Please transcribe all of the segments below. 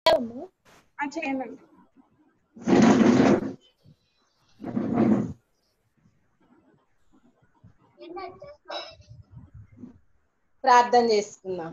చేయాలమ్మా ఆ, చేయండి ప్రార్థన చేసుకుందాం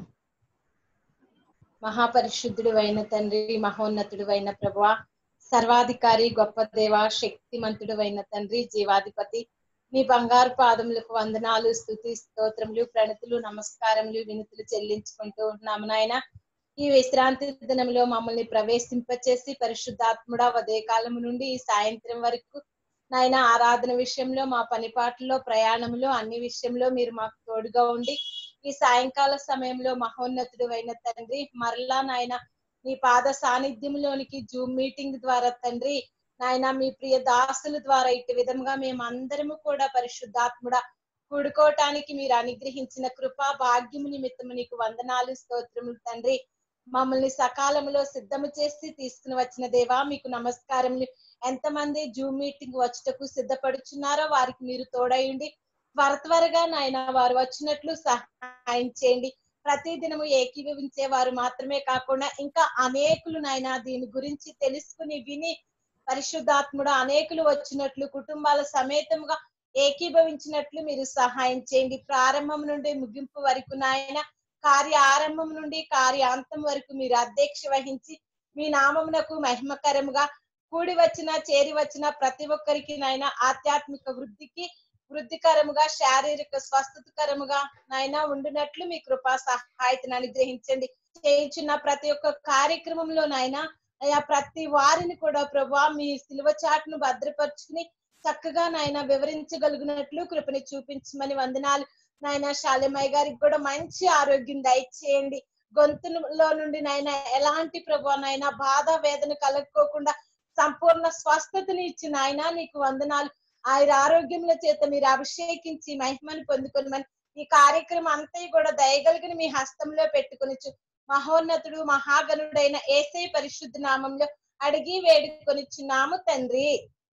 మహాపరిశుద్ధుడు అయిన తండ్రి మహోన్నతుడు అయిన ప్రభా సర్వాధికారి గొప్ప దేవ శక్తిమంతుడు అయిన తండ్రి జీవాధిపతి నీ బంగారు పాదములకు వందనాలు స్థుతి స్తోత్రములు ప్రణతులు నమస్కారములు వినుతులు చెల్లించుకుంటూ ఉన్నాము నాయన ఈ విశ్రాంతి దినంలో మమ్మల్ని ప్రవేశింపచేసి పరిశుద్ధాత్ముడ ఉదయ కాలము నుండి ఈ సాయంత్రం వరకు నాయన ఆరాధన విషయంలో మా పనిపాట్లలో ప్రయాణంలో అన్ని విషయంలో మీరు మాకు తోడుగా ఉండి ఈ సాయంకాల సమయంలో మహోన్నతుడు అయిన తండ్రి మరలా నాయన నీ పాద సాన్నిధ్యంలోనికి జూమ్ మీటింగ్ ద్వారా తండ్రి నాయన మీ ప్రియ దాసుల ద్వారా ఇటు విధంగా మేము అందరము కూడా పరిశుద్ధాత్ముడ కూడుకోవటానికి మీరు అనుగ్రహించిన కృపా భాగ్యము నిమిత్తము నీకు వందనాలు స్తోత్రములు తండ్రి మమ్మల్ని సకాలంలో సిద్ధము చేసి తీసుకుని వచ్చిన దేవా మీకు నమస్కారములు ఎంతమంది జూమ్ మీటింగ్ వచ్చటకు సిద్ధపడుచున్నారో వారికి మీరు తోడయండి త్వర త్వరగా నాయన వారు వచ్చినట్లు సహాయం చేయండి ప్రతి దినము ఏకీభవించే వారు మాత్రమే కాకుండా ఇంకా అనేకులు నాయన దీని గురించి తెలుసుకుని విని పరిశుద్ధాత్ముడు అనేకులు వచ్చినట్లు కుటుంబాల సమేతముగా ఏకీభవించినట్లు మీరు సహాయం చేయండి ప్రారంభం నుండి ముగింపు వరకు నాయన కార్య ఆరంభం నుండి కార్యాంతం వరకు మీరు అధ్యక్ష వహించి మీ నామమునకు మహిమకరముగా కూడి వచ్చిన చేరి వచ్చిన ప్రతి ఒక్కరికి నాయన ఆధ్యాత్మిక వృద్ధికి వృద్ధికరముగా శారీరక స్వస్థతకరముగా నాయన ఉండినట్లు మీ కృపా సహాయతను అనుగ్రహించండి చేయించున్న ప్రతి ఒక్క కార్యక్రమంలో నాయన అయా ప్రతి వారిని కూడా ప్రభా మీ సిలువ చాటును భద్రపరుచుకుని చక్కగా నాయన వివరించగలిగినట్లు కృపని చూపించమని వందనాలు నాయన శాలిమయ్య గారికి కూడా మంచి ఆరోగ్యం దయచేయండి గొంతులో నుండి నాయన ఎలాంటి ప్రభా నాయన బాధ వేదన కలుక్కోకుండా సంపూర్ణ స్వస్థతని ఇచ్చిన ఆయన నీకు వందనాలు ఆయన ఆరోగ్యముల చేత మీరు అభిషేకించి మహిమను పొందుకొనమని ఈ కార్యక్రమం అంతా కూడా దయగలిగిన మీ హస్తంలో పెట్టుకుని మహోన్నతుడు మహాగణుడైన ఏసై పరిశుద్ధ నామంలో అడిగి వేడుకొనిచ్చున్నాము తండ్రి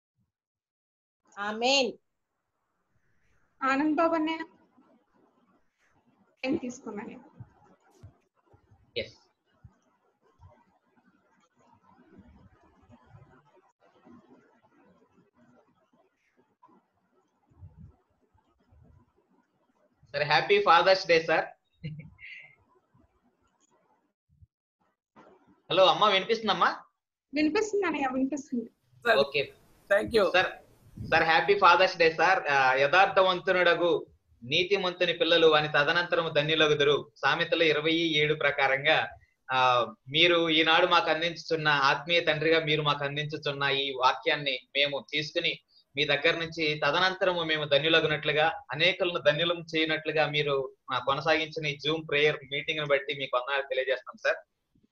ఆమెన్ ఆనంద్ బాబు అన్నయ్య ఏం తీసుకున్నాను ఎస్ సరే happy father's day sir hello అమ్మా వినిపిస్తుందమ్మా వినిపిస్తుంది అన్నయ్య వినిపిస్తుంది okay thank you sir sir happy father's day sir ఆ, యథార్థవంతునుడగు నీతిమంతుని పిల్లలు అని తదనంతరం ధన్యులగుదురు సామెతలు ఇరవై ఏడు ప్రకారంగా ఆ మీరు ఈనాడు మాకు అందించుతున్న ఆత్మీయ తండ్రిగా మీరు మాకు అందించుతున్న ఈ వాక్యాన్ని మేము తీసుకుని మీ దగ్గర నుంచి తదనంతరము మేము ధన్యులగునట్లుగా అనేకులను ధన్యులం చేయనట్లుగా మీరు ఆ, కొనసాగించిన ఈ జూమ్ ప్రేయర్ మీటింగ్ ని బట్టి మీకు వందనాలు తెలియజేస్తాం సార్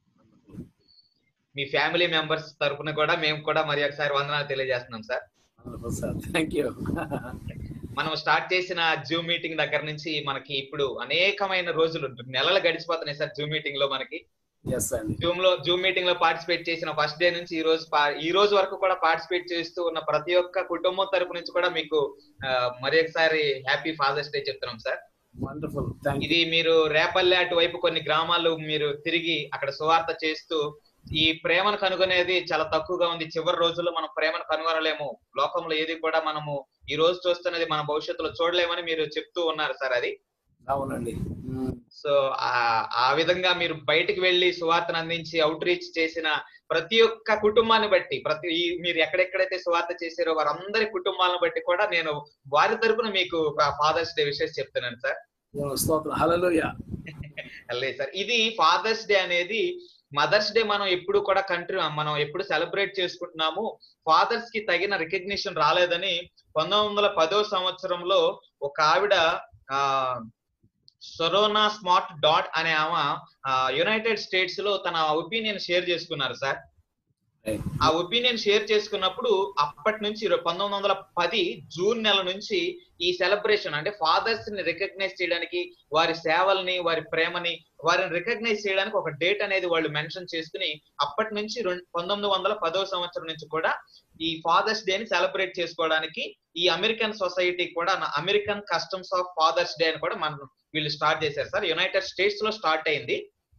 మీ ఫ్యామిలీ మెంబర్స్ తరపున కూడా మేము కూడా మరి ఒకసారి వందనాలు తెలియజేస్తున్నాం సార్ సార్ థ్యాంక్ యూ మనం స్టార్ట్ చేసిన జూమ్ మీటింగ్ దగ్గర నుంచి మనకి ఇప్పుడు అనేకమైన రోజులు నెలలు గడిచిపోతున్నాయి సార్ జూమ్ మీటింగ్ లో మనకి ఎస్ అండి జూమ్ లో జూమ్ మీటింగ్ లో పార్టిసిపేట్ చేసిన ఫస్ట్ డే నుంచి ఈ రోజు పా- ఈ రోజు వరకు కూడా పార్టిసిపేట్ చేస్తూ ఉన్న ప్రతి ఒక్క కుటుంబం తరపు నుంచి కూడా మీకు ఆ, మరి ఒకసారి హ్యాపీ ఫాదర్స్ డే చెప్తున్నాం సార్ వండర్ఫుల్ థ్యాంక్ యూ ఇది మీరు రేపల్లె అటువైపు కొన్ని గ్రామాలు మీరు తిరిగి అక్కడ సువార్త చేస్తూ ఈ ప్రేమను కనుగొనేది చాలా తక్కువగా ఉంది చివరి రోజుల్లో మనం ప్రేమను కనుగొనలేము లోకంలో ఏది కూడా మనము ఈ రోజు చూస్తున్నది మన భవిష్యత్తులో చూడలేమని మీరు చెప్తూ ఉన్నారు సార్ అది అవునండి మ్మ్. సో ఆ ఆ విధంగా మీరు బయటికి వెళ్ళి సువార్తను అందించి అవుట్ రీచ్ చేసిన ప్రతి ఒక్క కుటుంబాన్ని బట్టి ప్రతి ఈ- మీరు ఎక్కడెక్కడైతే సువార్త చేశారో వారందరి కుటుంబాలను బట్టి కూడా నేను వారి తరపున మీకు ఫాదర్స్ డే విషయం చెప్తున్నాను సార్ ఓ, స్తోత్రం హల్లెలూయా లేదు సార్ ఇది ఫాదర్స్ డే అనేది మదర్స్ డే మనం ఎప్పుడు కూడా కంట్రీ మనం ఎప్పుడు సెలబ్రేట్ చేసుకుంటున్నాము ఫాదర్స్ కి తగిన రికగ్నిషన్ రాలేదని పంతొమ్మిది వందల పదో సంవత్సరంలో ఒక ఆవిడ ఆ సొరోనా స్మార్ట్ డాట్ అనే ఆమె యునైటెడ్ స్టేట్స్ లో తన ఒపీనియన్ షేర్ చేసుకున్నారు సార్ ఆ ఒపీనియన్ షేర్ చేసుకున్నప్పుడు అప్పటి నుంచి ఇరవై- పంతొమ్మిది వందల పది జూన్ నెల నుంచి ఈ సెలబ్రేషన్ అంటే ఫాదర్స్ ని రికగ్నైజ్ చేయడానికి వారి సేవల్ని వారి ప్రేమని వారిని రికగ్నైజ్ చేయడానికి ఒక డేట్ అనేది వాళ్ళు మెన్షన్ చేసుకుని అప్పటి నుంచి రెండు పంతొమ్మిది వందల పదో సంవత్సరం నుంచి కూడా ఈ ఫాదర్స్ డే ని సెలబ్రేట్ చేసుకోవడానికి ఈ అమెరికన్ సొసైటీ కూడా American customs of father's day అని కూడా మనం వీళ్ళు స్టార్ట్ చేశారు సార్ యునైటెడ్ స్టేట్స్ లో స్టార్ట్ అయింది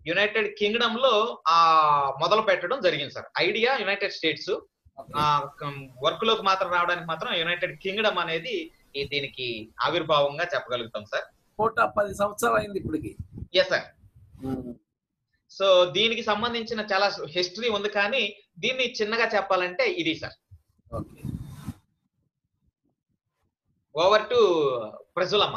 యునైటెడ్ కింగ్డమ్ లో ఆ మొదలు పెట్టడం జరిగింది సార్ ఐడియా యునైటెడ్ స్టేట్స్ ఆ వర్క్ లోకి మాత్రం రావడానికి మాత్రం యునైటెడ్ కింగ్డమ్ అనేది ఈ దీనికి ఆవిర్భావంగా చెప్పగలుగుతాం సార్ కోట పది సంవత్సరాలు అయింది ఇప్పటికి ఎస్ సార్ సో దీనికి సంబంధించిన చాలా హిస్టరీ ఉంది కానీ దీన్ని చిన్నగా చెప్పాలంటే ఇది సార్ ఓకే ఓవర్ టు ప్రజలమ్మ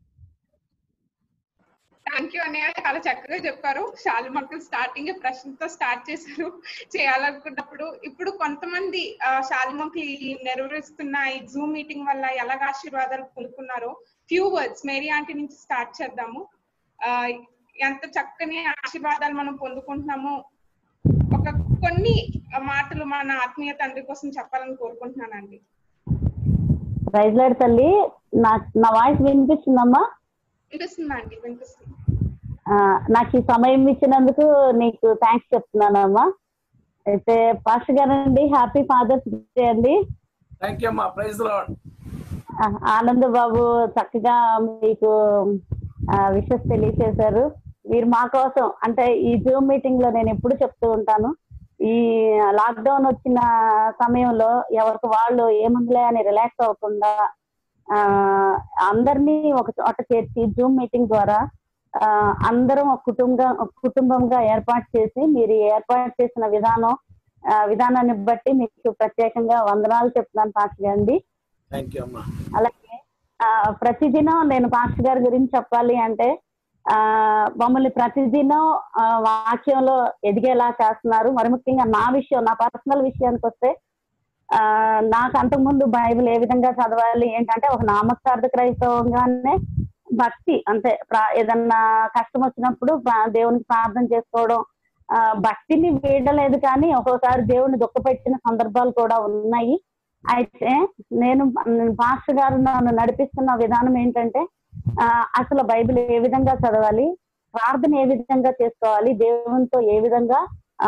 థ్యాంక్ యూ అన్నయ్య చాలా చక్కగా చెప్పారు చాలా మనకు స్టార్టింగ్ ప్రశ్నతో స్టార్ట్ చేశారు చేయాలనుకున్నప్పుడు ఇప్పుడు కొంతమంది శాలిమంకి నెరవేరుస్తున్న ఈ జూమ్ మీటింగ్ వల్ల ఎలాగ ఆశీర్వాదాలు పొందుకున్నారో ఫ్యూ వర్డ్స్ మేరీ ఆంటీ నుంచి స్టార్ట్ చేద్దాము ఆ, ఎంత చక్కని ఆశీర్వాదాలు మనం పొందుకుంటున్నామో ఒక కొన్ని మాటలు మన ఆత్మీయ తండ్రి కోసం చెప్పాలని కోరుకుంటున్నానండి ప్రైజ్ లాడ్ తల్లి నా నా వాయిస్ వినిపిస్తుందమ్మా వినిపిస్తుందా అండి వినిపిస్తుంది ఆ, నాకు ఈ సమయం ఇచ్చినందుకు నీకు థ్యాంక్స్ చెప్తున్నానమ్మా అయితే పాస్టర్ గారండి హ్యాపీ ఫాదర్స్ డే అండి థ్యాంక్ యూ అమ్మా ప్రైజ్ లాడ్ ఆ, ఆనంద్ బాబు చక్కగా మీకు విషెస్ తెలియచేశారు మీరు మా కోసం అంటే ఈ జూమ్ మీటింగ్ లో నేను ఎప్పుడు చెప్తూ ఉంటాను ఈ లాక్డౌన్ వచ్చిన సమయంలో ఎవరికి వాళ్ళు ఏముందిలే అని రిలాక్స్ అవ్వకుండా ఆ అందరినీ ఒక చోట చేర్చి జూమ్ మీటింగ్ ద్వారా ఆ అందరం ఒక కుటుంబం ఒక కుటుంబంగా ఏర్పాటు చేసి మీరు ఏర్పాటు చేసిన విధానం ఆ, విధానాన్ని బట్టి మీకు ప్రత్యేకంగా వందనాలు చెప్తున్నాను పాస్టర్ గారండి థ్యాంక్ యూ అమ్మా అలాగే ఆ, ప్రతిదినం నేను పాస్టర్ గారి గురించి చెప్పాలి అంటే ఆ మమ్మల్ని ప్రతిదినం ఆ, వాక్యంలో ఎదిగేలా చేస్తున్నారు మరి ముఖ్యంగా నా విషయం నా పర్సనల్ విషయానికి వస్తే ఆ నాకు అంతకుముందు బైబిల్ ఏ విధంగా చదవాలి ఏంటంటే ఒక నామకార్థ క్రైస్తవంగానే భక్తి అంతే ప్రా- ఏదన్నా కష్టం వచ్చినప్పుడు ప్రా- దేవునికి ప్రార్థన చేసుకోవడం ఆ, భక్తిని వీడలేదు కానీ ఒక్కోసారి దేవుని దుఃఖపెట్టిన సందర్భాలు కూడా ఉన్నాయి అయితే నేను నేను పాస్టర్ గారు నన్ను నడిపిస్తున్న విధానం ఏంటంటే ఆ, అసలు బైబిల్ ఏ విధంగా చదవాలి ప్రార్థన ఏ విధంగా చేసుకోవాలి దేవునితో ఏ విధంగా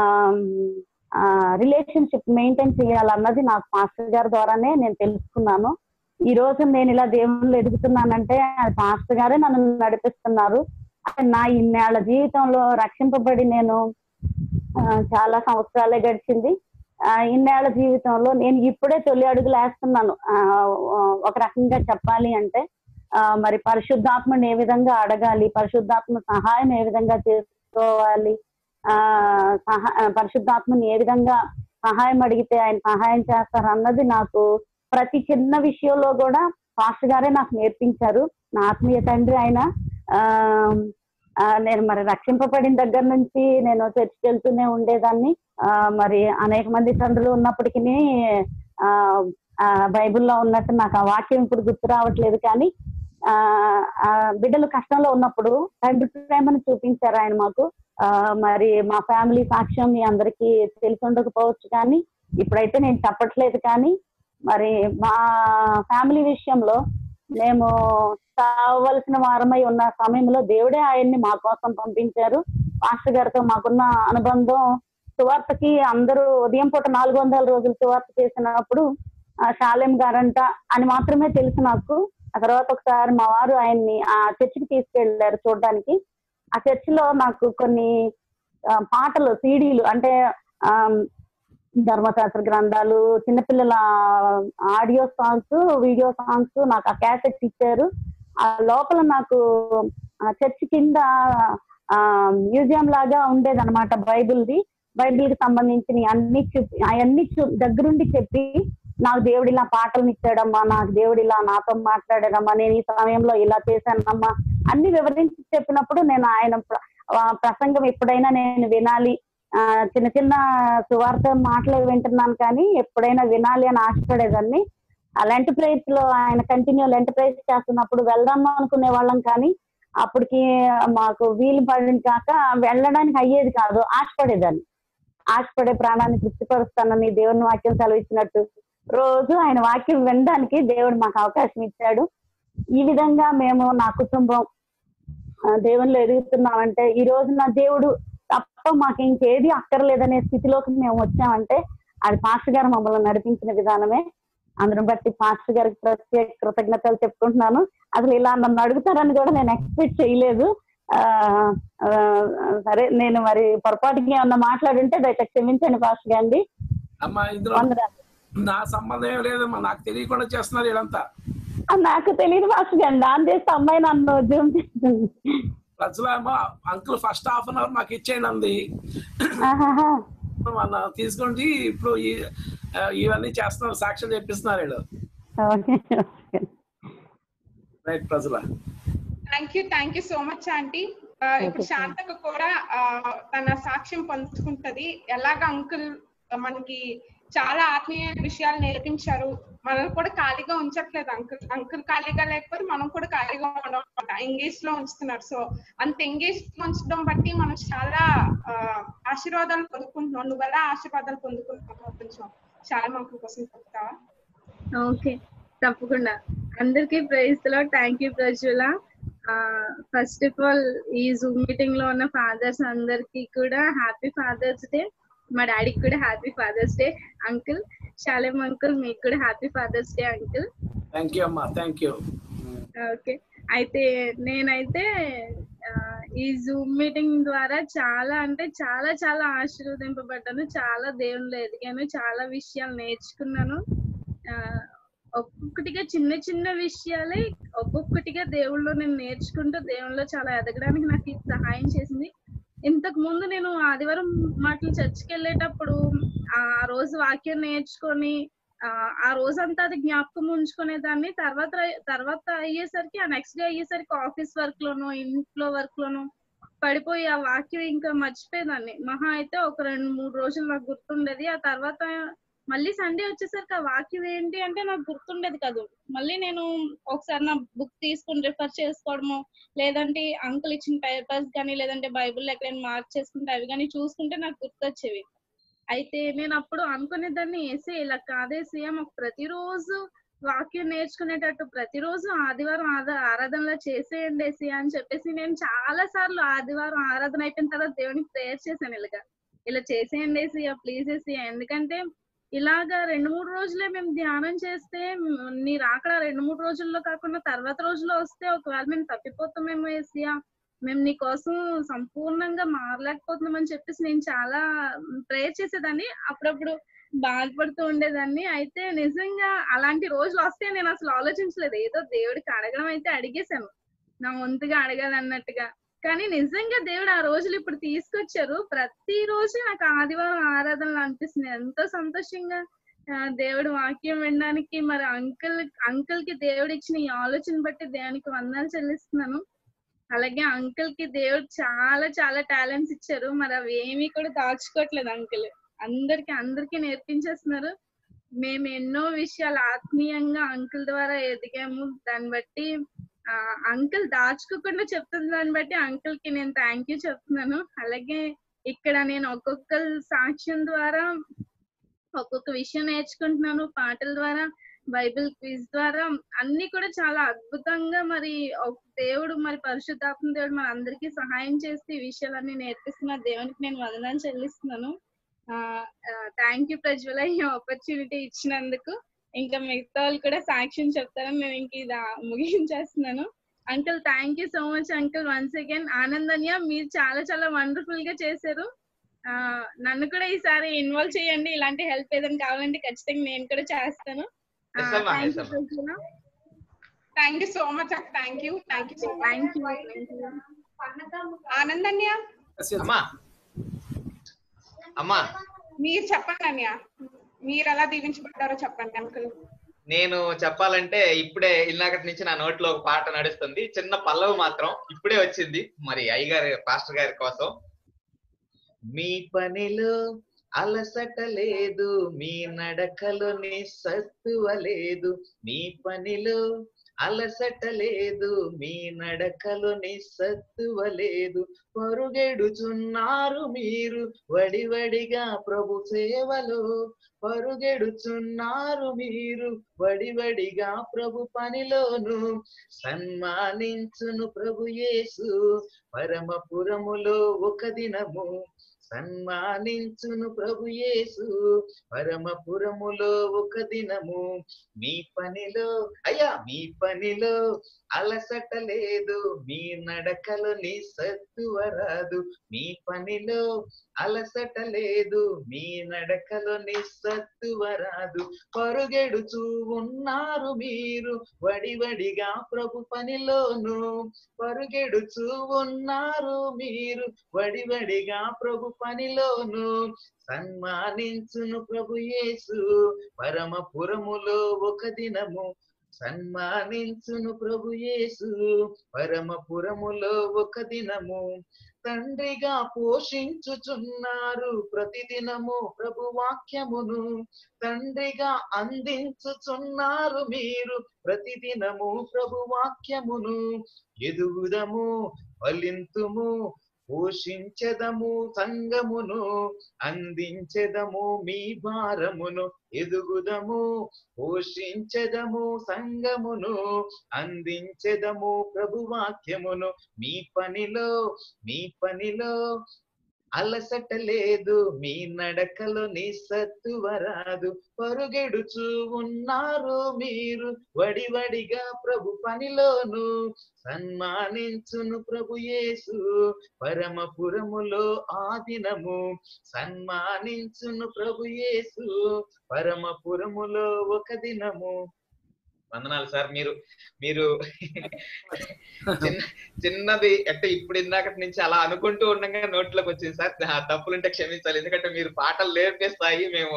రిలేషన్షిప్ మెయింటైన్ చేయాలన్నది నాకు మాస్టర్ గారి ద్వారానే నేను తెలుసుకున్నాను ఈ రోజు నేను ఇలా దేవుళ్ళు ఎదుగుతున్నానంటే అది పాస్టర్ గారే నన్ను నడిపిస్తున్నారు అంటే నా ఇన్నేళ్ల జీవితంలో రక్షింపబడి నేను ఆ, చాలా సంవత్సరాలే గడిచింది ఆ, ఇన్నేళ్ల జీవితంలో నేను ఇప్పుడే తొలి అడుగులు వేస్తున్నాను ఆ, ఒక రకంగా చెప్పాలి అంటే ఆ, మరి పరిశుద్ధాత్మని ఏ విధంగా అడగాలి పరిశుద్ధాత్మ సహాయం ఏ విధంగా చేసుకోవాలి ఆ సహా ఆ, పరిశుద్ధాత్మని ఏ విధంగా సహాయం అడిగితే ఆయన సహాయం చేస్తారు అన్నది నాకు ప్రతి చిన్న విషయంలో కూడా పాస్టర్ గారే నాకు నేర్పించారు నా ఆత్మీయ తండ్రి ఆయన ఆ ఆ, నేను మరి రక్షింపబడిన దగ్గర నుంచి నేను చర్చికి వెళ్తూనే ఉండేదాన్ని ఆ, మరి అనేక మంది తండ్రులు ఉన్నప్పటికీ ఆ ఆ, బైబిల్లో ఉన్నట్టు నాకు ఆ వాక్యం ఇప్పుడు గుర్తు రావట్లేదు కానీ ఆ ఆ, బిడ్డలు కష్టంలో ఉన్నప్పుడు తండ్రి ప్రేమను చూపించారు ఆయన మాకు ఆ, మరి మా ఫ్యామిలీ సాక్ష్యం మీ అందరికీ తెలిసి ఉండకపోవచ్చు కానీ ఇప్పుడైతే నేను చెప్పట్లేదు కానీ మరి మా ఫ్యామిలీ విషయంలో మేము కావలసిన వారమై ఉన్న సమయంలో దేవుడే ఆయన్ని మా కోసం పంపించారు మాస్టర్ గారితో మాకున్న అనుబంధం సువార్తకి అందరూ ఉదయం పూట నాలుగు వందల రోజులు సువార్త చేసినప్పుడు ఆ శాలేం గారంట అని మాత్రమే తెలుసు నాకు ఆ తర్వాత ఒకసారి మా వారు ఆయన్ని ఆ చర్చికి తీసుకెళ్లారు చూడడానికి ఆ చర్చిలో నాకు కొన్ని ఆ, పాటలు సీడీలు అంటే ఆ ధర్మశాస్త్ర గ్రంథాలు చిన్నపిల్లల ఆడియో సాంగ్స్ వీడియో సాంగ్స్ నాకు ఆ క్యాసెట్ ఇచ్చారు ఆ లోపల నాకు ఆ చర్చ్ కింద ఆ మ్యూజియం లాగా ఉండేదన్నమాట బైబిల్ది బైబిల్ కి సంబంధించిన అన్ని చూపి అవన్నీ చూ దగ్గరుండి చెప్పి నాకు దేవుడు ఇలా పాటలు ఇచ్చాడమ్మా నాకు దేవుడు ఇలా నాతో మాట్లాడాడమ్మా నేను ఈ సమయంలో ఇలా చేశానమ్మా అన్ని వివరించి చెప్పినప్పుడు నేను ఆయన ప్ర- ఆ ప్రసంగం ఎప్పుడైనా నేను వినాలి ఆ చిన్న చిన్న సువార్త మాటలు వింటున్నాను కానీ ఎప్పుడైనా వినాలి అని ఆశపడేదాన్ని ఆ లెంట్ ప్రైస్ లో ఆయన కంటిన్యూ లెంట్ ప్రైస్ చేస్తున్నప్పుడు వెళ్దాం అనుకునే వాళ్ళం కానీ అప్పటికి మాకు వీలు పడిన కాక వెళ్ళడానికి అయ్యేది కాదు ఆశపడేదాన్ని ఆశపడే ప్రాణాన్ని తృప్తిపరుస్తానని దేవుని వాక్యం సెలవిచ్చినట్టు రోజు ఆయన వాక్యం వినడానికి దేవుడు మాకు అవకాశం ఇచ్చాడు ఈ విధంగా మేము నా కుటుంబం ఆ, దేవునిలో ఎదుగుతున్నామంటే ఈ రోజు నా దేవుడు తప్ప మాకు ఇంకేది అక్కర్లేదనే స్థితిలోకి మేము వచ్చామంటే అది పాస్టర్ గారు మమ్మల్ని నడిపించిన విధానమే అందుని బట్టి పాస్టర్ గారికి ప్రత్యేక కృతజ్ఞతలు చెప్పుకుంటున్నాను అసలు ఇలా నన్ను అడుగుతారని కూడా నేను ఎక్స్పెక్ట్ చేయలేదు ఆ, ఆ, సరే నేను మరి పొరపాటుగా ఏమన్నా మాట్లాడుంటే దయచేసి క్షమించండి పాస్టర్ గాండి అమ్మా ఇందులో వందనాలు నా సంబంధం ఏం లేదమ్మా నాకు తెలియకుండా చేస్తున్నారు వీళ్ళంతా ఆ, నాకు తెలియదు పాస్టర్ గాండి దాని చేస్తే అమ్మాయి నన్ను జూమ్ చేస్తుంది ప్రజలు ఏమో uncle first half an hour మాకు ఇచ్చేయండి అంది ఆహాహా. మన తీసుకొని ఇప్పుడు ఈ- ఆ, ఇవన్నీ చేస్తున్నారు సాక్ష్యం చెప్పిస్తున్నారు వీళ్ళు ఓకే ఓకే. రైట్ ప్రజల thank you thank you so much aunty ఇప్పుడు శాంతకు కూడా ఆ, తన సాక్ష్యం పంచుకుంటది ఎలాగ అంకుల్ మనకి చాలా ఆత్మీయ విషయాలు నేర్పించారు మనం కూడా ఖాళీగా ఉంచట్లేదు అంకుల్ అంకుల్ ఖాళీగా లేకపోతే మనం కూడా ఖాళీగా ఉండమాట ఎంగేజ్ లో ఉంచుతున్నారు సో అంత ఎంగేజ్ ఉంచడం బట్టి మనం చాలా ఆ, ఆశీర్వాదాలు పొందుకుంటున్నాం నువ్వు ఎలా ఆశీర్వాదాలు పొందుకుంటున్నావు కొంచెం చాలా మనకు కోసం చెప్తావా ఓకే తప్పకుండా అందరికి ప్రైజ్ లో థ్యాంక్ యూ ప్రజల ఫస్ట్ ఆఫ్ ఆల్ ఈ జూమ్ మీటింగ్ లో ఉన్న ఫాదర్స్ అందరికి కూడా హ్యాపీ ఫాదర్స్ డే మా డాడీకి కూడా happy father's day uncle Shalem uncle మీకు కూడా happy father's day uncle thank you అమ్మా థ్యాంక్ యూ ఓకే అయితే నేనైతే ఆ, ఈ జూమ్ మీటింగ్ ద్వారా చాలా అంటే చాలా చాలా ఆశీర్వదింపబడ్డాను చాలా దేవుళ్ళు ఎదిగాను చాలా విషయాలు నేర్చుకున్నాను ఆ, ఒక్కొక్కటిగా చిన్న చిన్న విషయాలే ఒక్కొక్కటిగా దేవుళ్ళు నేను నేర్చుకుంటూ దేవుళ్ళలో చాలా ఎదగడానికి నాకు ఇది సహాయం చేసింది ఇంతకు ముందు నేను ఆదివారం మాటలు చర్చికి వెళ్ళేటప్పుడు ఆ రోజు వాక్యం నేర్చుకొని ఆ ఆ రోజంతా అది జ్ఞాపకం ఉంచుకునేదాన్ని తర్వాత తర్వాత అయ్యేసరికి ఆ నెక్స్ట్ డే అయ్యేసరికి ఆఫీస్ వర్క్ లోనో ఇంట్లో వర్క్ లోనో పడిపోయి ఆ వాక్యం ఇంకా మర్చిపోయేదాన్ని మహా అయితే ఒక రెండు మూడు రోజులు నాకు గుర్తుండేది ఆ తర్వాత మళ్ళీ సండే వచ్చేసరికి ఆ వాక్యం ఏంటి అంటే నాకు గుర్తుండేది కాదు మళ్ళీ నేను ఒకసారి నా బుక్ తీసుకుని రిఫర్ చేసుకోవడము లేదంటే అంకుల్ ఇచ్చిన పేపర్స్ కానీ లేదంటే బైబుల్ ఎక్కడైనా మార్క్ చేసుకుంటే అవి కానీ చూసుకుంటే నాకు గుర్తొచ్చేవి అయితే నేను అప్పుడు అనుకునేదాన్ని వేసే ఇలా కాదేసి మాకు ప్రతిరోజు వాక్యం నేర్చుకునేటట్టు ప్రతిరోజు ఆదివారం ఆద- ఆరాధనలో చేసేయండి ఏసీ అని చెప్పేసి నేను చాలా సార్లు ఆదివారం ఆరాధన అయిపోయిన తర్వాత దేవునికి ప్రేయర్ చేశాను ఇలాగా ఇలా చేసేయండి ఏసీ ప్లీజ్ ఏసీ ఎందుకంటే ఇలాగా రెండు మూడు రోజులే మేము ధ్యానం చేస్తే మ్, నీ రాకడ రెండు మూడు రోజుల్లో కాకుండా తర్వాత రోజుల్లో వస్తే ఒకవేళ మేము తప్పిపోతామేమో ఏసియా మేము నీ కోసం సంపూర్ణంగా మారలేకపోతున్నామని చెప్పేసి నేను చాలా ప్రేయర్ చేసేదాన్ని అప్పుడప్పుడు బాధపడుతూ ఉండేదాన్ని అయితే నిజంగా అలాంటి రోజులు వస్తే నేను అసలు ఆలోచించలేదు ఏదో దేవుడికి అడగడం అయితే అడిగేశాను నా వంతుగా అడగాలి అన్నట్టుగా కానీ నిజంగా దేవుడు ఆ రోజులు ఇప్పుడు తీసుకొచ్చారు ప్రతి రోజు నాకు ఆదివారం ఆరాధనలు అనిపిస్తుంది ఎంతో సంతోషంగా ఆ, దేవుడు వాక్యం వినడానికి మరి అంకుల్ అంకుల్ కి దేవుడు ఇచ్చిన ఈ ఆలోచన బట్టి దేవునికి వందనాలు చెల్లిస్తున్నాను అలాగే అంకుల్ కి దేవుడు చాలా చాలా టాలెంట్స్ ఇచ్చారు మరి అవి ఏమీ కూడా దాచుకోవట్లేదు అంకుల్ అందరికి అందరికి నేర్పించేస్తున్నారు మేము ఎన్నో విషయాలు ఆత్మీయంగా అంకుల్ ద్వారా ఎదిగాము దాన్ని బట్టి ఆ అంకుల్ దాచుకోకుండా చెప్తున్న దాన్ని బట్టి అంకుల్ కి నేను థ్యాంక్ యూ చెప్తున్నాను అలాగే ఇక్కడ నేను ఒక్కొక్క సాక్ష్యం ద్వారా ఒక్కొక్క విషయం నేర్చుకుంటున్నాను పాటల ద్వారా బైబిల్ క్విజ్ ద్వారా అన్ని కూడా చాలా అద్భుతంగా మరి ఒక దేవుడు మరి పరిశుద్ధాత్మ దేవుడు మన అందరికీ సహాయం చేసి ఈ విషయాలన్నీ నేర్పిస్తున్న దేవునికి నేను వందనాలు చెల్లిస్తున్నాను థ్యాంక్ యూ ప్రజ్వల ఈ ఆపర్చునిటీ ఇచ్చినందుకు ఇంకా మిగతా వాళ్ళు కూడా సాక్ష్యం చెప్తారని నేను ఇంక ఇది ఆ- ముగించేస్తున్నాను uncle thank you so much uncle once again ఆనందన్య మీరు చాలా చాలా వండర్ఫుల్ గా చేశారు ఆ, నన్ను కూడా ఈసారి ఇన్వాల్వ్ చేయండి ఇలాంటి హెల్ప్ ఏదైనా కావాలంటే ఖచ్చితంగా నేను కూడా చేస్తాను Yes, అమ్మా, yes, అమ్మా. Thank you so much thank you thank you so thank much you ఆనందన్య అమ్మా అమ్మా మీరు చెప్పండి అన్య మీరు ఎలా దీవించబడ్డారో చెప్పండి అంకుల్ నేను చెప్పాలంటే ఇప్పుడే ఇన్నాకటి నుంచి నా నోట్లో ఒక పాట నడుస్తుంది చిన్న పల్లవి మాత్రం ఇప్పుడే వచ్చింది మరి అయ్యగారి పాస్టర్ గారి కోసం మీ పనిలో అలసట లేదు మీ నడకలో నిస్సత్తువ లేదు మీ పనిలో అలసట లేదు మీ నడకలో నిస్సత్తువ లేదు పరుగెడుచున్నారు మీరు వడివడిగా ప్రభు సేవలో పరుగెడుచున్నారు మీరు వడివడిగా ప్రభు పనిలోను సన్మానించును ప్రభు యేసు పరమపురములో ఒక దినము సన్మానించును ప్రభు యేసు పరమపురములో ఒక దినము మీ పనిలో అయ్యా మీ పనిలో అలసట లేదు మీ నడకలో నిస్సత్తువ రాదు మీ పనిలో అలసట లేదు మీ నడకలో నిస్సత్తువ రాదు పరుగెడుచూ ఉన్నారు మీరు వడివడిగా ప్రభు పనిలోను పరుగెడుచూ ఉన్నారు మీరు వడివడిగా ప్రభు పనిలోను సన్మానించును ప్రభు యేసు పరమపురములో ఒక దినము సన్మానించును ప్రభు యేసు పరమపురములో ఒక దినము తండ్రిగా పోషించుచున్నారు ప్రతిదినము ప్రభు వాక్యమును తండ్రిగా అందించుచున్నారు మీరు ప్రతిదినము ప్రభు వాక్యమును ఎదుగుదము ఫలింతుము పోషించెదము సంగమును అందించెదము మీ భారమును ఎదుగుదము పోషించెదము సంగమును అందించెదము ప్రభువాక్యమును మీ పనిలో మీ పనిలో అలసట లేదు మీ నడకలో నిస్సత్తువ రాదు పరుగెడుచూ ఉన్నారు మీరు వడివడిగా ప్రభు పనిలోను సన్మానించును ప్రభు యేసు పరమపురములో ఆ దినము సన్మానించును ప్రభు యేసు పరమపురములో ఒక దినము వందనాలు సార్ మీరు మీరు చిన్న చిన్నది అంటే ఇప్పుడు ఇందాక నుంచి అలా అనుకుంటూ ఉండగా నోట్లోకి వచ్చింది సార్ ఆ తప్పులుంటే క్షమించాలి ఎందుకంటే మీరు పాటలు నేర్పిస్తాయి మేము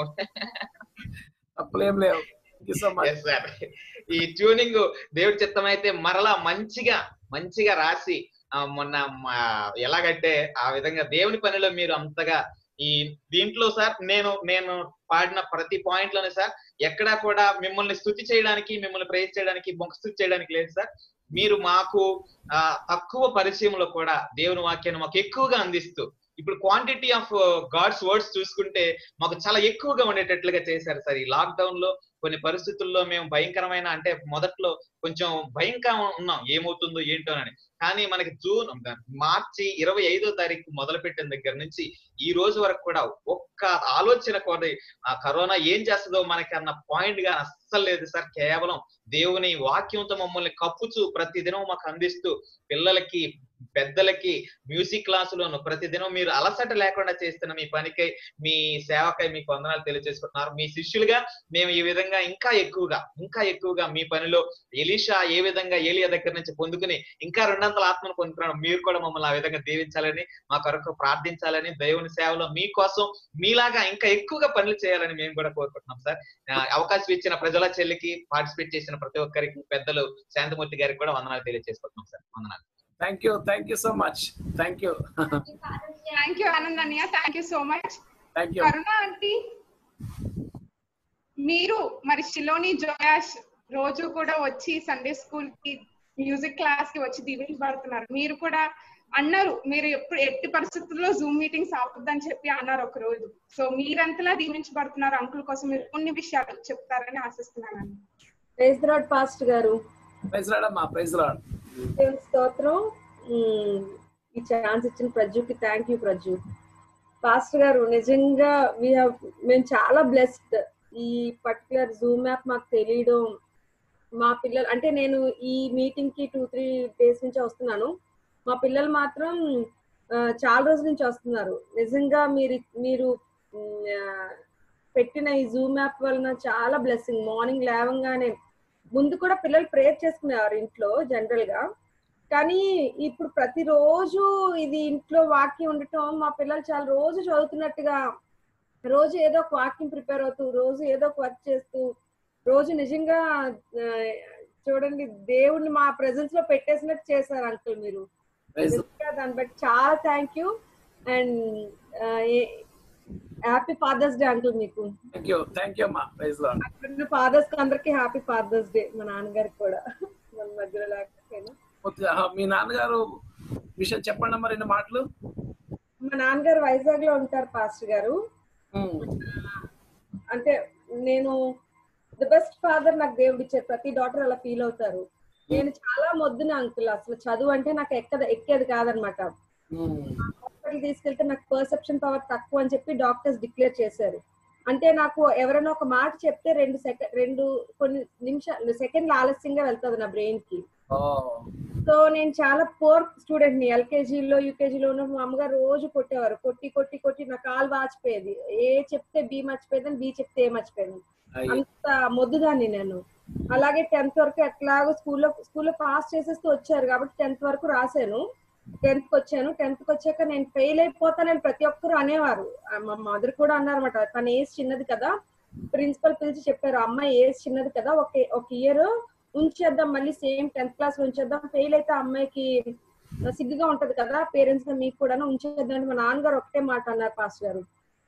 తప్పులేం లేవు సో మచ్ ఎస్ సార్ ఈ ట్యూనింగ్ దేవుడి చిత్తం అయితే మరలా మంచిగా మంచిగా రాసి ఆ, మొన్న మా- ఎలాగంటే ఆ విధంగా దేవుని పనిలో మీరు అంతగా ఈ దీంట్లో సార్ నేను నేను పాడిన ప్రతి పాయింట్ లోనే సార్ ఎక్కడా కూడా మిమ్మల్ని స్థుతి చేయడానికి మిమ్మల్ని ప్రేజ్ చేయడానికి బొంక స్థుతి చేయడానికి లేదు సార్ మీరు మాకు ఆ తక్కువ పరిచయంలో కూడా దేవుని వాక్యాన్ని మాకు ఎక్కువగా అందిస్తూ ఇప్పుడు క్వాంటిటీ ఆఫ్ గాడ్స్ వర్డ్స్ చూసుకుంటే మాకు చాలా ఎక్కువగా ఉండేటట్లుగా చేశారు సార్ ఈ లాక్డౌన్ లో కొన్ని పరిస్థితుల్లో మేము భయంకరమైన అంటే మొదట్లో కొంచెం భయంగా ఉన్నాం ఏమవుతుందో ఏంటోనని కానీ మనకి జూన్ మార్చి ఇరవై ఐదో తారీఖు మొదలు పెట్టిన దగ్గర నుంచి ఈ రోజు వరకు కూడా ఒక్క ఆలోచన కూడా ఆ కరోనా ఏం చేస్తుందో మనకి అన్న పాయింట్ గా అస్సలు లేదు సార్ కేవలం దేవుని వాక్యంతో మమ్మల్ని కప్పుచు ప్రతిదినం మాకు అందిస్తూ పిల్లలకి పెద్దలకి మ్యూజిక్ క్లాసులోను ప్రతిదినం మీరు అలసట లేకుండా చేస్తున్న మీ పనికై మీ సేవకై మీకు వందనాలు తెలియజేసుకుంటున్నారు మీ శిష్యులుగా మేము ఈ విధంగా ఇంకా ఎక్కువగా ఇంకా ఎక్కువగా మీ పనిలో ఎలీషా ఏ విధంగా ఏలియా దగ్గర నుంచి పొందుకుని ఇంకా రెండంతల ఆత్మను పొందుకున్నాడు మీరు కూడా మమ్మల్ని ఆ విధంగా దీవించాలని మా కొరకు ప్రార్థించాలని దేవుని సేవలో మీకోసం మీలాగా ఇంకా ఎక్కువగా పనులు చేయాలని మేము కూడా కోరుకుంటున్నాం సార్ ఆ, అవకాశం ఇచ్చిన ప్రజల చెల్లికి పార్టిసిపేట్ చేసిన ప్రతి ఒక్కరికి పెద్దలు శాంతమూర్తి గారికి కూడా వందనాలు తెలియజేసుకుంటున్నాం సార్ వందనాలు thank you thank you so much thank you thank you Anand అన్నయ్య thank you so much thank you Karuna aunty మీరు మరి శిలోని జోయాష్ రోజు కూడా వచ్చి సండే స్కూల్ కి మ్యూజిక్ క్లాస్ కి వచ్చి దీవించబడుతున్నారు మీరు కూడా అన్నారు మీరు ఎప్పుడు ఎట్టి పరిస్థితుల్లో జూమ్ మీటింగ్స్ ఆపొద్దని చెప్పి అన్నారు ఒక రోజు సో మీరంతలా దీవించబడుతున్నారు అంకుల్ కోసం మీరు కొన్ని విషయాలు చెప్తారని ఆశిస్తున్నాను ప్రైజ్ రాడ్ పాస్ట్ గారు ప్రైజ్ రాడమ్మా ప్రైజ్ రాడ్ దేవుని స్తోత్రం ఉమ్, ఈ ఛాన్స్ ఇచ్చిన ప్రజుకి థ్యాంక్ యూ ప్రజు పాస్టర్ గారు నిజంగా వి మేము చాలా బ్లెస్డ్ ఈ పర్టికులర్ జూమ్ యాప్ మాకు తెలియడం మా పిల్లలు అంటే నేను ఈ మీటింగ్ కి టూ త్రీ డేస్ నుంచి వస్తున్నాను మా పిల్లలు మాత్రం ఆ, చాలా రోజుల నుంచి వస్తున్నారు నిజంగా మీరు మీరు ఉమ్, ఆ, పెట్టిన ఈ జూమ్ యాప్ వలన చాలా బ్లెస్సింగ్ మార్నింగ్ లేవంగానే ముందు కూడా పిల్లలు ప్రేయర్ చేసుకునేవారు ఇంట్లో జనరల్ గా కానీ ఇప్పుడు ప్రతిరోజు ఇది ఇంట్లో వాక్యం ఉండటం మా పిల్లలు చాలా రోజు చదువుతున్నట్టుగా రోజు ఏదో ఒక వాక్యం ప్రిపేర్ అవుతూ రోజు ఏదో ఒక వర్క్ చేస్తూ రోజు నిజంగా ఆ, చూడండి దేవుణ్ణి మా ప్రెజెన్స్ లో పెట్టేసినట్టు చేశారు అంకుల్ మీరు ప్రైజ్ నిజంగా దాన్ని బట్టి చాలా thank you and happy father's day uncle మీకు థ్యాంక్ యూ థ్యాంక్ యూ అమ్మా ప్రైజ్ రాడ్ అక్కడున్న ఫాదర్స్ కి అందరికి హ్యాపీ ఫాదర్స్ డే మా నాన్నగారికి కూడా మన మధ్యలో లేకపోయినా కొద్దిగా, ఆ, మీ నాన్నగారు విషయం చెప్పండి అమ్మా రెండు మాటలు మా నాన్నగారు వైజాగ్ లో ఉంటారు పాస్టర్ గారు ఉమ్, అంటే నేను ద బెస్ట్ ఫాదర్ నాకు దేవుడు ఇచ్చారు ప్రతి డాటర్ అలా ఫీల్ అవుతారు నేను చాలా మొద్దున అంకుల్ అసలు చదువు అంటే నాకు ఎక్కద ఎక్కేది కాదనమాట ఉమ్, హాస్పిటల్ తీసుకెళ్తే నాకు పర్సెప్షన్ పవర్ తక్కువ అని చెప్పి డాక్టర్స్ డిక్లేర్ చేశారు అంటే నాకు ఎవరైనా ఒక మాట చెప్తే రెండు సెకండ్ రెండు కొన్ని నిమిషాలు సెకండ్లు ఆలస్యంగా వెళ్తుంది నా బ్రెయిన్ కి ఓ సో నేను చాలా పోర్ స్టూడెంట్ ని ఎల్కేజీలో యూకేజీలో ఉన్నప్పుడు మా అమ్మగారు రోజు కొట్టేవారు కొట్టి కొట్టి కొట్టి నా కాలు వాచిపోయేది ఏ చెప్తే బి మర్చిపోయేది బి చెప్తే ఏ మర్చిపోయేది అయ్యి అంత మొద్దుదాన్ని నేను అలాగే టెన్త్ వరకు ఎట్లాగో స్కూల్లో స్కూల్లో పాస్ చేసేస్తూ వచ్చారు కాబట్టి టెన్త్ వరకు రాశాను టెన్త్ కి వచ్చాను టెన్త్ కి వచ్చాక నేను ఫెయిల్ అయిపోతానని ప్రతి ఒక్కరు అనేవారు ఆ మా మదర్ కూడా అన్నారన్నమాట తన ఏజ్ చిన్నది కదా ప్రిన్సిపల్ పిలిచి చెప్పారు అమ్మాయి ఏజ్ చిన్నది కదా ఒక ఒక ఇయర్ ఉంచేద్దాం మళ్ళీ సేమ్ టెన్త్ క్లాస్ లో ఉంచేద్దాం ఫెయిల్ అయితే ఆ అమ్మాయికి సిగ్గుగా ఉంటది కదా పేరెంట్స్ గా మీకు కూడా ఉంచేద్దాం అంటే మా నాన్నగారు ఒకటే మాట అన్నారు పాస్ గారు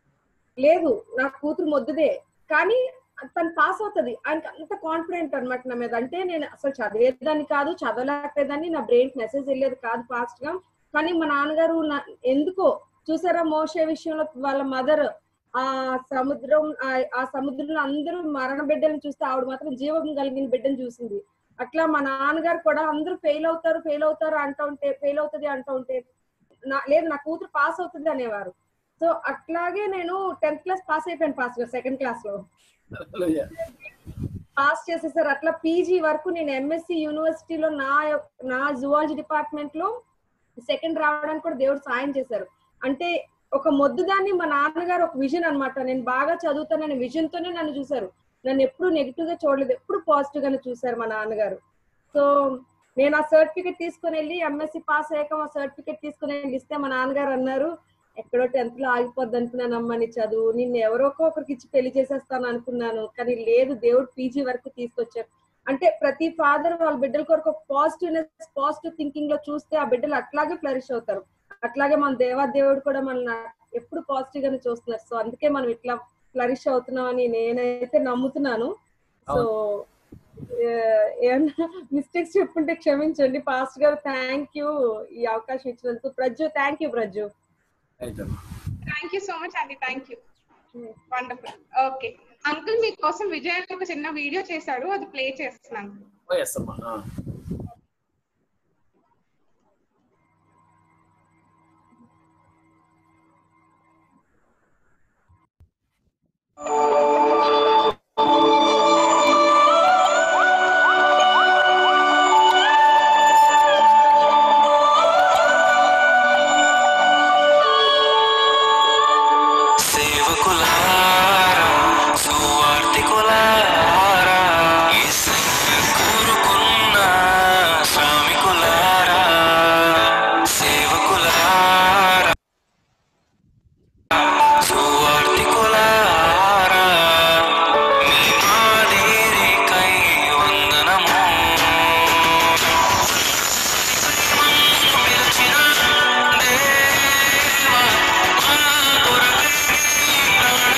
లేదు నా కూతురు మొద్దుదే కానీ తను పాస్ అవుతుంది ఆయనకి అంత కాన్ఫిడెంట్ అనమాట నా మీద అంటే నేను అసలు చదివేదాన్ని కాదు చదవలేకపోయేదాన్ని నా బ్రెయిన్ మెసేజ్ వెళ్ళేది కాదు ఫాస్ట్ గా కానీ మా నాన్నగారు నా ఎందుకో చూసారా మోసే విషయంలో వాళ్ళ మదర్ ఆ సముద్రం ఆ- ఆ సముద్రంలో అందరూ మరణ బిడ్డలను చూస్తే ఆవిడ మాత్రం జీవం కలిగిన బిడ్డను చూసింది అట్లా మా నాన్నగారు కూడా అందరూ ఫెయిల్ అవుతారు ఫెయిల్ అవుతారు అంటూ ఉంటే ఫెయిల్ అవుతుంది అంటూ ఉంటే నా లేదు నా కూతురు పాస్ అవుతుంది అనేవారు సో అట్లాగే నేను టెన్త్ క్లాస్ పాస్ అయిపోయాను పాస్ సెకండ్ క్లాస్ లో హల్లెలూయా. పాస్ చేసేసారు అట్లా పీజీ వరకు నేను ఎంఎస్సి యూనివర్సిటీలో నా యొక్క- నా జువాలజీ డిపార్ట్మెంట్ లో సెకండ్ రావడానికి కూడా దేవుడు సాయం చేశారు అంటే ఒక మొద్దుదాన్ని మా నాన్నగారు ఒక విజన్ అన్నమాట నేను బాగా చదువుతాననే విజన్ తోనే నన్ను చూశారు నన్ను ఎప్పుడు నెగిటివ్ గా చూడలేదు ఎప్పుడు పాజిటివ్ గానే చూశారు మా నాన్నగారు సో నేను ఆ సర్టిఫికెట్ తీసుకుని వెళ్ళి ఎంఎస్సి పాస్ అయ్యాక ఆ సర్టిఫికెట్ తీసుకుని వెళ్ళి ఇస్తే మా నాన్నగారు అన్నారు ఎక్కడో టెన్త్ లో ఆగిపోద్ది అనుకున్నానమ్మా నీ చదువు నిన్ను ఎవరో ఒకరికి ఇచ్చి పెళ్లి చేసేస్తాను అనుకున్నాను కానీ లేదు దేవుడు పీజీ వరకు తీసుకొచ్చారు అంటే ప్రతి ఫాదర్ వాళ్ళ బిడ్డల కొరకు ఒక పాజిటివ్నెస్ పాజిటివ్ థింకింగ్ లో చూస్తే ఆ బిడ్డలు అట్లాగే ఫ్లరిష్ అవుతారు అట్లాగే మన దేవా దేవుడు కూడా మన ఎప్పుడు పాజిటివ్ గానే చూస్తున్నారు సో అందుకే మనం ఇట్లా ఫ్లరిష్ అవుతున్నాం అని నేనైతే నమ్ముతున్నాను సో ఏమన్నా మిస్టేక్స్ చెప్పుంటే క్షమించండి పాస్ట్ గారు థ్యాంక్ యూ ఈ అవకాశం ఇచ్చినందుకు Prajju thank you Prajju right అమ్మా. థ్యాంక్ యూ సో మచ్ అండి thank you wonderful okay uncle మీకోసం విజయ్ ఒక చిన్న వీడియో చేశాడు అది ప్లే చేస్తున్నాను ఓ ఎస్ అమ్మా ఆ. సేవకులారా సువార్తికులారా యేసయ్య కోరుకున్న శ్రామికులారా సేవకులారా సువార్తికులారా మీ మాదిరికై వందనము పిలిచిన దేవా మా కొరకై ప్రాణం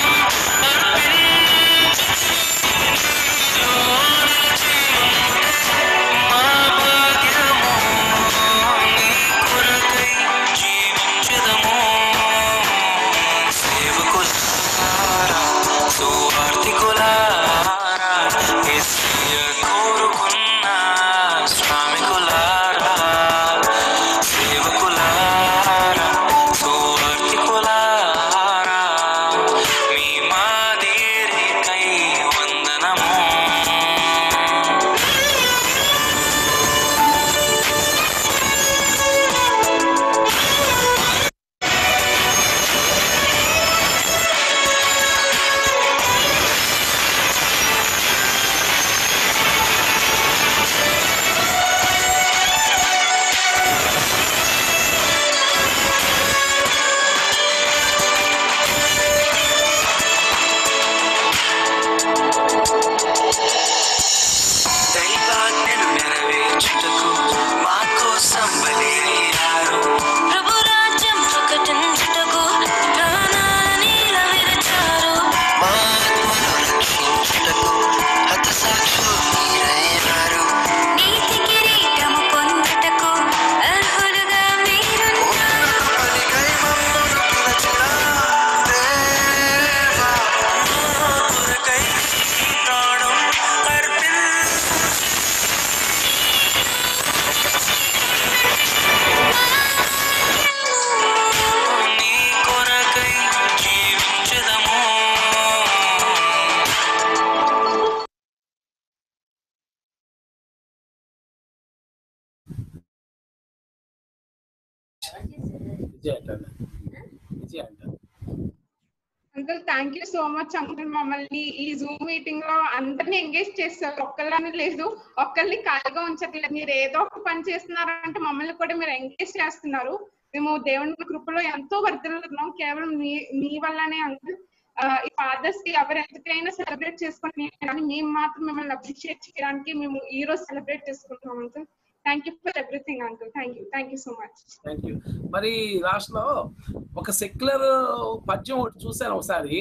విజయ్ అంటారు విజయ్ అంటారు uncle thank you so much uncle మమ్మల్ని ఈ జూమ్ మీటింగ్ లో అందరిని ఎంగేజ్ చేస్తారు ఒక్కళ్ళని లేదు ఒక్కళ్ళని ఖాళీగా ఉంచట్లేదు మీరు ఏదో ఒక పని చేస్తున్నారంటే మమ్మల్ని కూడా మీరు ఎంగేజ్ చేస్తున్నారు మేము దేవుని కృపలో ఎంతో వర్ధిల్లుతున్నాం కేవలం మీ మీ వల్లనే అంకుల్ ఆ, ఈ ఫాదర్స్ కి ఎవరు ఎంతకైనా సెలబ్రేట్ చేసుకుని కానీ మేము మాత్రం మిమ్మల్ని అప్రిషియేట్ చేయడానికి మేము ఈ రోజు సెలబ్రేట్ చేసుకుంటున్నాం uncle thank you for everything uncle thank you thank you so much thank you మరి లాస్ట్ లో ఒక సెక్యులర్ పద్యం ఒకటి చూశాను ఒకసారి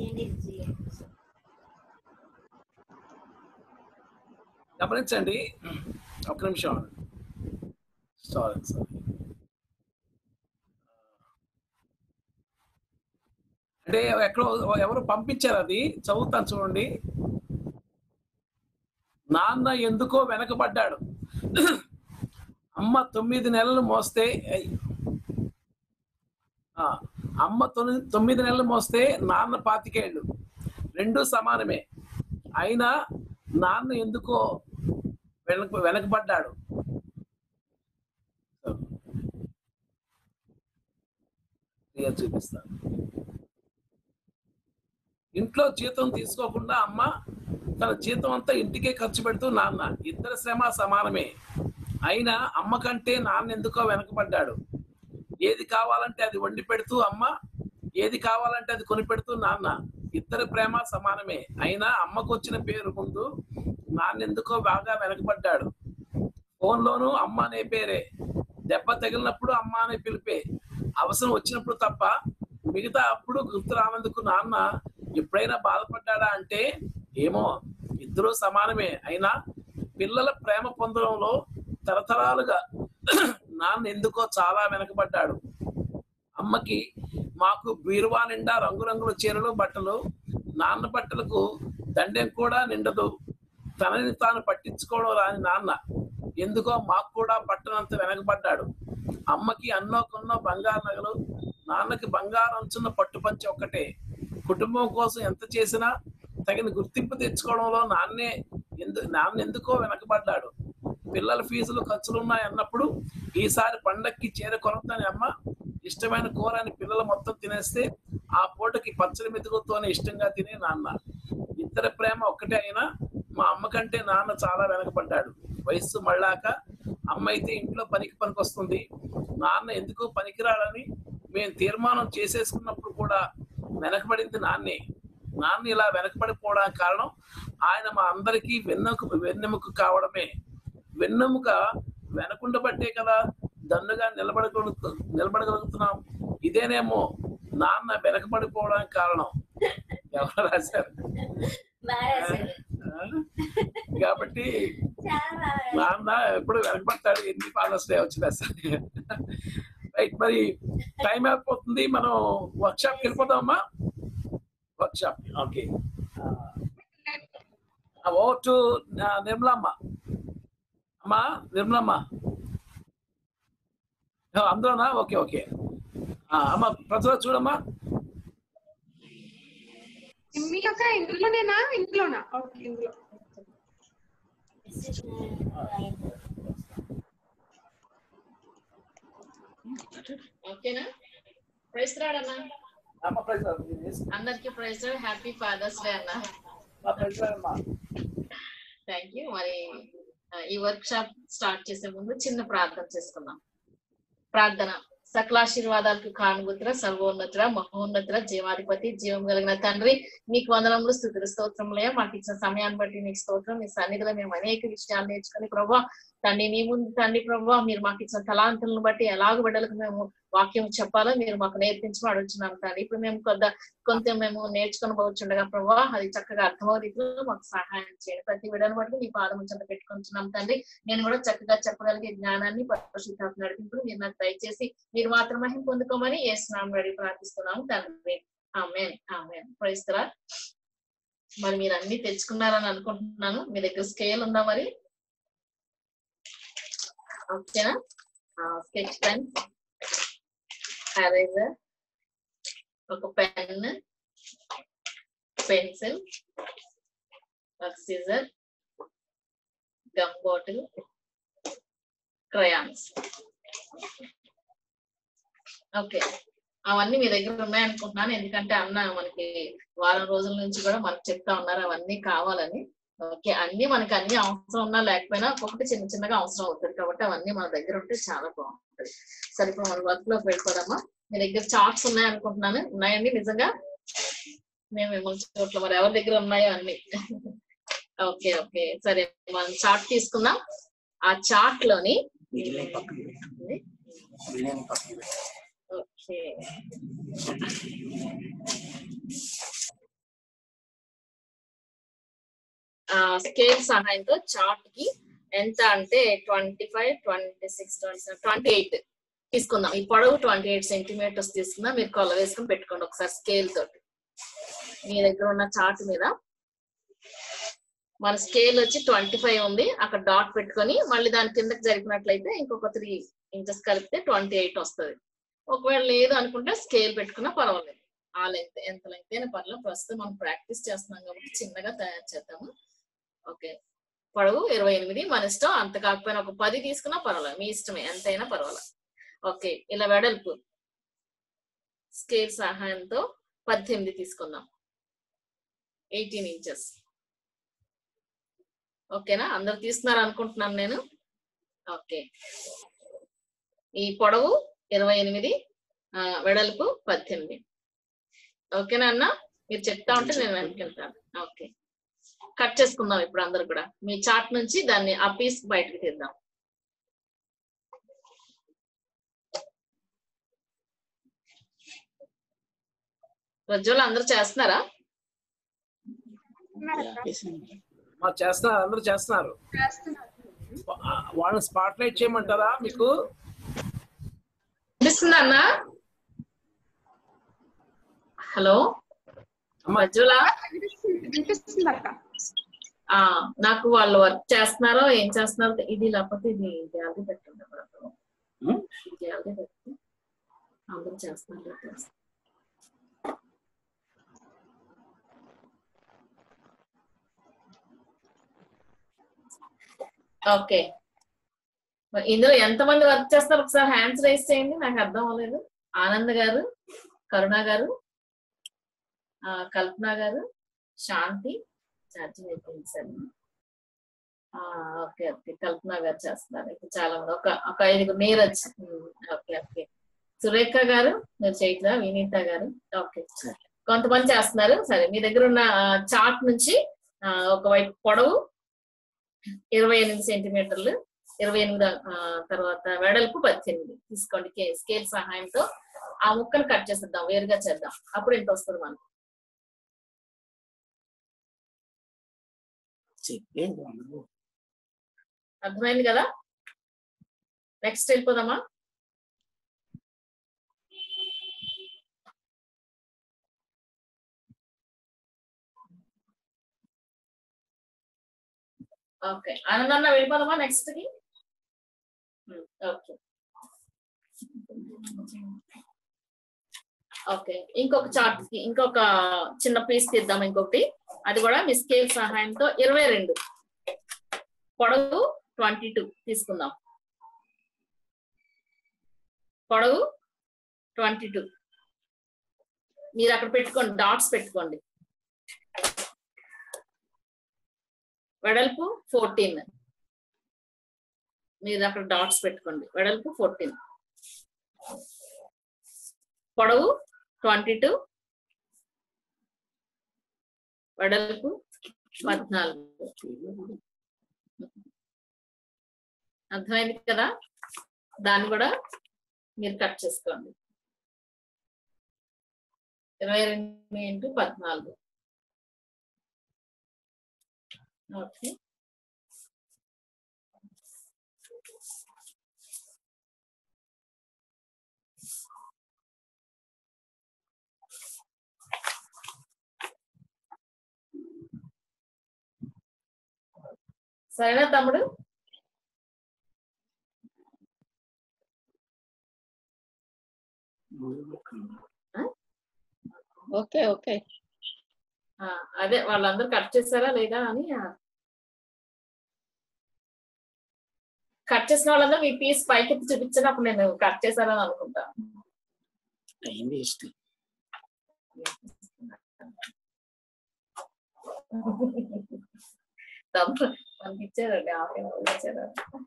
గమనించండి ఒక్క నిమిషం సారీ సారీ అంటే ఎక్కడో ఎవరు పంపించారు అది చదువుతాను చూడండి నాన్న ఎందుకో వెనకబడ్డాడు అమ్మ తొమ్మిది నెలలు మోస్తే ఆ, అమ్మ తొమ్మిది తొమ్మిది నెలలు మోస్తే నాన్న పాతికేళ్ళు రెండు సమానమే అయినా నాన్న ఎందుకో వెనక వెనకబడ్డాడు క్లియర్ చూపిస్తాను ఇంట్లో జీతం తీసుకోకుండా అమ్మ తన జీతం అంతా ఇంటికే ఖర్చు పెడుతూ నాన్న ఇద్దరి శ్రమ సమానమే అయినా అమ్మ కంటే నాన్న ఎందుకో వెనకబడ్డాడు ఏది కావాలంటే అది వండి పెడుతూ అమ్మ ఏది కావాలంటే అది కొని పెడుతూ నాన్న ఇద్దరి ప్రేమ సమానమే అయినా అమ్మకు వచ్చిన పేరు ముందు నాన్న ఎందుకో బాగా వెనకబడ్డాడు ఫోన్లోనూ అమ్మ అనే పేరే దెబ్బ తగిలినప్పుడు అమ్మ అనే పిలిపే అవసరం వచ్చినప్పుడు తప్ప మిగతా అప్పుడు గుర్తు రానందుకు నాన్న ఎప్పుడైనా బాధపడ్డాడా అంటే ఏమో ఇద్దరూ సమానమే అయినా పిల్లల ప్రేమ పొందడంలో తరతరాలుగా నాన్న ఎందుకో చాలా వెనకబడ్డాడు అమ్మకి మాకు బీరువా నిండా రంగురంగుల చీరలు బట్టలు నాన్న బట్టలకు దండెం కూడా నిండదు తనని తాను పట్టించుకోవడం రాని నాన్న ఎందుకో మాకు కూడా పట్టనంత వెనకబడ్డాడు అమ్మకి అన్నో కొన్నో బంగారు నగలు నాన్నకి బంగారం అంచున్న పట్టుపంచి ఒక్కటే కుటుంబం కోసం ఎంత చేసినా తగిన గుర్తింపు తెచ్చుకోవడంలో నాన్నే ఎందు నాన్న ఎందుకో వెనకబడ్డాడు పిల్లల ఫీజులు ఖర్చులున్నాయి అన్నప్పుడు ఈసారి పండక్కి చీర కొనొద్దని అమ్మ ఇష్టమైన కూర అని పిల్లలు మొత్తం తినేస్తే ఆ పూటకి పచ్చడి మెతుకులతోనే ఇష్టంగా తినే నాన్న ఇద్దరి ప్రేమ ఒక్కటే అయినా మా అమ్మ కంటే నాన్న చాలా వెనకబడ్డాడు వయస్సు మళ్ళాక అమ్మ అయితే ఇంట్లో పనికి పనికొస్తుంది నాన్న ఎందుకు పనికిరాడని మేము తీర్మానం చేసేసుకున్నప్పుడు కూడా వెనకబడింది నాన్నే నాన్న ఇలా వెనకబడిపోవడానికి కారణం ఆయన మా అందరికీ వెన్నెముక వెన్నెముక కావడమే వెన్నెముక వెనకుండబట్టే కదా దన్నుగా నిలబడగలుగుతు నిలబడగలుగుతున్నాం ఇదేనేమో నాన్న వెనకబడిపోవడానికి కారణం ఎవరు రాశారు ఆ? కాబట్టి నాన్న ఎప్పుడు వెనకబడతాడు ఎన్ని ఫాదర్స్ డే వచ్చినా సరే రైట్ మరి టైం అయిపోతుంది మనం వర్క్ షాప్కి వెళ్ళిపోదామా work shop okay over to Nirmalamma అమ్మా నిర్మలమ్మ ఆ, అందులోనా ఓకే ఓకే ఆ, అమ్మ ప్రతిభ చూడమ్మా మీ యొక్క ఇందులోనేనా ఇందులోనా ఓకే ఇందులో ఓకేనా ప్రైస్ రాడన్నా అమ్మ ప్రతిభ మీరు వేసుకో. అందరికి ప్రైస్ హ్యాపీ ఫాదర్స్ డే అన్న మా ప్రతిభ అమ్మా థ్యాంక్ యూ మరి ఆ, ఈ వర్క్ షాప్ స్టార్ట్ చేసే ముందు చిన్న ప్రార్థన చేసుకుందాం ప్రార్థన సకలాశీర్వాదాలకు కానుగుతుర సర్వోన్నతుడ మహోన్నతుడ జీవాధిపతి జీవం కలిగిన తండ్రి నీకు వందనములు స్థుతులు స్తోత్రములే మాకు ఇచ్చిన సమయాన్ని బట్టి నీకు స్తోత్రం నీ సన్నిధిలో మేము అనేక విషయాలు నేర్చుకుని ప్రభా తండ్రి నీ ముందు తండ్రి ప్రభా మీరు మాకు ఇచ్చిన తలాంతులను బట్టి ఎలాగ బిడ్డలకు మేము వాక్యం చెప్పాలో మీరు మాకు నేర్పించమని అడుగుతున్నాం తండ్రి ఇప్పుడు మేము కొంత కొంత మేము నేర్చుకుని పోవచ్చుండగా ప్రభా అది చక్కగా అర్థమయ్యే రీతిలో మాకు సహాయం చేయండి ప్రతి విడని బట్టి నీ పాదం చెంత పెట్టుకుంటున్నాం తండ్రి నేను కూడా చక్కగా చెప్పగలిగే జ్ఞానాన్ని పరిశుద్ధాత్మ నడిపింపులు మీరు నాకు దయచేసి మీరు మాత్రం మహిం పొందుకోమని ఏ స్నామం రెడీ ప్రార్థిస్తున్నాము తండ్రి ఆమెన్ ఆమెన్ ప్రైస్తరా మరి మీరు అన్ని తెచ్చుకున్నారని అనుకుంటున్నాను మీ దగ్గర స్కేల్ ఉందా మరి ఓకేనా స్కెచ్ పెన్ ఎరేజర్ ఒక పెన్ పెన్సిల్ ఒక scissor gum bottle crayons okay అవన్నీ మీ దగ్గర ఉన్నాయనుకుంటున్నాను ఎందుకంటే అన్న మనకి వారం రోజుల నుంచి కూడా మనకు చెప్తా ఉన్నారు అవన్నీ కావాలని ఓకే అన్ని మనకి అన్ని అవసరం ఉన్నా లేకపోయినా ఒక్కొక్కటి చిన్న చిన్నగా అవసరం అవుతుంది కాబట్టి అవన్నీ మన దగ్గర ఉంటే చాలా బాగుంటుంది సరే ఇప్పుడు మన వర్క్ లోకి వెళ్ళిపోదామా మీ దగ్గర చార్ట్స్ ఉన్నాయనుకుంటున్నాను ఉన్నాయండి నిజంగా మేము మిమ్మల్ని చోట్ల మరి ఎవరి దగ్గర ఉన్నాయో అన్ని ఓకే ఓకే సరే మనం చార్ట్ తీసుకుందాం ఆ చార్ట్ లోని ఓకే స్కేల్ సహాయంతో చార్ట్ కి ఎంత అంటే twenty five twenty six twenty seven twenty eight తీసుకుందాం ఈ పొడవు ట్వంటీ ఎయిట్ సెంటీమీటర్స్ తీసుకుందాం మీరు కొల వేసుకుని పెట్టుకోండి ఒకసారి స్కేల్ తోటి మీ దగ్గర ఉన్న చార్ట్ మీద మన స్కేల్ వచ్చి ట్వంటీ ఫైవ్ ఉంది అక్కడ డాట్ పెట్టుకొని మళ్ళీ దాని కిందకి జరిపినట్లయితే ఇంకొక త్రీ ఇంచెస్ కలిపితే ట్వంటీ ఎయిట్ వస్తుంది ఒకవేళ లేదు అనుకుంటే స్కేల్ పెట్టుకున్నా పర్వాలేదు ఆ లెంత్ ఎంత లెంత్ అయినా పర్లేదు ప్రస్తుతం మనం ప్రాక్టీస్ చేస్తున్నాం కాబట్టి చిన్నగా తయారు చేద్దాము ఓకే పొడవు ఇరవై ఎనిమిది మన ఇష్టం అంత కాకపోయినా ఒక పది తీసుకున్నా పర్వాలేదు మీ ఇష్టమే ఎంతైనా పర్వాలేదు ఓకే ఇలా వెడల్పు స్కేల్ సహాయంతో పద్దెనిమిది తీసుకుందాం ఎయిటీన్ ఇంచెస్ ఓకేనా అందరు తీస్తున్నారు అనుకుంటున్నాను నేను ఓకే ఈ పొడవు ఇరవై ఎనిమిది ఆ, వెడల్పు పద్దెనిమిది ఓకేనా అన్న మీరు చెప్తా ఉంటే నేను వెనకెళ్తాను ఓకే కట్ చేసుకుందాం ఇప్పుడు అందరు కూడా మీ చార్ట్ నుంచి దాన్ని ఆ పీస్ బయటకు తీద్దాం ప్రజ్వల్ అందరూ చేస్తున్నారా మా చేస్తున్నారు అందరూ చేస్తున్నారు వా- వాళ్ళని స్పాట్ లైట్ చేయమంటారా మీకు వినిపిస్తుందా అన్న హలో ప్రజ్వల వినిపిస్తుంది అక్క ఆ నాకు వాళ్ళు వర్క్ చేస్తున్నారో ఏం చేస్తున్నారో తె- ఇది లేకపోతే ఇది గ్యాలరీ పెట్టండి అప్పుడప్పుడు. ఈ గ్యాలరీ పెట్టి అందరూ చేస్తున్నారు లేదో తెలుసు. ఓకే మరి ఇందులో ఎంతమంది వర్క్ చేస్తారు ఒకసారి హ్యాండ్స్ రైస్ చేయండి నాకు అర్థం అవ్వలేదు ఆనంద్ గారు కరుణ గారు ఆ, కల్పన గారు శాంతి ఛార్జింగ్ అయిపోయింది సార్ ఆ, ఓకే ఓకే కల్పన గారు చేస్తున్నారు ఇప్పుడు చాలా మంది ఒక ఒక ఐదుగురు Neeraj um, okay okay Surekha గారు మీరు చేయట్లా వినీత గారు ఓకే కొంతమంది చేస్తున్నారు సరే మీ దగ్గర ఉన్న చార్ట్ నుంచి ఆ, ఒకవైపు పొడవు ఇరవై ఎనిమిది సెంటీమీటర్లు ఇరవై ఎనిమిది ఆ, తర్వాత వెడల్పు పద్దెనిమిది తీసుకోండి కే- స్కేల్ సహాయంతో ఆ ముక్కను కట్ చేసేద్దాం వేరుగా చేద్దాం అప్పుడు ఎంత వస్తుంది మనకు అర్థమైంది కదా నెక్స్ట్ వెళ్ళిపోదామా ఓకే ఆనందన్న వెళ్ళిపోదామా నెక్స్ట్ కి ఓకే ఓకే ఇంకొక చార్ట్ కి ఇంకొక చిన్న పీస్ తీద్దాం ఇంకొకటి అది కూడా మీ స్కేల్ సహాయంతో ఇరవై రెండు పొడవు ట్వంటీ టూ తీసుకుందాం పొడవు ట్వంటీ టూ మీరు అక్కడ పెట్టుకోండి డాట్స్ పెట్టుకోండి వెడల్పు ఫోర్టీన్ మీరు అక్కడ డాట్స్ పెట్టుకోండి వెడల్పు ఫోర్టీన్ పొడవు ట్వంటీ టూ వెడల్పు పద్నాలుగు అర్థమైంది కదా దాన్ని కూడా మీరు కట్ చేసుకోండి ఇరవై రెండు ఇంటూ పద్నాలుగు ఓకే సరేనా తమ్ముడు ఓకే ఓకే ఆ, అదే వాళ్ళందరూ కట్ చేశారా లేదా అని కట్ చేసిన వాళ్ళందరూ మీ పీస్ పైకి ఎత్తి చూపించండి అప్పుడు నేను కట్ చేశారని అనుకుంటా టైం వేస్ట్ తప్పు మనకి ఇచ్చారండి ఆపే వాళ్ళు ఇచ్చారు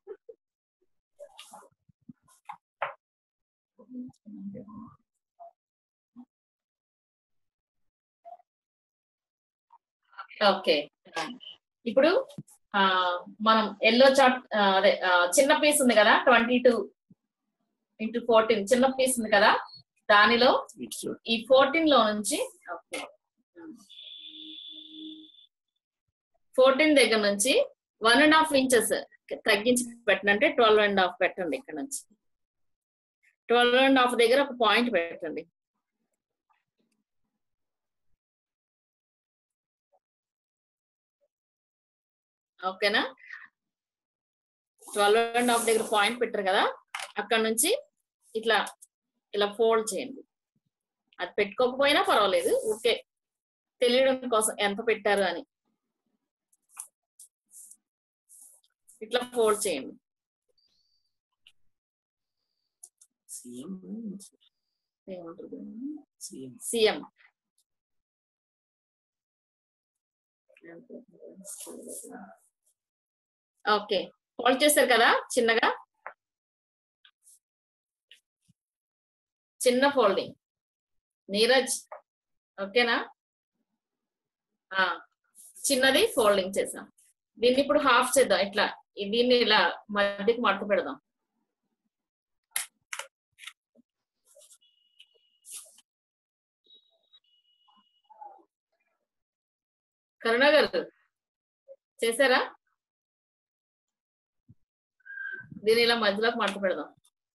ఓకే ఇప్పుడు ఆ మనం ఎల్లో చాట్ అదే ఆ, చిన్న పీస్ ఉంది కదా ట్వంటీ టూ ఇంటూ ఫోర్టీన్ చిన్న పీస్ ఉంది కదా దానిలో ఇట్స్ ఈ ఫోర్టీన్ లో నుంచి ఫోర్టీన్ దగ్గర నుంచి వన్ అండ్ హాఫ్ ఇంచెస్ తగ్గించి పెట్టండి అంటే ట్వెల్వ్ అండ్ హాఫ్ పెట్టండి ఇక్కడ నుంచి ట్వెల్వ్ అండ్ హాఫ్ దగ్గర ఒక పాయింట్ పెట్టండి ఓకేనా ట్వెల్వ్ అండ్ హాఫ్ దగ్గర పాయింట్ పెట్టారు కదా అక్కడ నుంచి ఇట్లా ఇలా ఫోల్డ్ చేయండి అది పెట్టుకోకపోయినా పర్వాలేదు ఓకే తెలియడం కోసం ఎంత పెట్టారు అని ఇట్లా ఫోల్డ్ చేయండి సీఎం ఏమంటారు సీఎం సీఎం ఓకే ఫోల్డ్ చేశారు కదా చిన్నగా చిన్న ఫోల్డింగ్ నీరజ్ ఓకేనా ఆ చిన్నది ఫోల్డింగ్ చేసాం దీన్ని ఇప్పుడు హాఫ్ చేద్దాం ఇట్లా దీన్ని ఇలా మధ్యకి మడత పెడదాం కరుణ గారు చేశారా దీన్ని ఇలా మధ్యలోకి మడత పెడదాం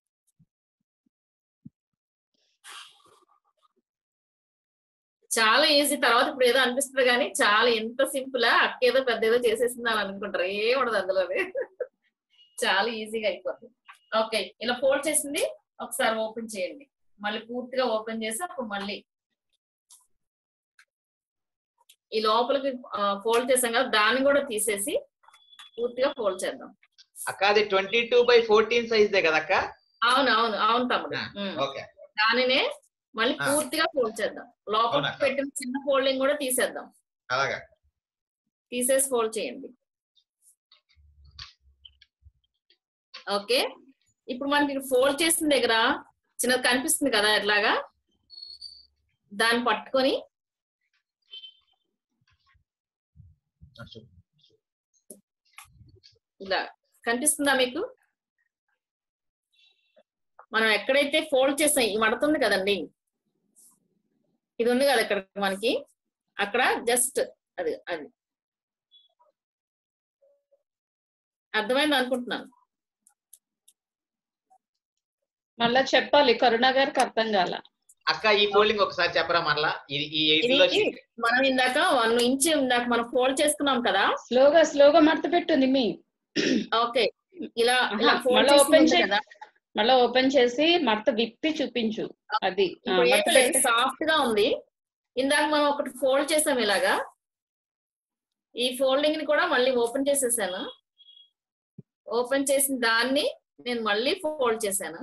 చాలా ఈజీ తర్వాత ఇప్పుడు ఏదో అనిపిస్తుంది కానీ చాలా ఎంత సింపుల్ అక్క ఏదో పెద్ద ఏదో చేసేసింది అని అనుకుంటారు ఏం ఉండదు అందులోనే చాలా ఈజీగా అయిపోతుంది ఓకే ఇలా ఫోల్డ్ చేసింది ఒకసారి ఓపెన్ చేయండి మళ్ళీ పూర్తిగా ఓపెన్ చేసి అప్పుడు మళ్ళీ ఈ లోపలికి ఫోల్డ్ చేసాం కదా దాన్ని కూడా తీసేసి పూర్తిగా ఫోల్డ్ చేద్దాం అక్క అది twenty two by fourteen size కదా అక్క అవును అవును అవును తమ్ముడు ఉమ్. ఓకే దానినే మళ్ళీ ఆ. పూర్తిగా ఫోల్డ్ చేద్దాం లోపల అవునక్క. పెట్టిన చిన్న ఫోల్డింగ్ కూడా తీసేద్దాం అలాగా తీసేసి ఫోల్డ్ చేయండి ఓకే ఇప్పుడు మనకి ఫోల్డ్ చేసిన దగ్గర చిన్నది కనిపిస్తుంది కదా ఇట్లాగా దాన్ని పట్టుకొని ఇలా కనిపిస్తుందా మీకు మనం ఎక్కడైతే ఫోల్డ్ చేసాం ఈ మడతుంది కదండి ఇది ఉంది కదా ఇక్కడ మనకి అక్కడ జస్ట్ అది అది అర్థమైంది అనుకుంటున్నాను మళ్ళా చెప్పాలి కరుణ గారికి అర్థం కాల అక్క ఈ ఫోల్డింగ్ ఒకసారి చెప్పరా మరలా ఇది ఈ ఎయిట్ లో ఇది మనం ఇందాక వన్ ఇంచ్ ఇందాక మనం ఫోల్డ్ చేసుకున్నాం కదా స్లోగా స్లోగా మడత పెట్టు మీ ఓకే ఇలా ఆహా, ఇలా ఫోల్డ్ మళ్ళా చేసింది ఓపెన్ ఉంది చేయి. కదా మళ్ళా ఓపెన్ చేసి మడత విప్పి చూపించు అది ఆ, ఇప్పుడు మడత పెట్టి సాఫ్ట్ గా ఉంది ఇందాక మనం ఒకటి ఫోల్డ్ చేసాం ఇలాగా ఈ ఫోల్డింగ్ ని కూడా మళ్ళీ ఓపెన్ చేసేసాను ఓపెన్ చేసిన దాన్ని నేను మళ్ళీ ఫోల్డ్ చేశాను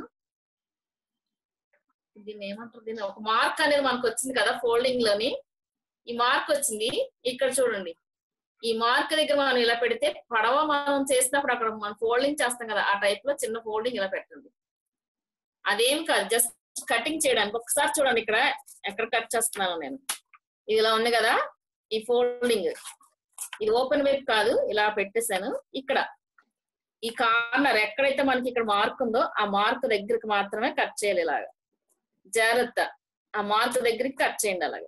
దీన్ని ఏమంటారు దీన్ని ఒక మార్క్ అనేది మనకు వచ్చింది కదా ఫోల్డింగ్ లోని ఈ మార్క్ వచ్చింది ఇక్కడ చూడండి ఈ మార్క్ దగ్గర మనం ఇలా పెడితే పడవ మనం చేసినప్పుడు అక్కడ మనం ఫోల్డింగ్ చేస్తాం కదా ఆ టైప్ లో చిన్న ఫోల్డింగ్ ఇలా పెట్టండి అదేం కాదు జస్ట్ కటింగ్ చేయడానికి ఒకసారి చూడండి ఇక్కడ ఎక్కడ కట్ చేస్తున్నాను నేను ఇది ఇలా ఉంది కదా ఈ ఫోల్డింగ్ ఇది ఓపెన్ వైపు కాదు ఇలా పెట్టేశాను ఇక్కడ ఈ కార్నర్ ఎక్కడైతే మనకి ఇక్కడ మార్క్ ఉందో ఆ మార్క్ దగ్గరికి మాత్రమే కట్ చేయాలి ఇలాగా జాగ్రత్త ఆ మార్క్ దగ్గరికి కట్ చేయండి అలాగే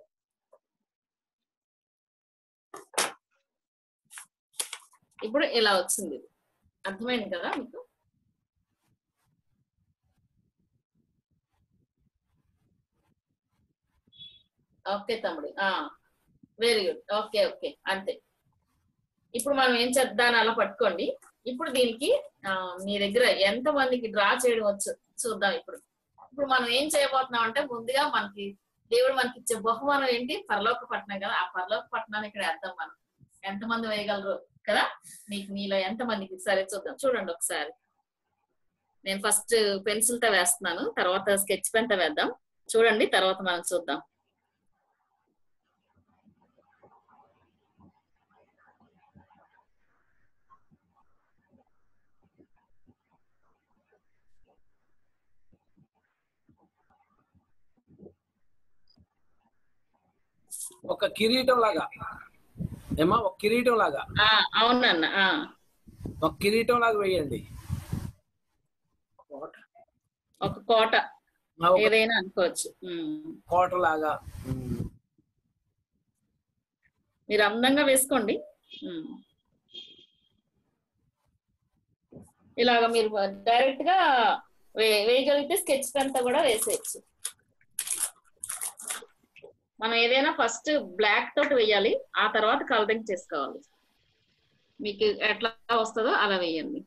ఇప్పుడు ఇలా వచ్చింది అర్థమైంది కదా మీకు ఓకే తమ్ముడు వెరీ గుడ్ ఓకే ఓకే అంతే ఇప్పుడు మనం ఏం చేద్దాం అలా పట్టుకోండి ఇప్పుడు దీనికి ఆ, మీ దగ్గర ఎంత మందికి డ్రా చేయడం వచ్చు చూద్దాం ఇప్పుడు ఇప్పుడు మనం ఏం చేయబోతున్నాం అంటే ముందుగా మనకి దేవుడు మనకి ఇచ్చే బహుమానం ఏంటి పరలోక పట్టణం కదా ఆ పరలోక పట్టణాన్ని ఇక్కడ వేద్దాం మనం ఎంత మంది వేయగలరు కదా మీకు మీలో ఎంత మందికి సరే చూద్దాం చూడండి ఒకసారి నేను ఫస్ట్ పెన్సిల్ తో వేస్తున్నాను తర్వాత స్కెచ్ పెన్ తో వేద్దాం చూడండి తర్వాత మనం చూద్దాం ఒక కిరీటం లాగా ఏమా ఒక కిరీటం లాగా ఆ, అవునన్న ఆ, ఒక కిరీటం లాగా వేయండి ఒక కోట ఆ, ఒక ఏదైనా అనుకోవచ్చు ఉమ్. కోట లాగా మీరు అందంగా వేసుకోండి ఉమ్. ఇలాగ మీరు డైరెక్ట్ గా వే- వేయగలిగితే స్కెచ్ అంతా కూడా వేసేయచ్చు మనం ఏదైనా ఫస్ట్ బ్లాక్ తోటి వేయాలి ఆ తర్వాత కలరింగ్ చేసుకోవాలి మీకు ఎట్లా వస్తుందో అలా వేయండి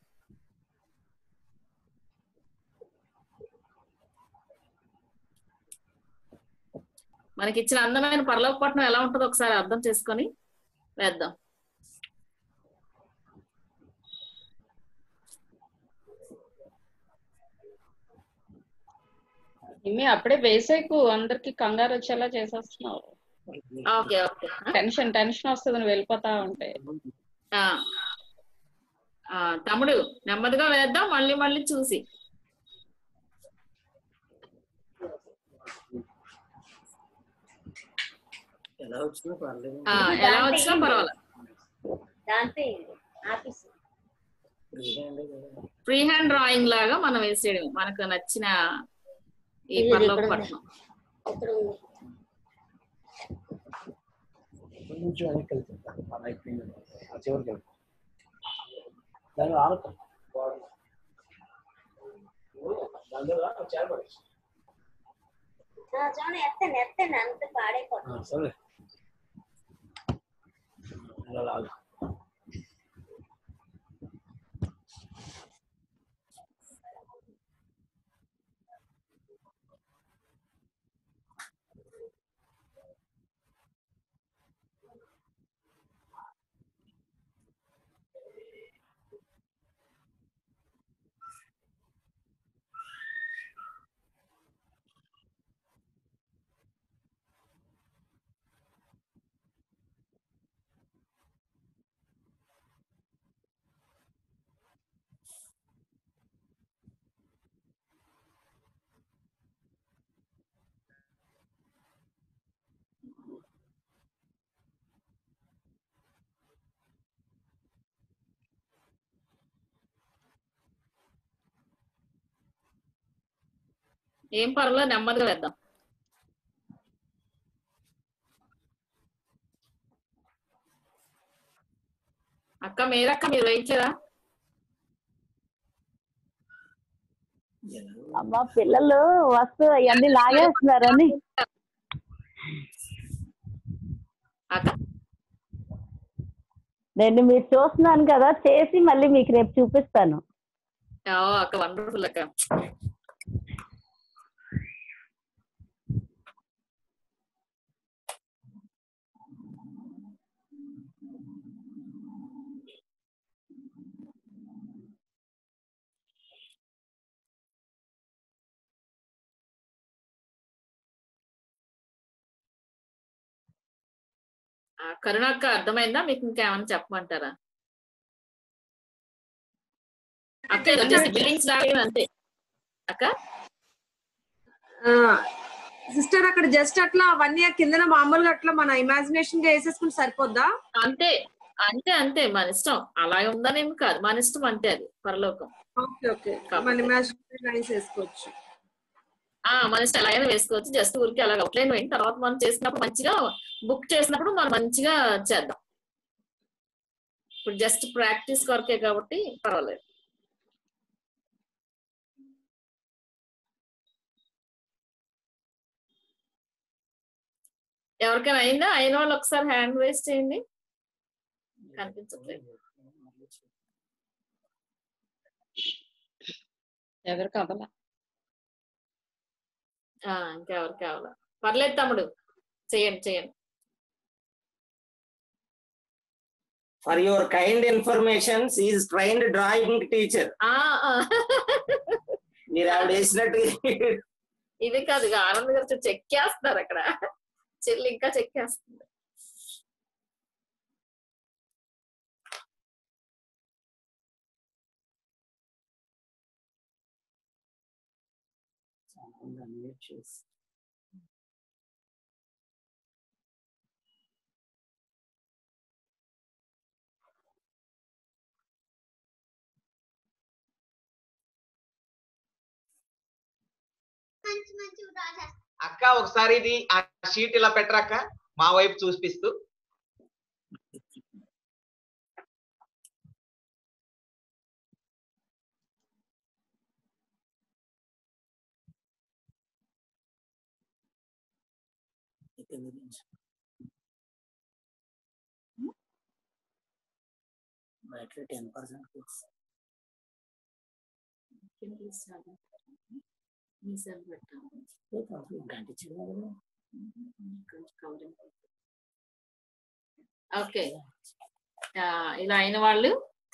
మనకి ఇచ్చిన అందమైన పరలోకపట్నం ఎలా ఉంటుందో ఒకసారి అర్థం చేసుకొని వేద్దాం ఇమ్మి అప్పుడే వేసేకు అందరికి కంగారు వచ్చేలా చేసేస్తున్నావు ఓకే ఓకే టెన్షన్ టెన్షన్ వస్తుంది నువ్వు వెళ్ళిపోతా ఉంటే ఆ. ఆ, తమ్ముడు నెమ్మదిగా వేద్దాం మళ్ళీ మళ్ళీ చూసి ఎలా వచ్చినా పర్లేదు ఆ, ఎలా వచ్చినా పర్వాలేదు ఫ్రీ హ్యాండ్ డ్రాయింగ్ లాగా మనం వేసేయడం మనకు నచ్చిన ఈ పరలోకపట్నం కొంచెం వెనక్కి వెళ్తుంటా అలా అయిపోయింది ఆ చివరికి వెళ్తాం దాని ఆడతాం సరే అలా లాగు ఏం పర్వాలేదు నెమ్మదిగా వేద్దాం అక్క మీరక్క మీరు వేయట్లేదా అమ్మా పిల్లలు వస్తూ అవన్నీ లాగేస్తున్నారని అక్క నేను మీరు చూస్తున్నాను కదా చేసి మళ్ళీ మీకు రేపు చూపిస్తాను ఓ అక్క వండర్ఫుల్ అక్క ఆ, కరుణక్క అర్థమైందా మీకు ఇంకేమైనా చెప్పమంటారా అక్క ఇది వచ్చేసి బిల్డింగ్స్ లాగే అంతే అక్క సిస్టర్ అక్కడ జస్ట్ అట్లా అవన్నీ ఆ కిందన మామూలుగా అట్లా మన ఇమాజినేషన్ గా వేసేసుకుని సరిపోద్దా అంతే అంతే అంతే మన ఇష్టం అలాగే ఉందనేమి కాదు మన ఇష్టం అంతే అది పరలోకం ఓకే ఓకే కాకపోతే. మన ఇమాజినేషన్ లైన్స్ వేసుకోవచ్చు ఆ మన ఇష్టం ఎలాగైనా వేసుకోవచ్చు జస్ట్ ఊరికి అలాగ అవుట్లైన్ వేయండి తర్వాత మనం చేసినప్పుడు మంచిగా బుక్ చేసినప్పుడు మనం మంచిగా చేద్దాం ఇప్పుడు జస్ట్ ప్రాక్టీస్ కొరకే కాబట్టి పర్వాలేదు ఎవరికైనా అయిందా అయిన వాళ్ళు ఒకసారి హ్యాండ్ రైస్ చేయండి కనిపించట్లేదు ఎవరు కావాలా ఆ, ఇంకెవరు కావాలా పర్లేదు తమ్ముడు చేయండి చేయండి For your kind information, she is trained drawing teacher. ఆ, ఆ. మీరు ఆవిడ వేసినట్టు ఇది కాదు ఇక ఆనంద్ గారు చూడు చెక్కేస్తున్నారు అక్కడ చెల్లి ఇంకా చెక్కేస్తుంది అక్క ఒకసారి ఇది ఆ షీట్ ఇలా పెట్టరక్క మా వైపు చూపిస్తూ బ్యాటరీ టెన్ పర్సెంట్ మీసాలు పెట్టాము ఓకే ఆ, ఇలా అయిన వాళ్ళు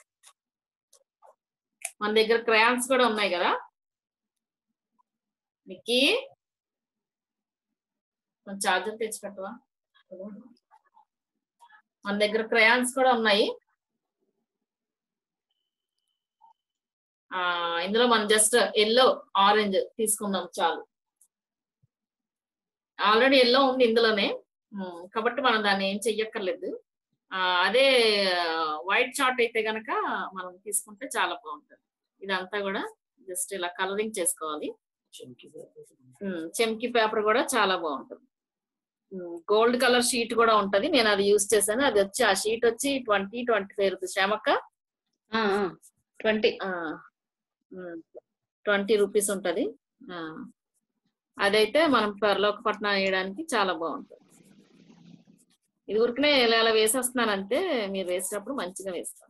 మన దగ్గర క్రయాన్స్ కూడా ఉన్నాయి కదా మిక్కీ కొంచెం చార్జర్ తెచ్చి పెట్టవా మన దగ్గర క్రయాన్స్ కూడా ఉన్నాయి ఆ ఇందులో మనం జస్ట్ ఎల్లో ఆరెంజ్ తీసుకుందాం చాలు ఆల్రెడీ ఎల్లో ఉంది ఇందులోనే ఉమ్, కాబట్టి మనం దాన్ని ఏం చెయ్యక్కర్లేదు ఆ, అదే వైట్ చార్ట్ అయితే గనక మనం తీసుకుంటే చాలా బాగుంటుంది ఇదంతా కూడా జస్ట్ ఇలా కలరింగ్ చేసుకోవాలి ఉమ్, చెంకి పేపర్ కూడా చాలా బాగుంటుంది గోల్డ్ కలర్ షీట్ కూడా ఉంటది నేను అది యూజ్ చేశాను అది వచ్చి ఆ షీట్ వచ్చి ట్వంటీ ట్వంటీ ఫైవ్ రూపీస్ శ్యామక్క ట్వంటీ ట్వంటీ రూపీస్ ఉంటది ఆ, అదైతే మనం పరలోక పట్నం వేయడానికి చాలా బాగుంటుంది ఇది ఊరికనే ఇలా ఇలా వేసేస్తున్నాను అంతే మీరు వేసినప్పుడు మంచిగా వేస్తాను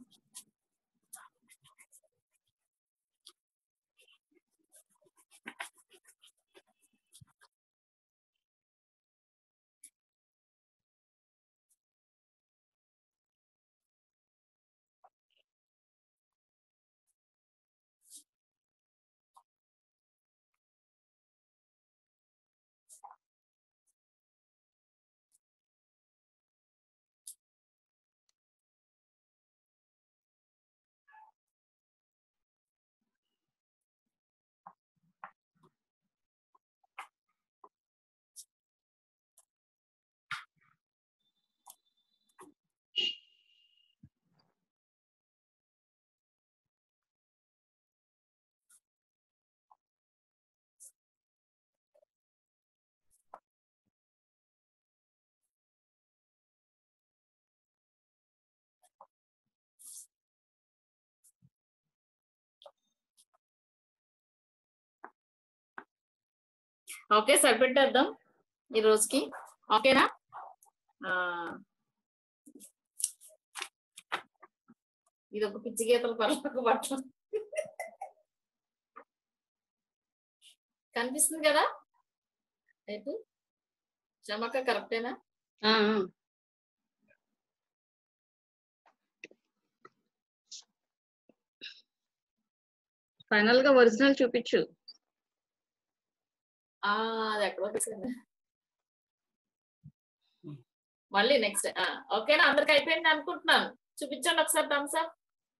ఓకే సరిపెట్టేద్దాం ఈ రోజుకి ఓకేనా ఆ, ఇది ఒక పిచ్చి గీతల పర్లకు పట్టం కనిపిస్తుంది కదా అయితే శ్రమక్క కరెక్టేనా ఫైనల్ గా ఒరిజినల్ చూపించు ఆ అది ఎక్కడో తీసాను మళ్ళీ నెక్స్ట్ ఓకేనా అందరికి అయిపోయింది అనుకుంటున్నాను చూపించండి ఒకసారి థమ్స్ అప్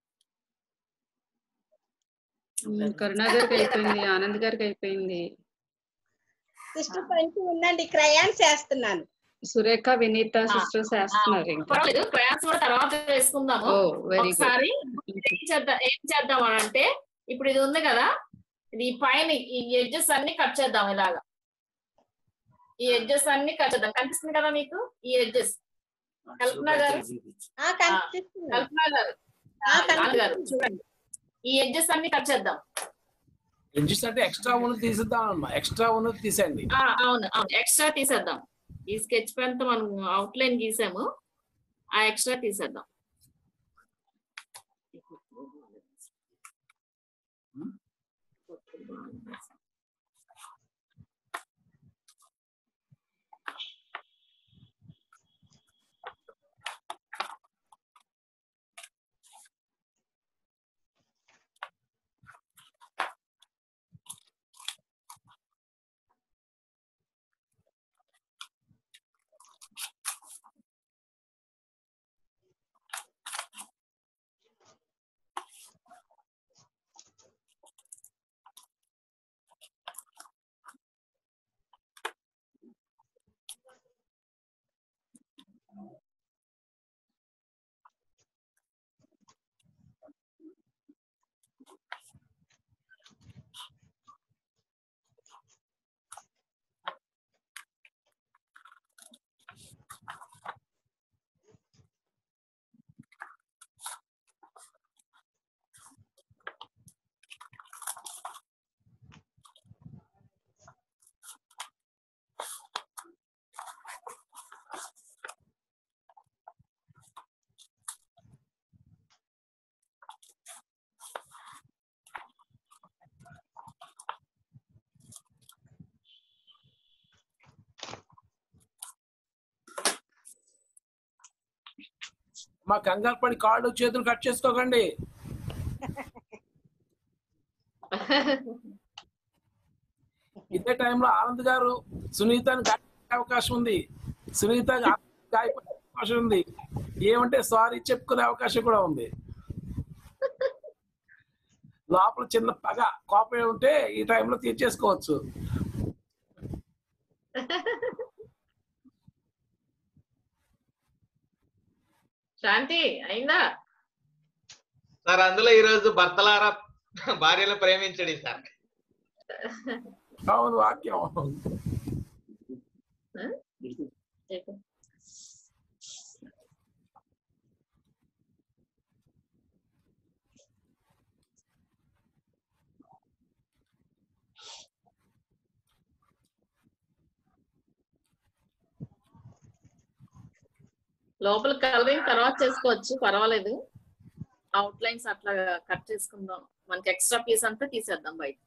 ఉమ్, కరుణా గారికి అయిపోయింది ఆనంద్ గారికి అయిపోయింది సిస్టర్ కొంచెం ఉందండి క్రయాన్స్ వేస్తున్నాను సురేఖ వినీత సిస్టర్స్ వేస్తున్నారు ఇంకా పర్వాలేదు క్రయాన్స్ కూడా తర్వాత వేసుకుందాము ఓ వెరీ గుడ్ ఒకసారి ఏం చేద్దాం ఏం చేద్దాం అని అంటే ఇప్పుడు ఇది ఉంది కదా ఇది ఈ పైన ఈ ఎడ్జెస్ అన్ని కట్ చేద్దాం ఇలాగా ఈ ఎడ్జెస్ అన్ని కట్ చేద్దాం కనిపిస్తుంది కదా మీకు ఈ ఎడ్జెస్ కల్పన గారు ఆ, కనిపిస్తుంది. కల్పన గారు ఆ, ఆనంద్ గారు కనిపిస్తుంది. చూడండి ఈ ఎడ్జెస్ అన్ని కట్ చేద్దాం ఎడ్జెస్ అంటే ఎక్స్ట్రా ఉన్నది తీసేద్దాం అమ్మా ఎక్స్ట్రా ఉన్నది తీసేయండి ఆ, అవును అవును ఎక్స్ట్రా తీసేద్దాం ఈ స్కెచ్ పెన్ తో మనం అవుట్ లైన్ గీసాము ఆ ఎక్స్ట్రా తీసేద్దాం మా కంగారు పడి కాళ్ళు చేతులు కట్ చేసుకోకండి ఇదే టైంలో ఆనంద్ గారు సునీతని గాయపడే అవకాశం ఉంది సునీత గా- గాయపడే అవకాశం ఉంది ఏమంటే సారీ చెప్పుకునే అవకాశం కూడా ఉంది లోపల చిన్న పగ కోపం ఉంటే ఈ టైంలో తీర్చేసుకోవచ్చు శాంతి అయిందా సార్ అందులో ఈ రోజు భర్తలారా భార్యను ప్రేమించడి సార్ అవును వాక్యం చెప్పు. లోపల కలరింగ్ తర్వాత చేసుకోవచ్చు పర్వాలేదు అవుట్ లైన్స్ అట్లా కట్ చేసుకుందాం మనకి ఎక్స్ట్రా పీస్ అంతా తీసేద్దాం బయట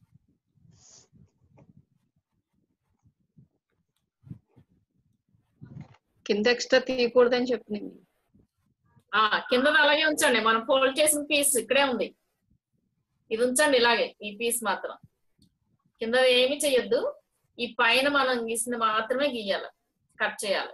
కింద ఎక్స్ట్రా తీయకూడదని చెప్పింది ఆ కింద అలాగే ఉంచండి మనం ఫోల్డ్ చేసిన పీస్ ఇక్కడే ఉంది ఇది ఉంచండి ఇలాగే ఈ పీస్ మాత్రం కింద ఏమి చెయ్యొద్దు ఈ పైన మనం గీసింది మాత్రమే గీయాలి కట్ చేయాలి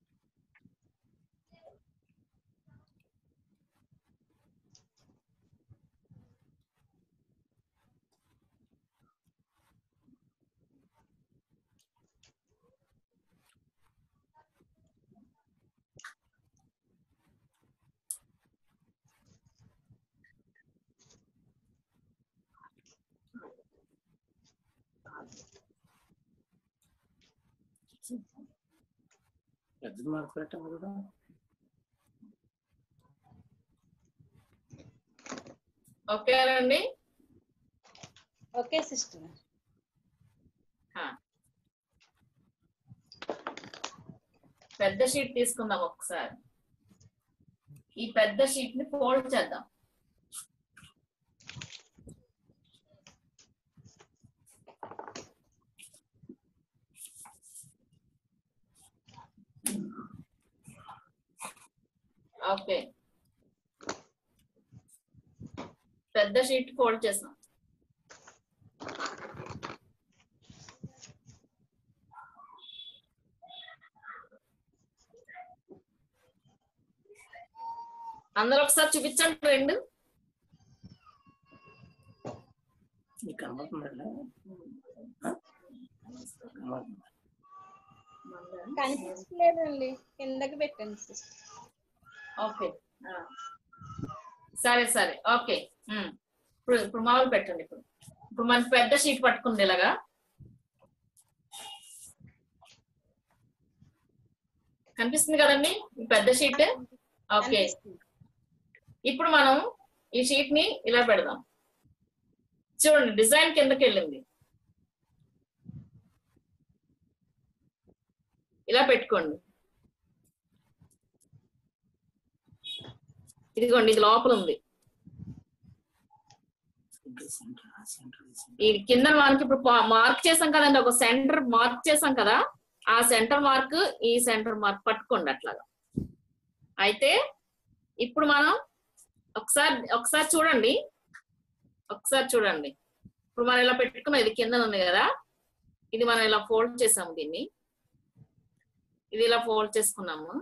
పెద్దది మార్పు పెట్టాము కదా ఓకే అండి ఓకే సిస్టర్ పెద్ద షీట్ తీసుకుందాం ఒకసారి ఈ పెద్ద షీట్ ని ఫోల్డ్ చేద్దాం ఓకే పెద్ద షీట్ ఫోల్డ్ చేసాం అందరూ ఒకసారి చూపించండి రెండు నీకు కనబడుతుందండి కనబడుతుంది కనిపించలేదండి కిందకి పెట్టండి సిస్టర్ ఓకే ఆ. సరే సరే ఓకే ఉమ్. ఇప్పుడు ఇప్పుడు మామూలు పెట్టండి ఇప్పుడు ఇప్పుడు మనకి పెద్ద షీట్ పట్టుకుంది ఇలాగా కనిపిస్తుంది కదండి ఈ పెద్ద షీట్ ఓకే ఇప్పుడు మనం ఈ షీట్ ని ఇలా పెడదాం చూడండి డిజైన్ కిందకి వెళ్ళింది ఇలా పెట్టుకోండి ఇదిగోండి ఇది లోపల ఉంది ఈ కింద మనకి ఇప్పుడు మార్క్ చేసాం కదండి ఒక సెంటర్ మార్క్ చేసాం కదా ఆ సెంటర్ మార్క్ ఈ సెంటర్ మార్క్ పట్టుకోండి అట్లాగా అయితే ఇప్పుడు మనం ఒకసారి ఒకసారి చూడండి ఒకసారి చూడండి ఇప్పుడు మనం ఇలా పెట్టుకున్నాం ఇది కింద ఉంది కదా ఇది మనం ఇలా ఫోల్డ్ చేసాము దీన్ని ఇది ఇలా ఫోల్డ్ చేసుకున్నాము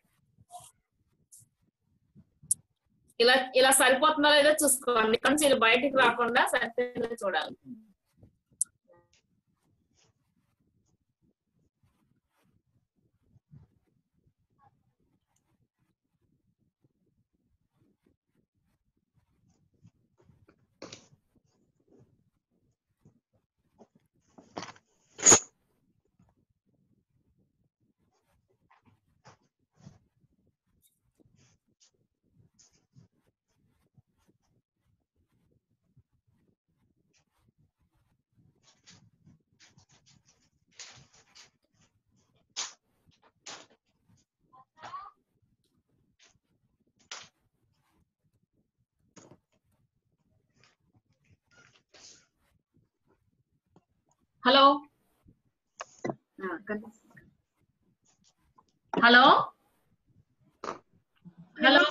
ఇలా ఇలా సరిపోతుందో లేదో చూసుకోండి ఇక్కడ నుంచి ఇది బయటికి రాకుండా సరిపోయిందో చూడాలి హలో హలో హలో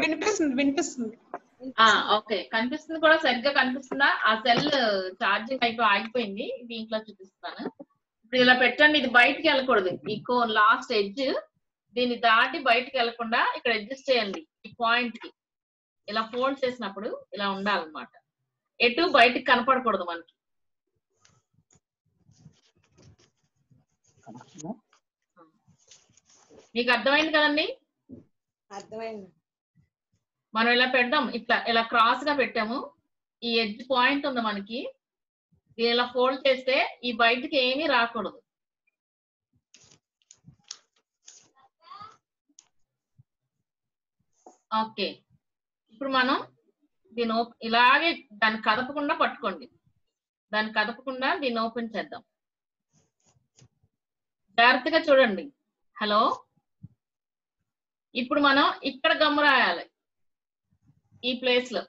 వినిపిస్తుంది వినిపిస్తుంది ఆ ఓకే కనిపిస్తుంది కూడా సరిగ్గా కనిపిస్తుందా ఆ సెల్ ఛార్జింగ్ అయిపోయి ఆగిపోయింది దీంట్లో చూపిస్తాను ఇప్పుడు ఇలా పెట్టండి ఇది బయటికి వెళ్ళకూడదు ఈ కో లాస్ట్ ఎడ్జ్ దీన్ని దాటి బయటికి వెళ్ళకుండా ఇక్కడ అడ్జస్ట్ చేయండి ఈ పాయింట్ కి ఇలా ఫోల్డ్ చేసినప్పుడు ఇలా ఉండాలన్నమాట ఎటు బయటికి కనపడకూడదు మనకి మీకు అర్థమైంది కదండి అర్థమైంది మనం ఇలా పెడదాం ఇట్లా ఇలా క్రాస్ గా పెట్టాము ఈ ఎడ్జ్ పాయింట్ ఉంది మనకి దీని ఇలా ఫోల్డ్ చేస్తే ఈ బయటికి ఏమీ రాకూడదు ఓకే ఇప్పుడు మనం దీని ఓప్- ఇలాగే దాన్ని కదపకుండా పట్టుకోండి దాన్ని కదపకుండా దీన్ని ఓపెన్ చేద్దాం జాగ్రత్తగా చూడండి హలో ఇప్పుడు మనం ఇక్కడ గమ్ము రాయాలి ఈ ప్లేస్ లో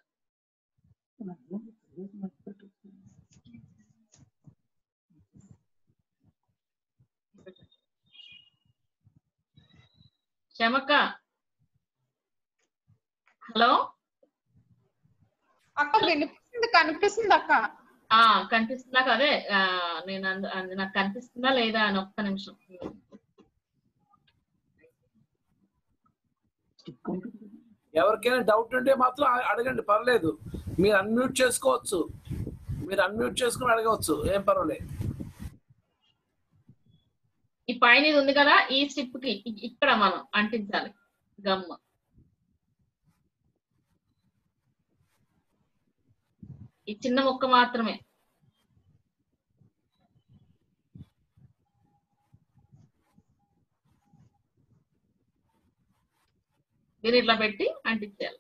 క్షమక్క హలో అక్క వినిపిస్తుంది కనిపిస్తుంది అక్క ఆ కనిపిస్తుందా అదే ఆ, నేను అంద- అంద- నాకు కనిపిస్తుందా లేదా అని ఒక్క నిమిషం ఎవరికైనా డౌట్ ఉంటే మాత్రం అ- అడగండి పర్లేదు మీరు అన్మ్యూట్ చేసుకోవచ్చు మీరు అన్మ్యూట్ చేసుకుని అడగవచ్చు ఏం పర్వాలేదు ఈ పైన ఇది ఉంది కదా ఈ స్టిప్ కి ఇ- ఇక్కడ మనం అంటించాలి గమ్ ఈ చిన్న ముక్క మాత్రమే దీన్ని ఇట్లా పెట్టి అంటించాలి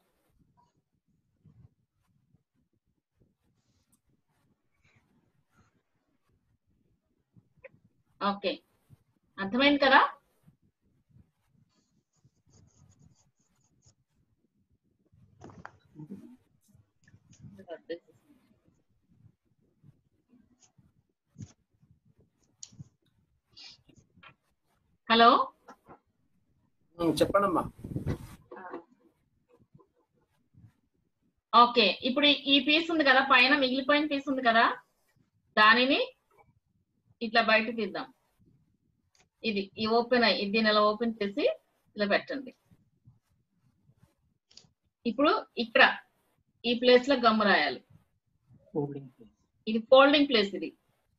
ఓకే అర్థమైంది కదా హలో ఉమ్, చెప్పండమ్మా ఓకే ఇప్పుడు ఈ- ఈ పీస్ ఉంది కదా పైన మిగిలిపోయిన పీస్ ఉంది కదా దానిని ఇట్లా బయట తీద్దాం ఇది ఈ ఓపెన్ అయ్యి దీన్ని ఇలా ఓపెన్ చేసి ఇలా పెట్టండి ఇప్పుడు ఇక్కడ ఈ ప్లేస్ లో గమ్ము రాయాలి ఇది ఫోల్డింగ్ ప్లేస్ ఇది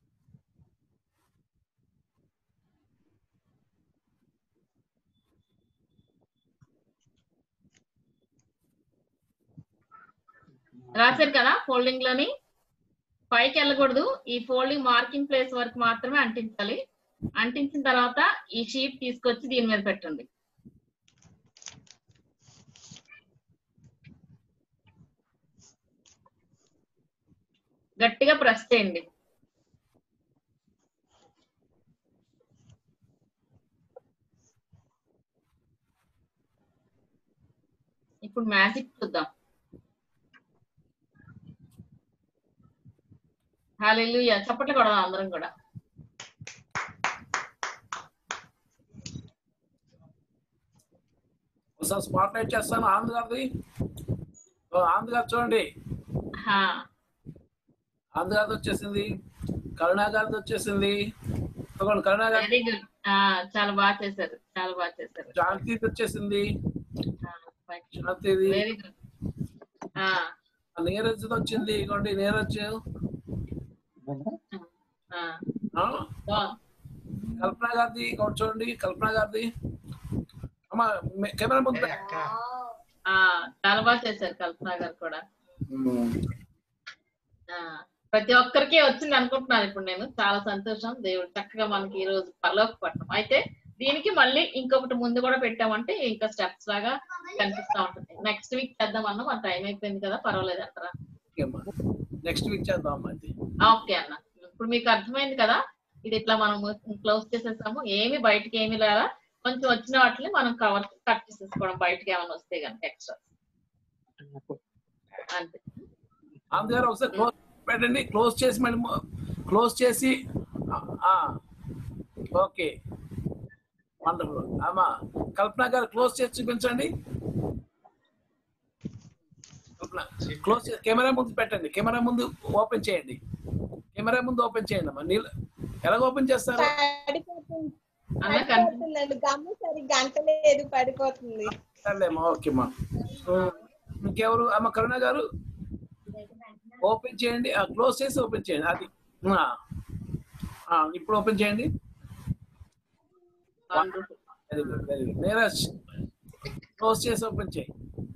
రాశారు కదా ఫోల్డింగ్ లోని పైకి వెళ్ళకూడదు ఈ ఫోల్డింగ్ మార్కింగ్ ప్లేస్ వరకు మాత్రమే అంటించాలి అంటించిన తర్వాత ఈ షీట్ తీసుకొచ్చి దీని మీద పెట్టండి గట్టిగా ప్రెస్ చేయండి ఇప్పుడు మ్యాజిక్ చూద్దాం హాలెలూయా చప్పట్లు కొడదాం అందరం కూడా ఒకసారి స్పాట్ లైట్ చేస్తాను ఆనంద్ గారిది ఓ, ఆనంద్ గారు చూడండి హా, ఆనంద్ గారిది వచ్చేసింది కరుణా గారిది వచ్చేసింది ఇదిగోండి కరుణా గారి వెరీ గుడ్ ఆ, చాలా బాగా చేశారు చాలా బాగా చేశారు శాంతిది వచ్చేసింది శాంతిది వెరీ గుడ్ నీరజ్ వచ్చింది ఇదిగోండి నీరజ్ ఆ? కల్పన గారిది ఇంకోటి చూడండి కల్పన గారిది అమ్మా మె- కెమెరా ముందు పెట్ట- చాలా బాగా చేశారు కల్పన గారు కూడా ఆ, ప్రతి ఒక్కరికి వచ్చింది అనుకుంటున్నాను ఇప్పుడు నేను చాలా సంతోషం దేవుడు చక్కగా మనకి ఈ రోజు పరలోకి పట్టడం అయితే దీనికి మళ్ళీ ఇంకొకటి ముందు కూడా పెట్టామంటే ఇంకా స్టెప్స్ లాగా కనిపిస్తా ఉంటుంది నెక్స్ట్ వీక్ చేద్దాం అన్న మన టైం అయిపోయింది కదా పర్వాలేదు అంటారా నెక్స్ట్ వీక్ చేద్దాం అమ్మా ఇది ఓకే అన్న ఇప్పుడు మీకు అర్థమైంది కదా ఇది ఇట్లా మనం క్లోజ్ చేసేసాము ఏమి బయటకి ఏమి లేదా కొంచెం వచ్చిన వాటిని మనం కవర్ కట్ చేసేసుకోవడం బయటకి ఏమైనా వస్తే కనుక ఎక్స్ట్రా అంతే ఆనంద్ గారు ఒకసారి క్లోజ్ పెట్టండి క్లోజ్ చేసి మళ్ళీ క్లోజ్ చేసి ఓకే వండర్ఫుల్ అమ్మా కల్పన గారు క్లోజ్ చేసి చూపించండి క్లోజ్ కెమెరా ముందు పెట్టండి కెమెరా ముందు ఓపెన్ చేయండి కెమెరా ముందు ఓపెన్ చేయండి అమ్మా నీళ్ళు ఎలాగ ఓపెన్ చేస్తారు పడిపోతుంది అన్న కనిపి పడిపోతుందండి గమ్ము సరిగ్గా గంట లేదు పడిపోతుంది సర్లేమ్మా ఓకే అమ్మా ఇంకెవరు అమ్మ కరుణ గారు ఓపెన్ చేయండి క్లోజ్ చేసి ఓపెన్ చేయండి అది ఆ. ఆ, ఇప్పుడు ఓపెన్ చేయండి very good very good Neeraj close చేసి ఓపెన్ చేయి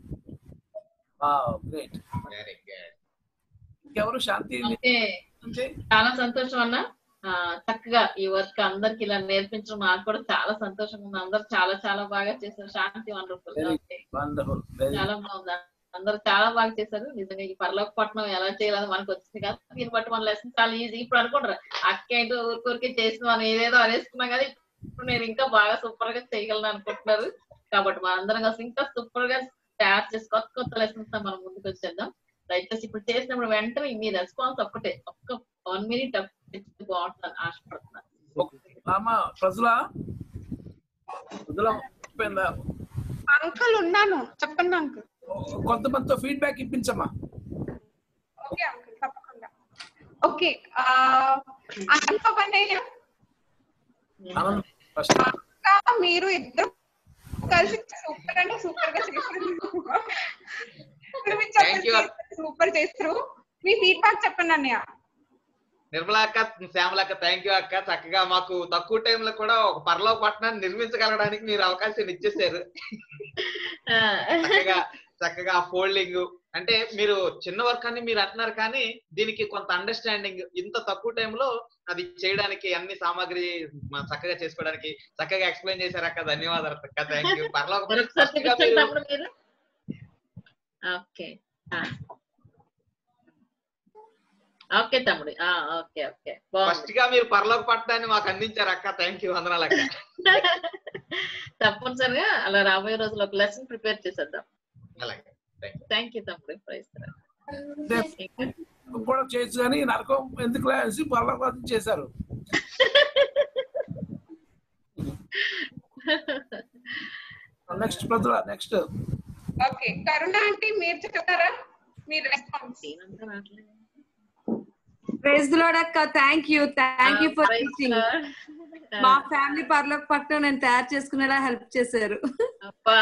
గ్రేట్ వెరీ గుడ్ ఇంకెవరు శాంతి ఓకే చాలా సంతోషం అన్న ఆ, చక్కగా ఈ వర్క్ అందరికి ఇలా నేర్పించడం నాకు కూడా చాలా సంతోషంగా ఉంది అందరు చాలా చాలా బాగా చేశారు Shanti wonderful okay wonderful very చాలా బాగుంది అందరూ చాలా బాగా చేశారు నిజంగా ఈ పర్లోక పట్టణం ఎలా చేయాలని మనకు వచ్చింది కదా దీన్ని బట్టి మన లెసన్ చాలా ఈజీ ఇప్పుడు అనుకుంటారు అక్క ఏంటో ఊరికూరికే చేసిన మనం ఏదేదో అనేసుకున్నాం కదా ఇప్పుడు నేను ఇంకా బాగా సూపర్ గా చేయగలను అనుకుంటున్నారు కాబట్టి మనందరం కలిసి ఇంకా సూపర్ గా తయారు చేసి కొత్త కొత్త లెసన్స్ తో మనం ముందుకు వచ్చేద్దాం దయచేసి ఇప్పుడు చేసినప్పుడు వెంటనే మీ రెస్పాన్స్ ఒక్కటే ఒక్క వన్ మినిట్ బాగుంటుందని ఆశపడుతున్నాను అమ్మ ప్రజల ప్రజల అయిపోయిందా? అంకుల్ ఉన్నాను చెప్పండి అంకుల్ కొంతమందితో ఫీడ్బ్యాక్ ఇప్పించమ్మా ఓకే అంకుల్ తప్పకుండా ఓకే అంత పని ఆనంద్ ఫస్ట్ ఇంకా మీరు ఇద్దరు కలిసి సూపర్ అంటే సూపర్ గా చేశారు Thank you. సూపర్ చేస్తారు మీ ఫీడ్బ్యాక్ చెప్పండి అన్నయ్య నిర్మలా అక్క శ్యామల అక్క థ్యాంక్ యూ అక్క చక్కగా మాకు తక్కువ టైంలో కూడా ఒక పర్లో పట్టణాన్ని నిర్మించగలడానికి మీరు అవకాశం ఇచ్చేసారు చక్కగా చక్కగా ఫోల్డింగ్ అంటే మీరు చిన్న వర్క్ అని మీరు అంటున్నారు కానీ దీనికి కొంత అండర్స్టాండింగ్ ఇంత తక్కువ టైంలో అది చేయడానికి అన్ని సామాగ్రి మ- చక్కగా చేసుకోవడానికి చక్కగా ఎక్స్ప్లెయిన్ చేశారు అక్క ధన్యవాదాలు అక్క థ్యాంక్ యూ పర్లో మరొకసారి చూపించండి తమ్ముడు మీరు ఓకే ఓకే తమ్ముడు ఆ, ఓకే ఓకే బాగుంది ఫస్ట్ గా మీరు పర్లోక పట్టడాన్ని మాకు అందించారు అక్క థ్యాంక్ యూ వందనాలు అక్క తప్పనిసరిగా అలా రాబోయే రోజుల్లో ఒక లెసన్ ప్రిపేర్ చేసేద్దాం అలాగే థ్యాంక్ థ్యాంక్ యూ తమ్ముడు ప్రైజ్ కూడా చేయొచ్చు కానీ నరకం ఎందుకు అనేసి పర్లవాదం చేశారు నెక్స్ట్ ప్రజల నెక్స్ట్ ఓకే కరుణ అంటే మీరు చెప్తారా మీ రెస్పాన్స్ ప్రైజ్ లోడ్ అక్క thank you thank you for teaching మా ఫ్యామిలీ పర్లోకి పట్టణం నేను తయారు చేసుకునేలా హెల్ప్ చేశారు అబ్బా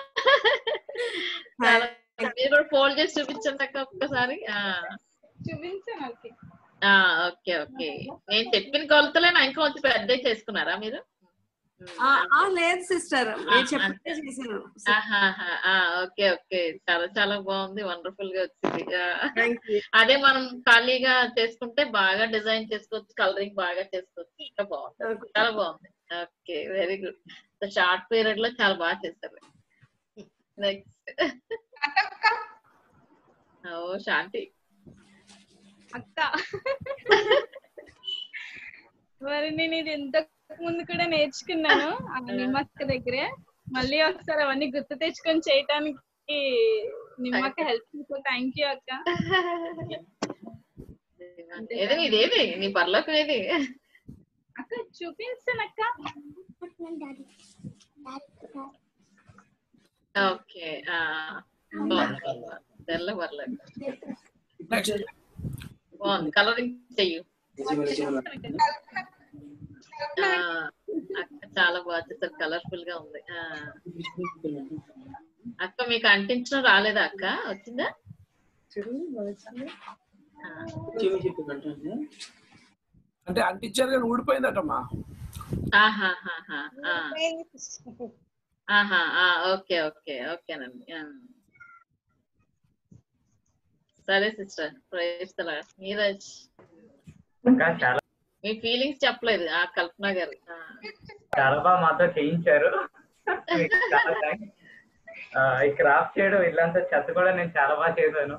చాలా మీరు కూడా ఫోల్డ్ చేసి చూపించండి అక్క ఒక్కసారి ఆ చూపించాను ఓకే ఆ, ఓకే ఓకే నేను చెప్పిన కొలతలేనా ఇంకా కొంచెం పెద్ద చేసుకున్నారా మీరు ఆ, ఆ, లేదు సిస్టర్ నేను చెప్పితే చేశారు ఆహాహా, ఆ, ఓకే ఓకే చాలా చాలా బాగుంది వండర్ఫుల్ గా వచ్చింది ఆ, Thank you. అదే మనం ఖాళీగా చేసుకుంటే బాగా డిజైన్ చేసుకోవచ్చు కలరింగ్ బాగా చేసుకోవచ్చు ఇంకా బాగుంటుంది చాలా బాగుంది okay very good short period లో చాలా బాగా చేస్తారు నెక్స్ట్ ఓ శాంతి అక్క మరి నేను ఇది ఇంతకు ముందు కూడా నేర్చుకున్నాను ఆ నిమ్మక్క దగ్గరే మళ్ళీ ఒకసారి అవన్నీ గుర్తు తెచ్చుకొని చేయటానికి నిమ్మక్క హెల్ప్ థ్యాంక్ యూ అక్క ఏది ఇదేది నీ పర్లోకి ఏది అక్క చూపించాను అక్క ఓకే ఆ బాగుంది తెల్ల పర్లేదు నెక్స్ట్ బాగుంది కలరింగ్ చెయ్యి ఆ, అక్క చాలా బాగా చేస్తారు కలర్ఫుల్ గా ఉంది ఆ అక్క మీకు అంటించడం రాలేదా అక్క వచ్చిందా ఆ, అంటే అంటించారు కానీ ఊడిపోయిందటమ్మా ఆహాహాహా, ఆ. ఆహా ఆ, ఓకే ఓకే ఓకేనండి ఆ. సరే సిస్టర్ ప్రైజ్ నీరజ్ ఇంకా చాలా మీ ఫీలింగ్స్ చెప్పలేదు ఆ కల్పన గారు ఆ. చాలా బాగా మాతో చేయించారు మీకు చాలా థాంక్స్. ఆ, ఈ క్రాఫ్ట్ చేయడం ఇల్లంతా చెత్త కూడా నేను చాలా బాగా చేశాను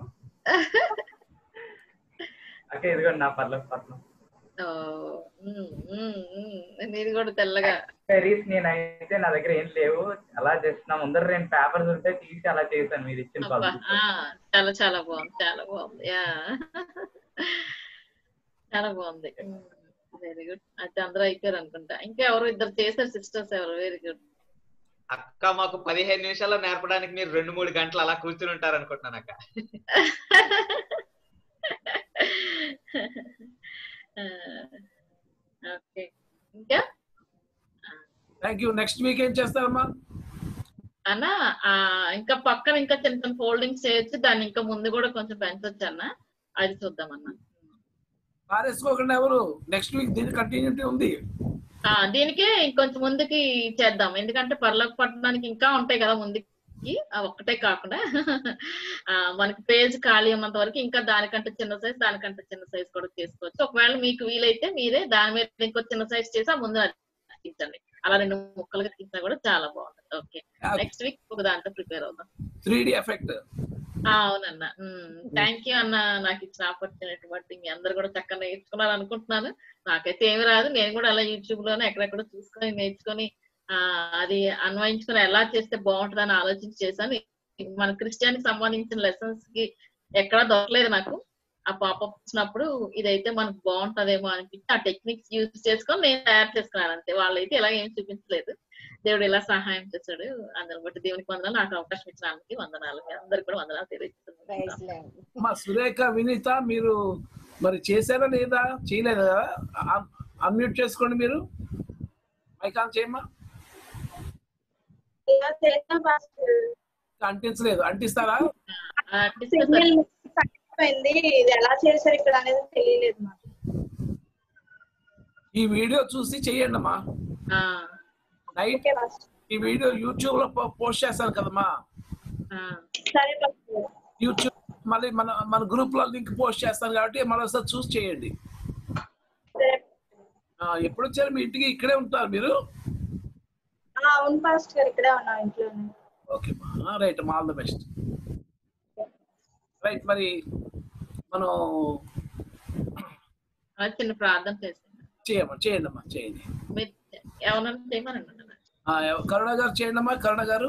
అంటే ఇదిగోండి నా పర్ల పట్నం ఓ, ఉమ్, ఉమ్, ఉమ్. నీది కూడా తెల్లగా క్వైరీస్ నేనైతే నా దగ్గర ఏం లేవు అలా జస్ట్ నా ముందర రెండు పేపర్స్ ఉంటే తీసి అలా చేశాను మీరు ఇచ్చిన అబ్బా, పద్ధతి ఆ, చాలా చాలా బాగుంది చాలా బాగుంది యా చాలా బాగుంది వెరీ గుడ్ అయితే అందరూ అయిపోయారు అనుకుంటా ఇంకా ఎవరు ఇద్దరు చేశారు సిస్టర్స్ ఎవరు వెరీ గుడ్ అక్క మాకు పదిహేను నిమిషాల్లో నేర్పడానికి మీరు రెండు మూడు గంటలు అలా కూర్చుని ఉంటారు అనుకుంటున్నాను అక్క ఓకే ఇంకా థ్యాంక్ యూ నెక్స్ట్ వీక్ ఏం చేస్తారమ్మా అన్న ఆ, ఇంకా పక్కన ఇంకా చిన్న చిన్న ఫోల్డింగ్స్ చేయొచ్చు దాన్ని ఇంకా ముందు కూడా కొంచెం పెంచొచ్చు అన్న అది చూద్దాం అన్న పారేసుకోకుండా ఎవరు నెక్స్ట్ వీక్ దీని కంటిన్యూటీ ఉంది ఆ, దీనికే ఇంకొంచెం ముందుకి చేద్దాం ఎందుకంటే పర్లోక పట్టడానికి ఇంకా ఉంటాయి కదా ముందుకి ఆ ఒక్కటే కాకుండా ఆ, మనకి పేజ్ ఖాళీ ఉన్నంత వరకు ఇంకా దానికంటే చిన్న సైజ్ దానికంటే చిన్న సైజ్ కూడా చేసుకోవచ్చు ఒకవేళ మీకు వీలైతే మీరే దాని మీద ఇంకో చిన్న సైజ్ చేసి ఆ ముందు అతికించండి అలా రెండు ముక్కలుగా తీసినా కూడా చాలా బాగుంటుంది ఓకే నెక్స్ట్ వీక్ ఒక దాంట్లో ప్రిపేర్ అవుదాం త్రీ డి ఎఫెక్ట్ ఆ, అవునన్న థ్యాంక్ యూ అన్న నాకు ఇచ్చిన ఆపర్చునిటీ బట్టి మీ అందరు కూడా చక్కగా నేర్చుకున్నారు అనుకుంటున్నాను నాకైతే ఏమి రాదు నేను కూడా అలా యూట్యూబ్ లోనే ఎక్కడెక్కడ చూసుకొని నేర్చుకొని ఆ అది అన్వయించుకొని ఎలా చేస్తే బాగుంటుందని ఆలోచించి చేశాను మన క్రిస్టియానికి సంబంధించిన లెసన్స్ కి ఎక్కడా దొరకలేదు నాకు ఆ పాపప్ వచ్చినప్పుడు ఇదైతే మనకు బాగుంటదేమో అనిపించి ఆ టెక్నిక్స్ యూజ్ చేసుకొని నేను తయారు చేసుకున్నాను అంతే వాళ్ళైతే ఇలా ఏం చూపించలేదు దేవుడు ఇలా సహాయం చేశాడు అందరిని బట్టి దేవునికి వందనాలు నాకు అవకాశం ఇచ్చినందుకు వందనాలు మీ అందరికి కూడా వందనాలు తెలియజేస్తున్నాను మా సురేఖ వినీత మీరు మరి చేశారా లేదా చేయలేదు కదా అన్మ్యూట్ చేసుకోండి మీరు మైక్ ఆన్ చేయమ్మా అంటించలేదు అంటిస్తారా సిగ్నల్ అయిపోయింది ఇది ఎలా చేశారు ఇక్కడ అనేది తెలియలేదు మాకు ఈ వీడియో చూసి చెయ్యండి అమ్మా నైట్ ఈ వీడియో యూట్యూబ్ లో పో- పోస్ట్ చేస్తాను కదమ్మా సరే పాస్టర్. యూట్యూబ్ మళ్ళీ మన మన గ్రూప్ లో లింక్ పోస్ట్ చేస్తాను కాబట్టి మరోసారి చూసి చేయండి ఆ, ఎప్పుడు వచ్చారు మీ ఇంటికి ఇక్కడే ఉంటారు మీరు ఆ, అవును పాస్ట్ గారు ఇక్కడే ఉన్నాం ఇంట్లోనే ఓకే రైట్ మా ఆల్ ద బెస్ట్ రైట్ మరి మనం ఆ, చిన్న ప్రార్థన చేస్తాను చేయమ్మా చేయండి అమ్మా చేయండి మీరు ఏమన్నా చేయమనండి అన్న. ఆ, ఎవ- కరుణ గారు చేయండి అమ్మా కరుణ గారు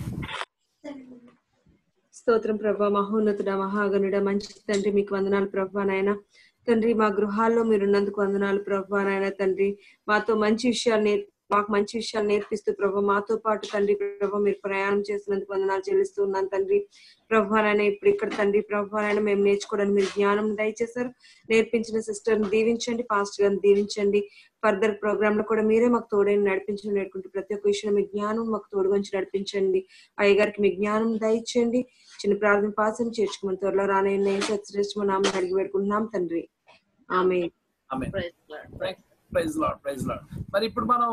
స్తోత్రం ప్రభా మహోన్నతుడ మహాగణుడ మంచి తండ్రి మీకు వందనాలు ప్రభా నాయన తండ్రి మా గృహాల్లో మీరున్నందుకు వందనాలు ప్రభా నాయన తండ్రి మాతో మంచి విషయాలు నేర్ మాకు మంచి విషయాలు నేర్పిస్తూ ప్రభా మాతో పాటు తండ్రి ప్రభా మీరు ప్రయాణం చేసినందుకు వందనాలు చెల్లిస్తూ ఉన్నాను తండ్రి ప్రభా నాయన ఇప్పుడు ఇక్కడ తండ్రి ప్రభా నాయన మేము నేర్చుకోవడానికి మీరు జ్ఞానం దయచేశారు నేర్పించిన సిస్టర్ దీవించండి పాస్టర్ గారిని దీవించండి ఫర్దర్ ప్రోగ్రామ్ లో కూడా మీరే మాకు తోడైన నడిపించడం నేర్చుకుంటూ ప్రతి ఒక్క విషయంలో మీ జ్ఞానం మాకు తోడుగుంచి నడిపించండి అయ్యగారికి మీ జ్ఞానం దయచేయండి చిన్న ప్రార్థన పాసం చేర్చుకోమని త్వరలో రానయ్య శ్రేష్ఠ నామం అడిగి పెట్టుకుంటున్నాం తండ్రి ఆమె ఆమె ప్రైజ్ లాడ్ ప్రైజ్ లాడ్ మరి ఇప్పుడు మనం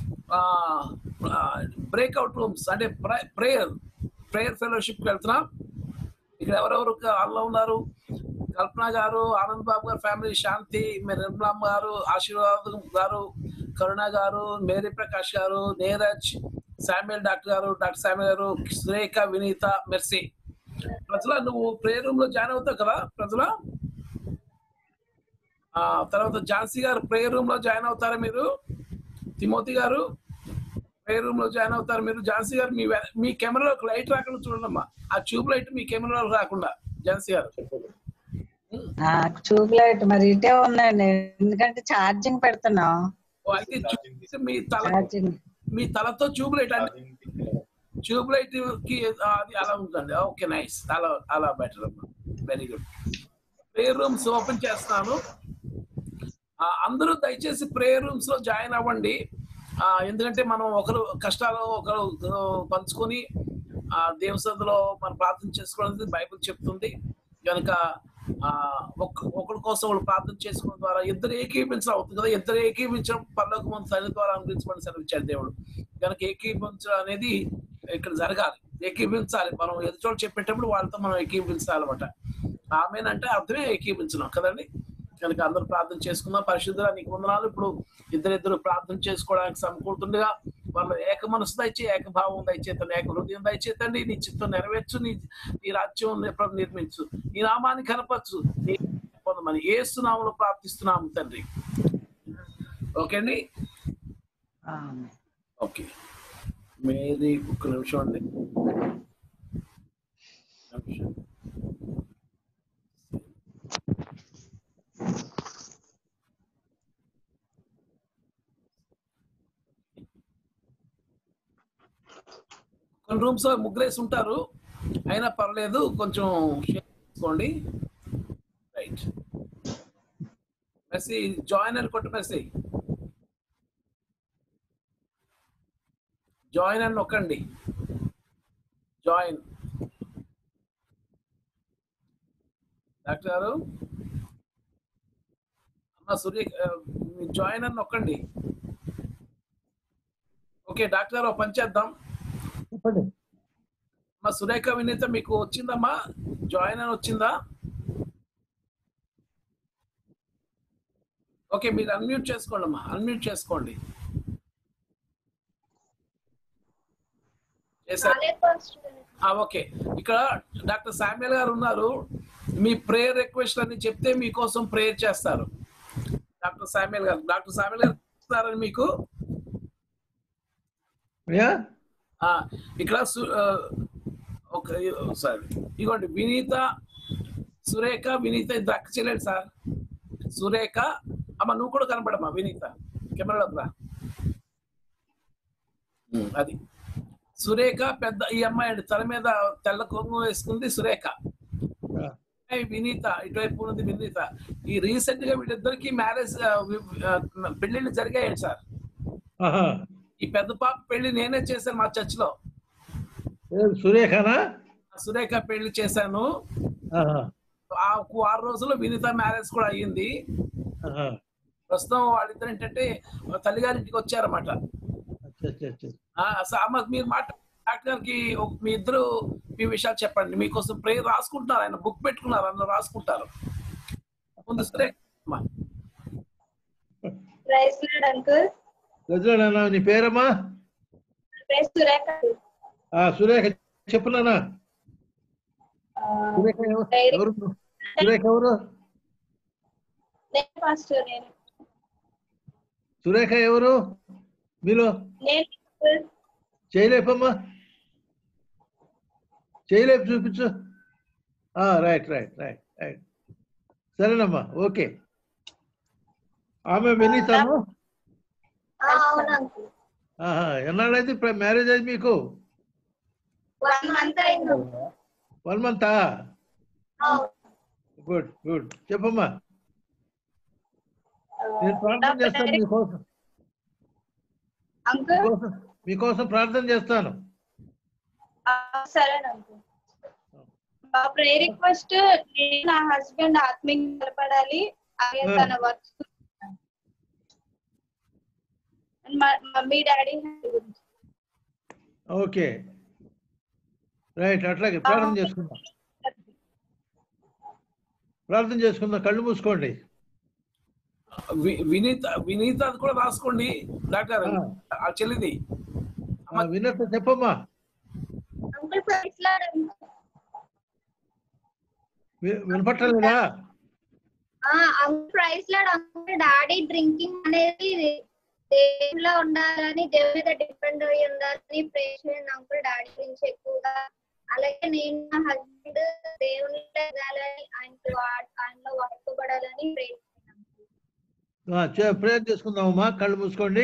బ్రేక్అవుట్ రూమ్స్ అంటే ప్రేయర్ ప్రేయర్ ఫెలోషిప్ వెళ్తున్నాం ఇక్కడ ఎవరెవరు వాళ్ళు ఉన్నారు కల్పన గారు ఆనంద్ బాబు గారు ఫ్యామిలీ శాంతి నిర్మలమ్మ గారు ఆశీర్వాదం గారు కరుణ గారు మేరీ ప్రకాష్ గారు నీరజ్ శామ్యుల్ డాక్టర్ గారు డాక్టర్ శామ్యుల్ గారు సురేఖ వినీత మెర్సీ ప్రజల నువ్వు ప్రేయర్ రూమ్ లో జాయిన్ అవుతావు కదా ప్రజల ఆ తర్వాత ఝాన్సీ గారు ప్రేయర్ రూమ్ లో జాయిన్ అవుతారా మీరు తిమోతి గారు ప్రేయర్ రూమ్ లో జాయిన్ అవుతారు మీరు ఝాన్సీ గారు మీ వె- మీ కెమెరాలో ఒక లైట్ రాకుండా చూడండమ్మా ఆ ట్యూబ్ లైట్ మీ కెమెరాలో రాకుండా ఝాన్సీ గారు ట్యూబ్ లైట్ మరి ఇటే ఉందండి ఎందుకంటే ఛార్జింగ్ పెడుతున్నాం ఓ, అయితే ట్యూబ్ మీ తల మీ తలతో ట్యూబ్ లైట్ అంటే ట్యూబ్ లైట్ కి ఆ, అది అలా ఉంటుంది ఓకే నైస్ అలా అలా బెటర్ అమ్మా very good prayer rooms open చేస్తున్నాను ఆ, అందరూ దయచేసి ప్రేయర్ రూమ్స్ లో జాయిన్ అవ్వండి ఆ, ఎందుకంటే మనం ఒకరు కష్టాలు ఒకరు ఆ, పంచుకొని ఆ దేవసందులో మనం ప్రార్థన చేసుకోవడానికి బైబిల్ చెప్తుంది కనుక ఆ ఒక్క ఒకరి కోసం ఒకరు ప్రార్థన చేసుకోవడం ద్వారా ఇద్దరు ఏకీపించడం అవుతుంది కదా ఇద్దరు ఏకీపించడం పర్లోక ముందు సరి ద్వారా అనుగ్రహించమని సెలవిచ్చాడు దేవుడు కనుక ఏకీపించడం అనేది ఇక్కడ జరగాలి ఏకీపించాలి మనం ఎదుటోళ్ళు చెప్పేటప్పుడు వాళ్ళతో మనం ఏకీపించాలన్నమాట ఆమెనంటే అర్థమే ఏకీపించడం కదండి కనుక అందరూ ప్రార్థన చేసుకుందాం పరిశుద్ధుల నీకు వందనాలు ఇప్పుడు ఇద్దరిద్దరు ప్రార్థన చేసుకోవడానికి సమకూరుతుండగా వాళ్ళు ఏక మనసు దయచే ఏకభావం దయచేతండి ఏక హృదయం దయచేతండి నీ చిత్తం నెరవేర్చు నీ నీ రాజ్యం ఎప్పుడు నిర్మించు నీ నామాన్ని కనపరచు నీ పొందమని ఏసునామలో ప్రార్థిస్తున్నాము తండ్రి ఓకే అండి ఓకే మేరీ ఒక్క నిమిషం అండి నిమిషం. కొన్ని రూమ్స్ ముగ్గురేసి ఉంటారు అయినా పర్లేదు కొంచెం షేర్ చేసుకోండి రైట్ మెస్సీ జాయిన్ అని కొట్టు మెస్సీ జాయిన్ అని నొక్కండి జాయిన్ డాక్టర్ గారు అమ్మ సూర్య జాయిన్ అని నొక్కండి ఓకే డాక్టర్ గారు ఒక పని చేద్దాం చెప్పండి అమ్మా సురేఖ వినీత మీకు వచ్చిందమ్మా జాయిన్ అని వచ్చిందా ఓకే మీరు అన్మ్యూట్ చేసుకోండి అమ్మా అన్మ్యూట్ చేసుకోండి చేశారు ఆ, ఓకే ఇక్కడ డాక్టర్ శామ్యుల్ గారు ఉన్నారు మీ ప్రేయర్ రిక్వెస్ట్ అని చెప్తే మీకోసం ప్రేయర్ చేస్తారు డాక్టర్ శామ్యుల్ గారు డాక్టర్ శామ్యుల్ గారు ఇస్తారని మీకు యా ఆ, ఇక్కడ సు- ఆ, ఒక సారీ ఇగోండి వినీత సురేఖ వినీత ఇద్దరు అక్క చెల్లెలు సార్ సురేఖ అమ్మ నువ్వు కూడా కనపడమ్మా వినీత కెమెరాలోకి రా ఉమ్, అది సురేఖ పెద్ద ఈ అమ్మాయి అండి తల మీద తెల్ల కొంగు వేసుకుంది సురేఖ అమ్మాయి వినీత ఇటువైపు ఉన్నది వినీత ఈ రీసెంట్ గా వీళ్ళిద్దరికి మ్యారేజ్ పెళ్లిళ్ళు జరిగాయండి సార్ ఆహా. ఈ పెద్ద పాప పెళ్లి నేనే చేశాను మా చర్చ్ లో ఏం సురేఖనా సురేఖ పెళ్లి చేశాను ఆహా. ఆ ఒక ఆరు రోజుల్లో వినీత మ్యారేజ్ కూడా అయ్యింది ఆహా. ప్రస్తుతం వాళ్ళిద్దరు ఏంటంటే తల్లిగారింటికి వచ్చారన్నమాట అచ్చా, అచ్చా, అచ్చా. ఆ, అసలు అమ్మ మీరు మాట డాక్టర్ గారికి ఒక- మీ ఇద్దరు మీ విషయాలు చెప్పండి మీకోసం ప్రేయర్ రాసుకుంటున్నారు ఆయన బుక్ పెట్టుకున్నారు అందులో రాసుకుంటారు ముందు సురేఖ అమ్మ. ప్రైజ్ లాడ్ అంకుల్ గజరాడన్నా నీ పేరమ్మా ప్రైజ్ సురేఖ ఆ సురేఖ చెప్పునానా సురేఖ ఎవ- ఎవరు సురేఖ ఎవరు నేను పాస్టర్ నేను సురేఖ ఎవరు మీలో నేను uncle. చేయలేపమ్మా చేయలేపు చూపించు ఆ, రైట్ రైట్ రైట్ రైట్ సరేనమ్మా ఓకే ఆమె వినీతాను ఆ, అవును అంకుల్ ఆహా ఎన్నాళ్ళైంది ఇప్పుడు మ్యారేజ్ అయింది మీకు వన్ మంత్ అయింది వన్ మంతా గుడ్ గుడ్ చెప్పమ్మా నేను ప్రార్థన చేస్తాను మీకోసం అంకుల్ మీకోసం మీకోసం ప్రార్థన చేస్తాను సరే అంకుల్ మా ప్రేయర్ రిక్వెస్ట్ నేను నా హస్బెండ్ ఆత్మీయంగా బలపడాలి అలాగే Hmm. తన వర్క్ మమ్మీ డాడీ గురించి ఓకే రైట్ అట్లాగే ప్రార్థన చేసుకుందాం ప్రార్థన చేసుకుందాం కళ్ళు మూసుకోండి వి- వినీత వినీత అది కూడా రాసుకోండి డాక్టర్ గారు ఆ చెల్లిది ఆ, వినత చెప్పమ్మా అంకుల్ ప్రైజ్ లాడ్ వి- వినపట్టలేదా uncle praise lord uncle daddy drinking అనేది దేవుల్లో ఉండాలని దేవుని మీద డిపెండ్ అయ్యి ఉండాలని ప్రే చేయండి అంకుల్ డాడీ గురించి ఎక్కువగా అలాగే నేను నా హస్బెండ్ దేవుని ఎదగాలని ఆయనకి వా- ఆయనలో వాడుకోబడాలని ప్రే ప్రేయర్ చేసుకుందామమ్మా కళ్ళు మూసుకోండి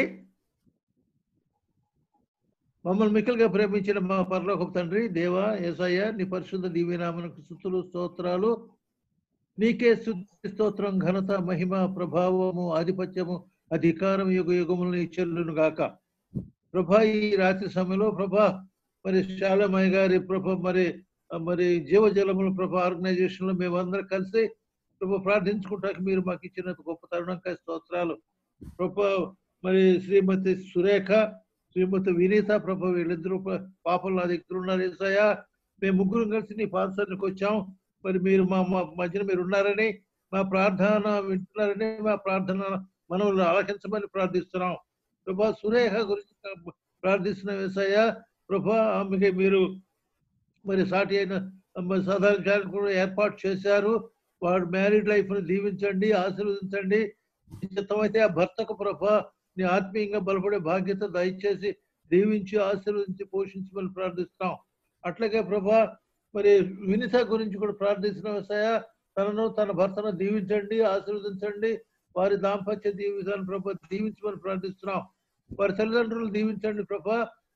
మమ్మల్ని మిక్కలుగా ప్రేమించిన మా పరలోకపు తండ్రి దేవా ఏసయ్య నీ పరిశుద్ధ దివ్యనామనకు స్థుతులు స్తోత్రాలు నీకే స్తుతి స్తోత్రం ఘనత మహిమ ప్రభావము ఆధిపత్యము అధికారం యుగ యుగములను ఇచ్చెల్లును గాక ప్రభా ఈ రాత్రి సమయంలో ప్రభా మరి శాలమయ్య గారి ప్రభ మరి మరి జీవజలముల ప్రభ ఆర్గనైజేషన్ లో మేమందరం కలిసి ప్రభు ప్రార్థించుకుంటానికి మీరు మాకు ఇచ్చిన గొప్ప తరుణంకాయ స్తోత్రాలు ప్రభు మరి శ్రీమతి సురేఖ శ్రీమతి వినీత ప్రభు వీళ్ళిద్దరూ ప- పాపలు నా దగ్గర ఉన్నారు ఏసయ్య మేము ముగ్గురు కలిసి నీ పాదసానికి వచ్చాం మరి మీరు మా మా మధ్యన మీరు ఉన్నారని మా ప్రార్థన వింటున్నారని మా ప్రార్థన మనల్ని ఆలకించమని ప్రార్థిస్తున్నాం ప్రభా సురేఖ గురించి ప్రార్థిస్తున్నాం ఏసయ్య ప్రభా ఆమెకి మీరు మరి సాటి అయిన మరి సాధారణ కార్యక్రమం కూడా ఏర్పాటు చేశారు వాడు మ్యారీడ్ లైఫ్ ని దీవించండి ఆశీర్వదించండి చిత్తమైతే ఆ భర్తకు ప్రభా నీ ఆత్మీయంగా బలపడే బాధ్యత దయచేసి దీవించి ఆశీర్వదించి పోషించమని ప్రార్థిస్తున్నాం అట్లాగే ప్రభా మరి వినిత గురించి కూడా ప్రార్థిస్తున్నాం వ్యవసాయ తనను తన భర్తను దీవించండి ఆశీర్వదించండి వారి దాంపత్య జీవితాన్ని ప్రభా దీవించమని ప్రార్థిస్తున్నాం వారి తల్లిదండ్రులు దీవించండి ప్రభా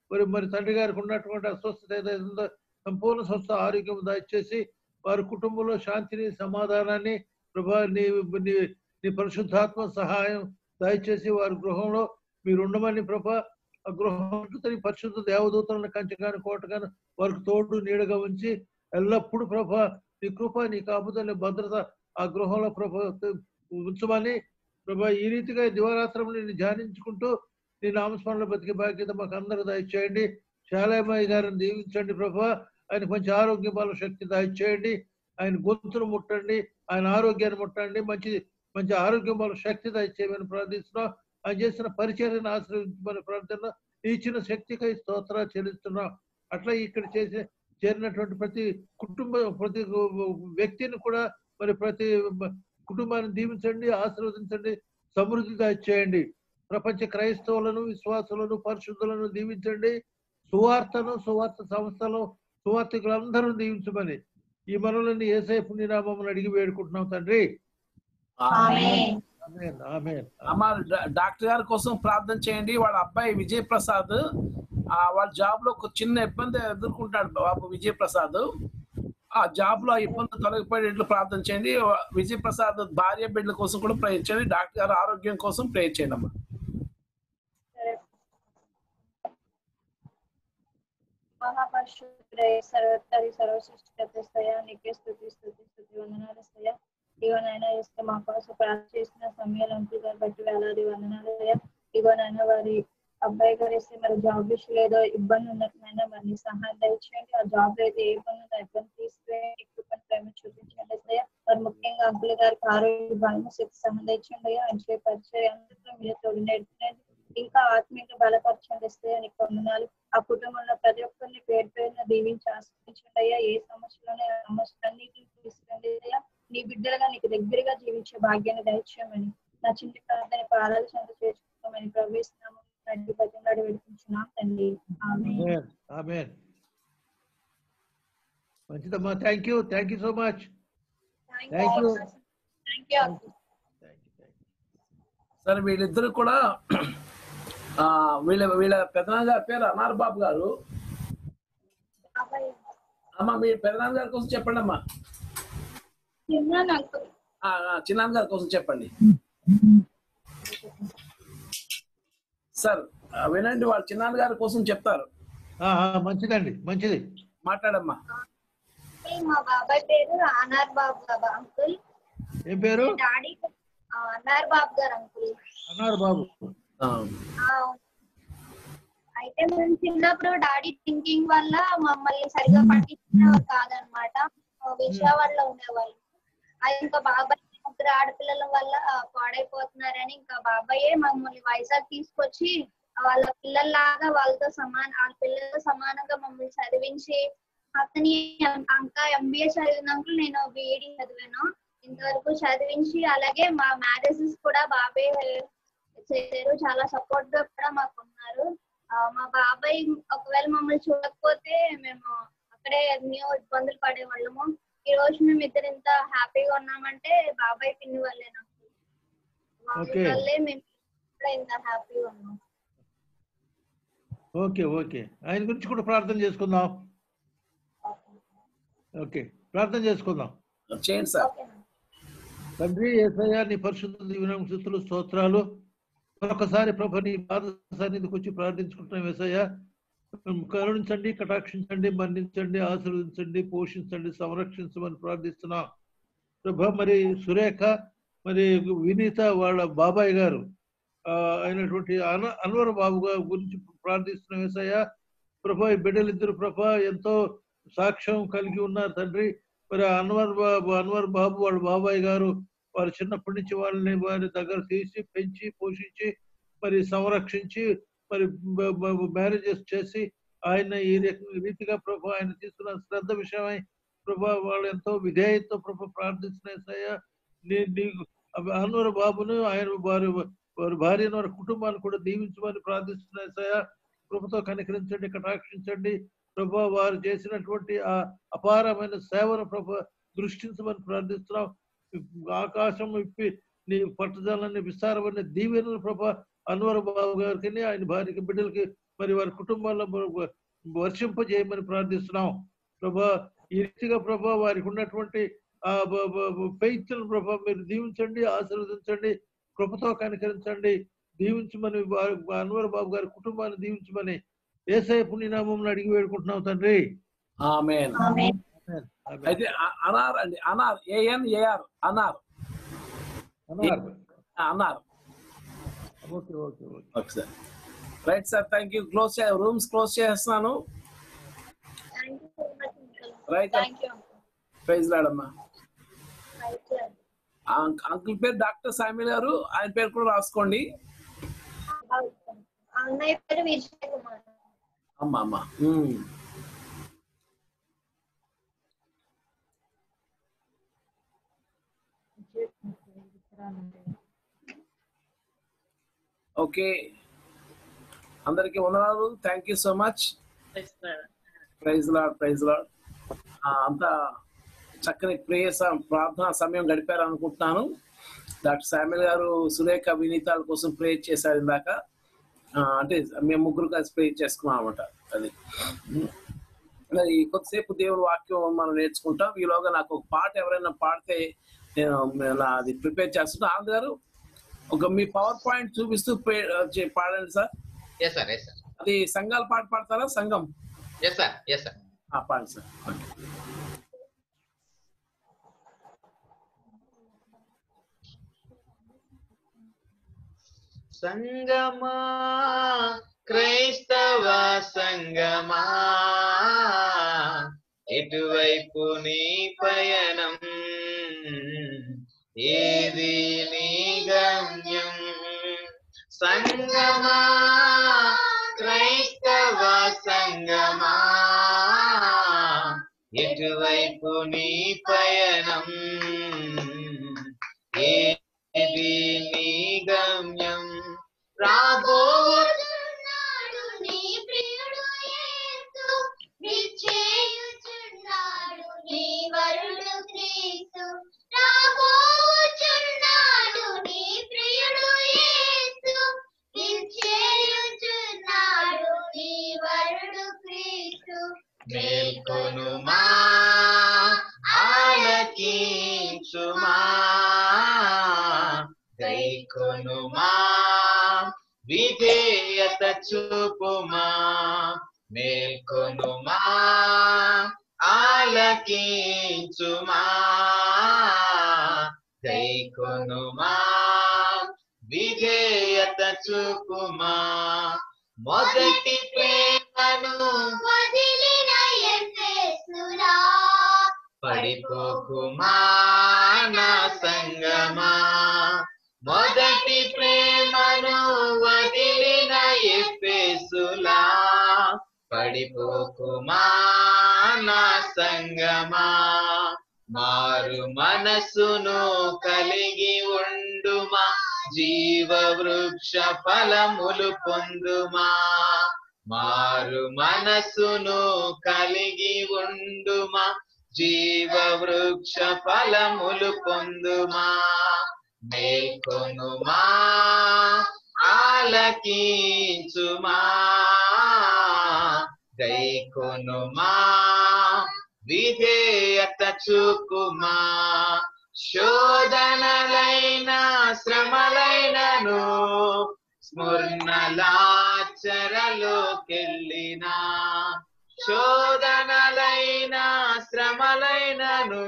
మరి మరి తండ్రి గారికి ఉన్నటువంటి అస్వస్థత ఏదైతే ఉందో సంపూర్ణ స్వస్థ ఆరోగ్యం దయచేసి వారి కుటుంబంలో శాంతిని సమాధానాన్ని ప్రభా నీ నీ నీ పరిశుద్ధాత్మ సహాయం దయచేసి వారి గృహంలో మీరు ఉండమని ప్రభా ఆ గృహం పరిశుద్ధ దేవదూతలను కంచగాని కోటగాని వారికి తోడు నీడగా ఉంచి ఎల్లప్పుడూ ప్రభా నీ కృప నీ కాపుదల భద్రత ఆ గృహంలో ప్రభా ఉంచమని ప్రభా ఈ రీతిగా దివారాత్రం నేను ధ్యానించుకుంటూ నీ నామస్మరణలో బతికే బాధ్యత మాకు అందరూ దయచేయండి శాలేమయ్య గారిని దీవించండి ప్రభా ఆయన మంచి ఆరోగ్య బల శక్తి దయచేయండి ఆయన గొంతును ముట్టండి ఆయన ఆరోగ్యాన్ని ముట్టండి మంచి మంచి ఆరోగ్యం బల శక్తి దయచేయమని ప్రార్థిస్తున్నాం ఆయన చేసిన పరిచర్యను ఆశ్రయించమని ప్రార్థన ఇచ్చిన శక్తికై స్తోత్ర చెల్లిస్తున్నాం అట్లా ఇక్కడ చేసే చేరినటువంటి ప్రతి కుటుంబ ప్రతి వ్యక్తిని కూడా మరి ప్రతి కుటుంబాన్ని దీవించండి ఆశీర్వదించండి సమృద్ధిగా చేయండి ప్రపంచ క్రైస్తవులను విశ్వాసులను పరిశుద్ధులను దీవించండి సువార్తను సువార్త సంస్థలు సువార్తికులందరూ దీవించమని ఈ మనల్ని ఏసై పుణ్యనామం అడిగి వేడుకుంటున్నాం తండ్రి ఆమేన్, ఆమేన్. అమ్మ డా- డాక్టర్ గారి కోసం ప్రార్థన చేయండి వాళ్ళ అబ్బాయి విజయ్ ప్రసాద్ ఆ వాళ్ళ జాబ్ లో ఒక చిన్న ఇబ్బంది ఎదుర్కొంటాడు బాబు విజయ్ ప్రసాద్ ఆ జాబ్ లో ఆ ఇబ్బంది తొలగిపోయేట్లు ప్రార్థన చేయండి విజయ్ ప్రసాద్ భార్య బిడ్డల కోసం కూడా ప్రేర్ చేయండి డాక్టర్ గారి ఆరోగ్యం కోసం ప్రేర్ చేయండి అమ్మా మహాపరిశుద్ధుడై సర్వోత్తరి సర్వసృష్టికర్తస్తయ నీకే స్థుతి స్థుతి స్థుతి వందనాలస్తయ ఇగోనైనా ఇస్తే మా కోసం ప్రార్థన చేసిన సమయాలంటూ బట్టి వేలాది వందనాలయ ఇగోనైనా వారి అబ్బాయి గారు ఇస్తే మరి జాబ్ విషయం ఏదో ఇబ్బంది ఉన్నట్లయినా మరి నీ సహాయం దయచేయండి ఆ జాబ్ అయితే ఏ ఇబ్బంది ఉందో ఆ ఇబ్బంది తీసుకుని కృపను ప్రేమ చూపించండి అయ్యా మరి ముఖ్యంగా అంకుల్ గారికి ఆరోగ్య బలము శక్తి సహాయం దయచేయండి అయ్యా ఆయన చేయ పరిచయం అందరితో మీరు తోడు నేర్చుకునేది ఇంకా ఆత్మీయంగా బలపరచండి ఇస్తే నీకు వందనాలు ఆ కుటుంబంలో ప్రతి ఒక్కరిని పేరు పేరున దీవించి ఆశ్రయించండి అయ్యా ఏ సమస్యలోనే ఆ సమస్యలన్నిటిని తీసుకురండి అయ్యా నీ బిడ్డలుగా నీకు దగ్గరగా జీవించే భాగ్యాన్ని దయచేయమని నా చిన్న ప్రార్థన పాదాలు చెంత చేర్చుకోమని ప్రవేశిస్తున్నాము తండ్రి పద్యంలో వేడుకుంటున్నాం తండ్రి ఆమేన్. ఆమేన్, ఆమేన్. మంచిదమ్మా thank you thank you so much Thank thank you. You Thank you, uncle. సరే వీళ్ళిద్దరు కూడా ఆ, వీళ్ళ వీళ్ళ పెదనాన్న గారి పేరు అనార్ బాబు గారు అబ్బాయి, అమ్మ మీ పెదనాన్న గారి కోసం చెప్పండి అమ్మా చిన్నాను uncle. ఆ, ఆ, చిన్నాన్న గారి కోసం చెప్పండి సార్ ఆ, వినండి వాళ్ళ చిన్నాన్న గారి కోసం చెప్తారు ఆ, ఆ, మంచిదండి మంచిది మాట్లాడమ్మా Uncle, మా బాబాయ్ పేరు అనార్ బాబు బాబా అంకుల్ ఏం పేరు డాడీ ఆ, అనార్ బాబు గారు అంకుల్ అన్నారు బాబు ఆ, అయితే మేము చిన్నప్పుడు డాడీ థింకింగ్ వల్ల మమ్మల్ని సరిగా పట్టించేవారు కాదనమాట విజయవాడలో ఉండేవాళ్ళు అది ఇంకా బాబాయ్ ముగ్గురు ఆడపిల్లల వల్ల పాడైపోతున్నారని ఇంకా బాబాయే మమ్మల్ని వైజాగ్ తీసుకొచ్చి వాళ్ళ పిల్లల్లాగా వాళ్ళతో సమాన వాళ్ళ పిల్లలతో సమానంగా మమ్మల్ని చదివించి అతని ఇంకా ఎంబీఏ చదివినాక నేను బీఈడి చదివాను ఇంతవరకు చదివించి అలాగే మా మ్యారేజెస్ కూడా బాబాయ్ చేశారు చాలా సపోర్ట్ గా కూడా మాకు ఉన్నారు ఆ, మా బాబాయ్ ఒకవేళ మమ్మల్ని చూడకపోతే మేము అక్కడే ఎన్నో ఇబ్బందులు పడేవాళ్ళము ఈ రోజు మేము ఇద్దరు ఇంత హ్యాపీగా ఉన్నామంటే బాబాయ్ పిన్ని వల్లే నాకు వాళ్ళ Okay. వల్లే మేము కూడా ఇంత హ్యాపీగా ఉన్నాం ఓకే ఓకే ఆయన గురించి కూడా ప్రార్థన చేసుకుందాం ఓకే ప్రార్థన చేసుకుందాం చేయండి సార్ తండ్రి ఏసయ్య నీ పరిశుద్ధ దీవెనం స్థుతులు స్తోత్రాలు మరొకసారి ప్రభు నీ పాద సన్నిధికి వచ్చి ప్రార్థించుకుంటున్నాం ఏసయ్య కరుణించండి కటాక్షించండి మన్నించండి ఆశీర్వదించండి పోషించండి సంరక్షించమని ప్రార్థిస్తున్నాం ప్రభ మరి సురేఖ మరి వినీత వాళ్ళ బాబాయ్ గారు ఆ, అయినటువంటి అన అన్వర్ బాబు గారి గురించి ప్రార్థిస్తున్నాం ఏసయ్య ప్రభా ఈ బిడ్డలిద్దరు ప్రభా ఎంతో సాక్ష్యం కలిగి ఉన్నారు తండ్రి మరి ఆ అన్వర్ బాబు అన్వర్ బాబు వాళ్ళ బాబాయ్ గారు వారు చిన్నప్పటి నుంచి వాళ్ళని వారి దగ్గర తీసి పెంచి పోషించి మరి సంరక్షించి మరి మ్యారేజెస్ చేసి ఆయన ఈ రక- రీతిగా ప్రభు ఆయన తీసుకున్న శ్రద్ధ విషయమై ప్రభా వాళ్ళు ఎంతో విధేయతతో ప్రభు ప్రార్థిస్తున్నాయి నీకు అన్నూరు బాబును ఆయన వారి వారి భార్యను వారి కుటుంబాన్ని కూడా దీవించమని ప్రార్థిస్తున్నాయి సయ ప్రభుతో కనికరించండి కటాక్షించండి ప్రభు వారు చేసినటువంటి ఆ అపారమైన సేవను ప్రభు దృష్టించమని ప్రార్థిస్తున్నాం ఆకాశం ఇప్పి నీ పట్టుదలని విస్తారమైన దీవెనలు ప్రభ అన్వర్ బాబు గారికి ఆయన భార్యకి బిడ్డలకి మరి వారి కుటుంబాల్లో వ- వర్షింపజేయమని ప్రార్థిస్తున్నాం ప్రభా ఈ రీతిగా ప్రభా వారికి ఉన్నటువంటి ఆ ఫెయిత్ ప్రభా మీరు దీవించండి ఆశీర్వదించండి కృపతో కనికరించండి దీవించమని వారి అన్వర్ బాబు గారి కుటుంబాన్ని దీవించమని ఏసఐ పుణ్యనామం అడిగి వేడుకుంటున్నాం తండ్రి ఆమెన్ అయితే అ- అనార్ అండి Anar A N A R Anar Anar. Anar okay okay okay okay sir right sir thank you close rooms close చేస్తున్నాను thank you so much right thank you praise లాడమ్మా అంకుల్ పేరు డాక్టర్ సామిల్ గారు ఆయన పేరు కూడా రాసుకోండి అన్నయ్య పేరు విజయ్ కుమార్ అమ్మ అమ్మ ఉమ్. ఓకే అందరికి వందనాలు thank you so much praise lord praise lord అంతా చక్కని ప్రేయర్ ప్రార్థన సమయం గడిపారు అనుకుంటున్నాను డాక్టర్ శామ్యుల్ గారు సురేఖ వినీతాల కోసం ప్రే చేశారు ఇందాక ఆ, అంటే మేము ముగ్గురు కలిసి ప్రే చేసుకున్నాం అనమాట అది మరి కొద్దిసేపు దేవుడి వాక్యం మనం నేర్చుకుంటాం ఈలోగా నాకు ఒక పాట ఎవరైనా పాడితే నేను నా అది ప్రిపేర్ చేస్తున్నా ఆనంద్ గారు ఒక మీ పవర్ పాయింట్ చూపిస్తూ pray- చే- పాడండి sir yes sir yes sir అది సంఘాల పాట పాడతారా సంఘం ఎస్ సార్ ఎస్ సార్ ఆ, పాడండి సార్ ఓకే సంగమా క్రైస్తవ సంగమా ఎటువైపు నీ పయనం ఏది నీ గమ్యం సంగమా క్రైస్తవ సంగమా ఎటువైపు నీ పయనం ఏది నీ గమ్యం రాబోతున్నాడు నీ ప్రియుడు యేసు నిశ్చయుచున్నాడు నీ వరుడు క్రీస్తు రాబోచున్నాడు నీ ప్రియుడు యేసు నిశ్చయుచున్నాడు నీ వరుడు క్రీస్తు మేల్కొనుమా ఆలకించుమా గైకొనుమా విధేయత చూపుమా మేల్కొనుమా ఆలకించుమా గైకొనుమా విధేయత చూపుమా మొదటి ప్రేమను వదిలిన ఎఫెసులా పడిపోకుమా నా సంగమా మొదటి ప్రేమను వదిలిన ఎఫెసులా పడిపోకుమా నా సంగమా మారు మనసును కలిగి ఉండుమా జీవ వృక్ష ఫలములు పొందుమా మారు మనసును కలిగి ఉండుమా జీవ వృక్ష ఫలములు పొందుమా మేల్కొనుమా ఆలకించుమా గైకొనుమా విధేయత చూపుమా శోధనలైన శ్రమలైనను స్మరణలాచరలోకెళ్ళినా శోధనలైన శ్రమలైనను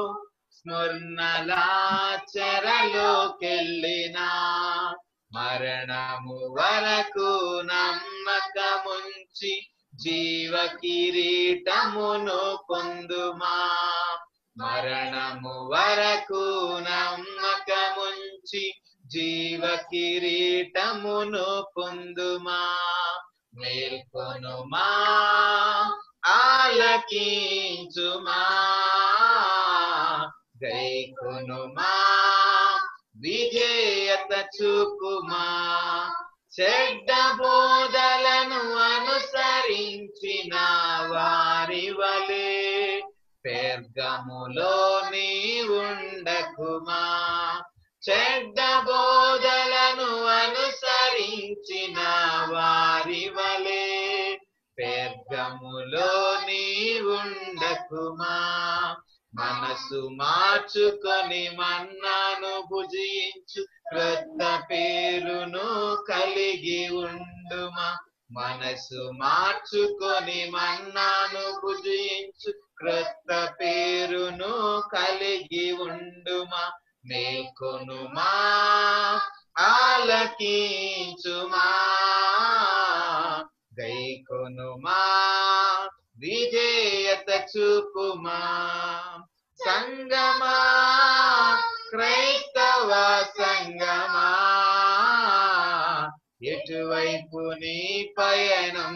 స్మరణలాచరలోకెళ్ళినా మరణము వరకు నమ్మకముంచి జీవ కిరీటమును పొందుమా మరణము వరకు నమ్మకముంచి జీవ కిరీటమును పొందుమా మేల్కొనుమా ఆలకించుమా గైకొనుమా విధేయత చూపుమా చెడ్డ బోధలను అనుసరించిన వారి వలె పెర్గములో నీ ఉండకుమా చెడ్డ బోధలను అనుసరించిన వారి వలె పెర్గములో నీ ఉండకుమా మనసు మార్చుకొని మన్నాను భుజించు క్రొత్త పేరును కలిగి ఉండుమా మనసు మార్చుకొని మన్నాను భుజించు క్రొత్త పేరును కలిగి ఉండుమా మేల్కొనుమా ఆలకించుమా గైకొనుమా విజేయత చూపుమా సంగమా క్రైస్తవ సంగమా ఎటువైపు నీ పయనం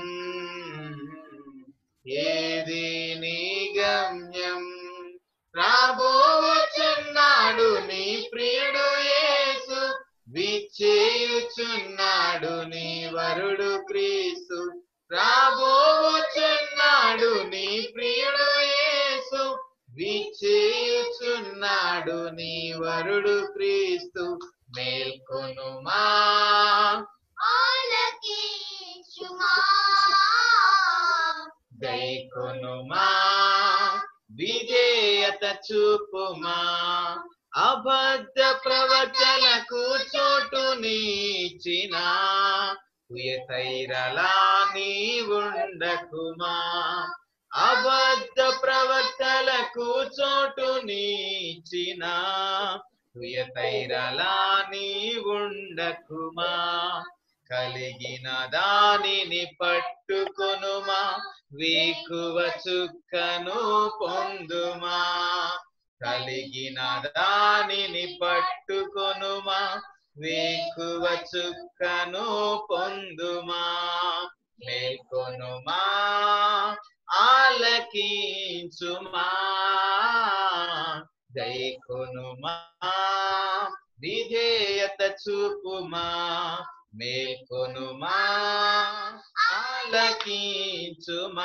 ఏది నీ గమ్యం రాబోచున్నాడు నీ ప్రియుడు యేసు విచ్చేయుచున్నాడు నీ వరుడు క్రీస్తు రాబోచున్నాడు నీ ప్రియుడు యేసు విచ్చేయుచున్నాడు నీ వరుడు క్రీస్తు మేల్కొనుమా ఆలకించుమా గైకొనుమా విజేయత చూపుమా అబద్ధ ప్రవచనకు చోటు నీచిన ఉయతైరలా నీ ఉండకుమా అబద్ధ ప్రవక్తలకు చోటు నీచిన ఉయతైరలా నీ ఉండకుమా కలిగిన దానిని పట్టుకొనుమా వీకువ చుక్కను పొందుమా కలిగిన దానిని పట్టుకొనుమా వేకువ చుక్కను పొందుమా మేల్కొనుమా ఆలకించుమా దైకొనుమా విధేయత చూపుమా మేల్కొనుమా ఆలకించుమా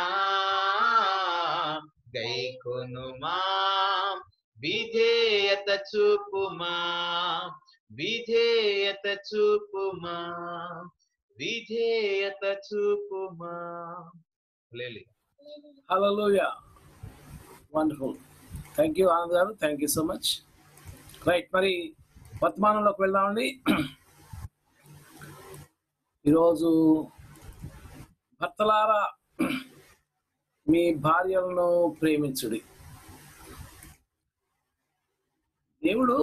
గైకొనుమా విధేయత చూపుమా విధేయత చూపుమా విధేయత చూపుమా లేలి హలోయ వండర్ఫుల్ థ్యాంక్ యూ ఆనంద్ గారు thank you so much right మరి వర్తమానంలోకి వెళ్దామండి ఈరోజు భర్తలారా మీ భార్యలను ప్రేమించుడి దేవుడు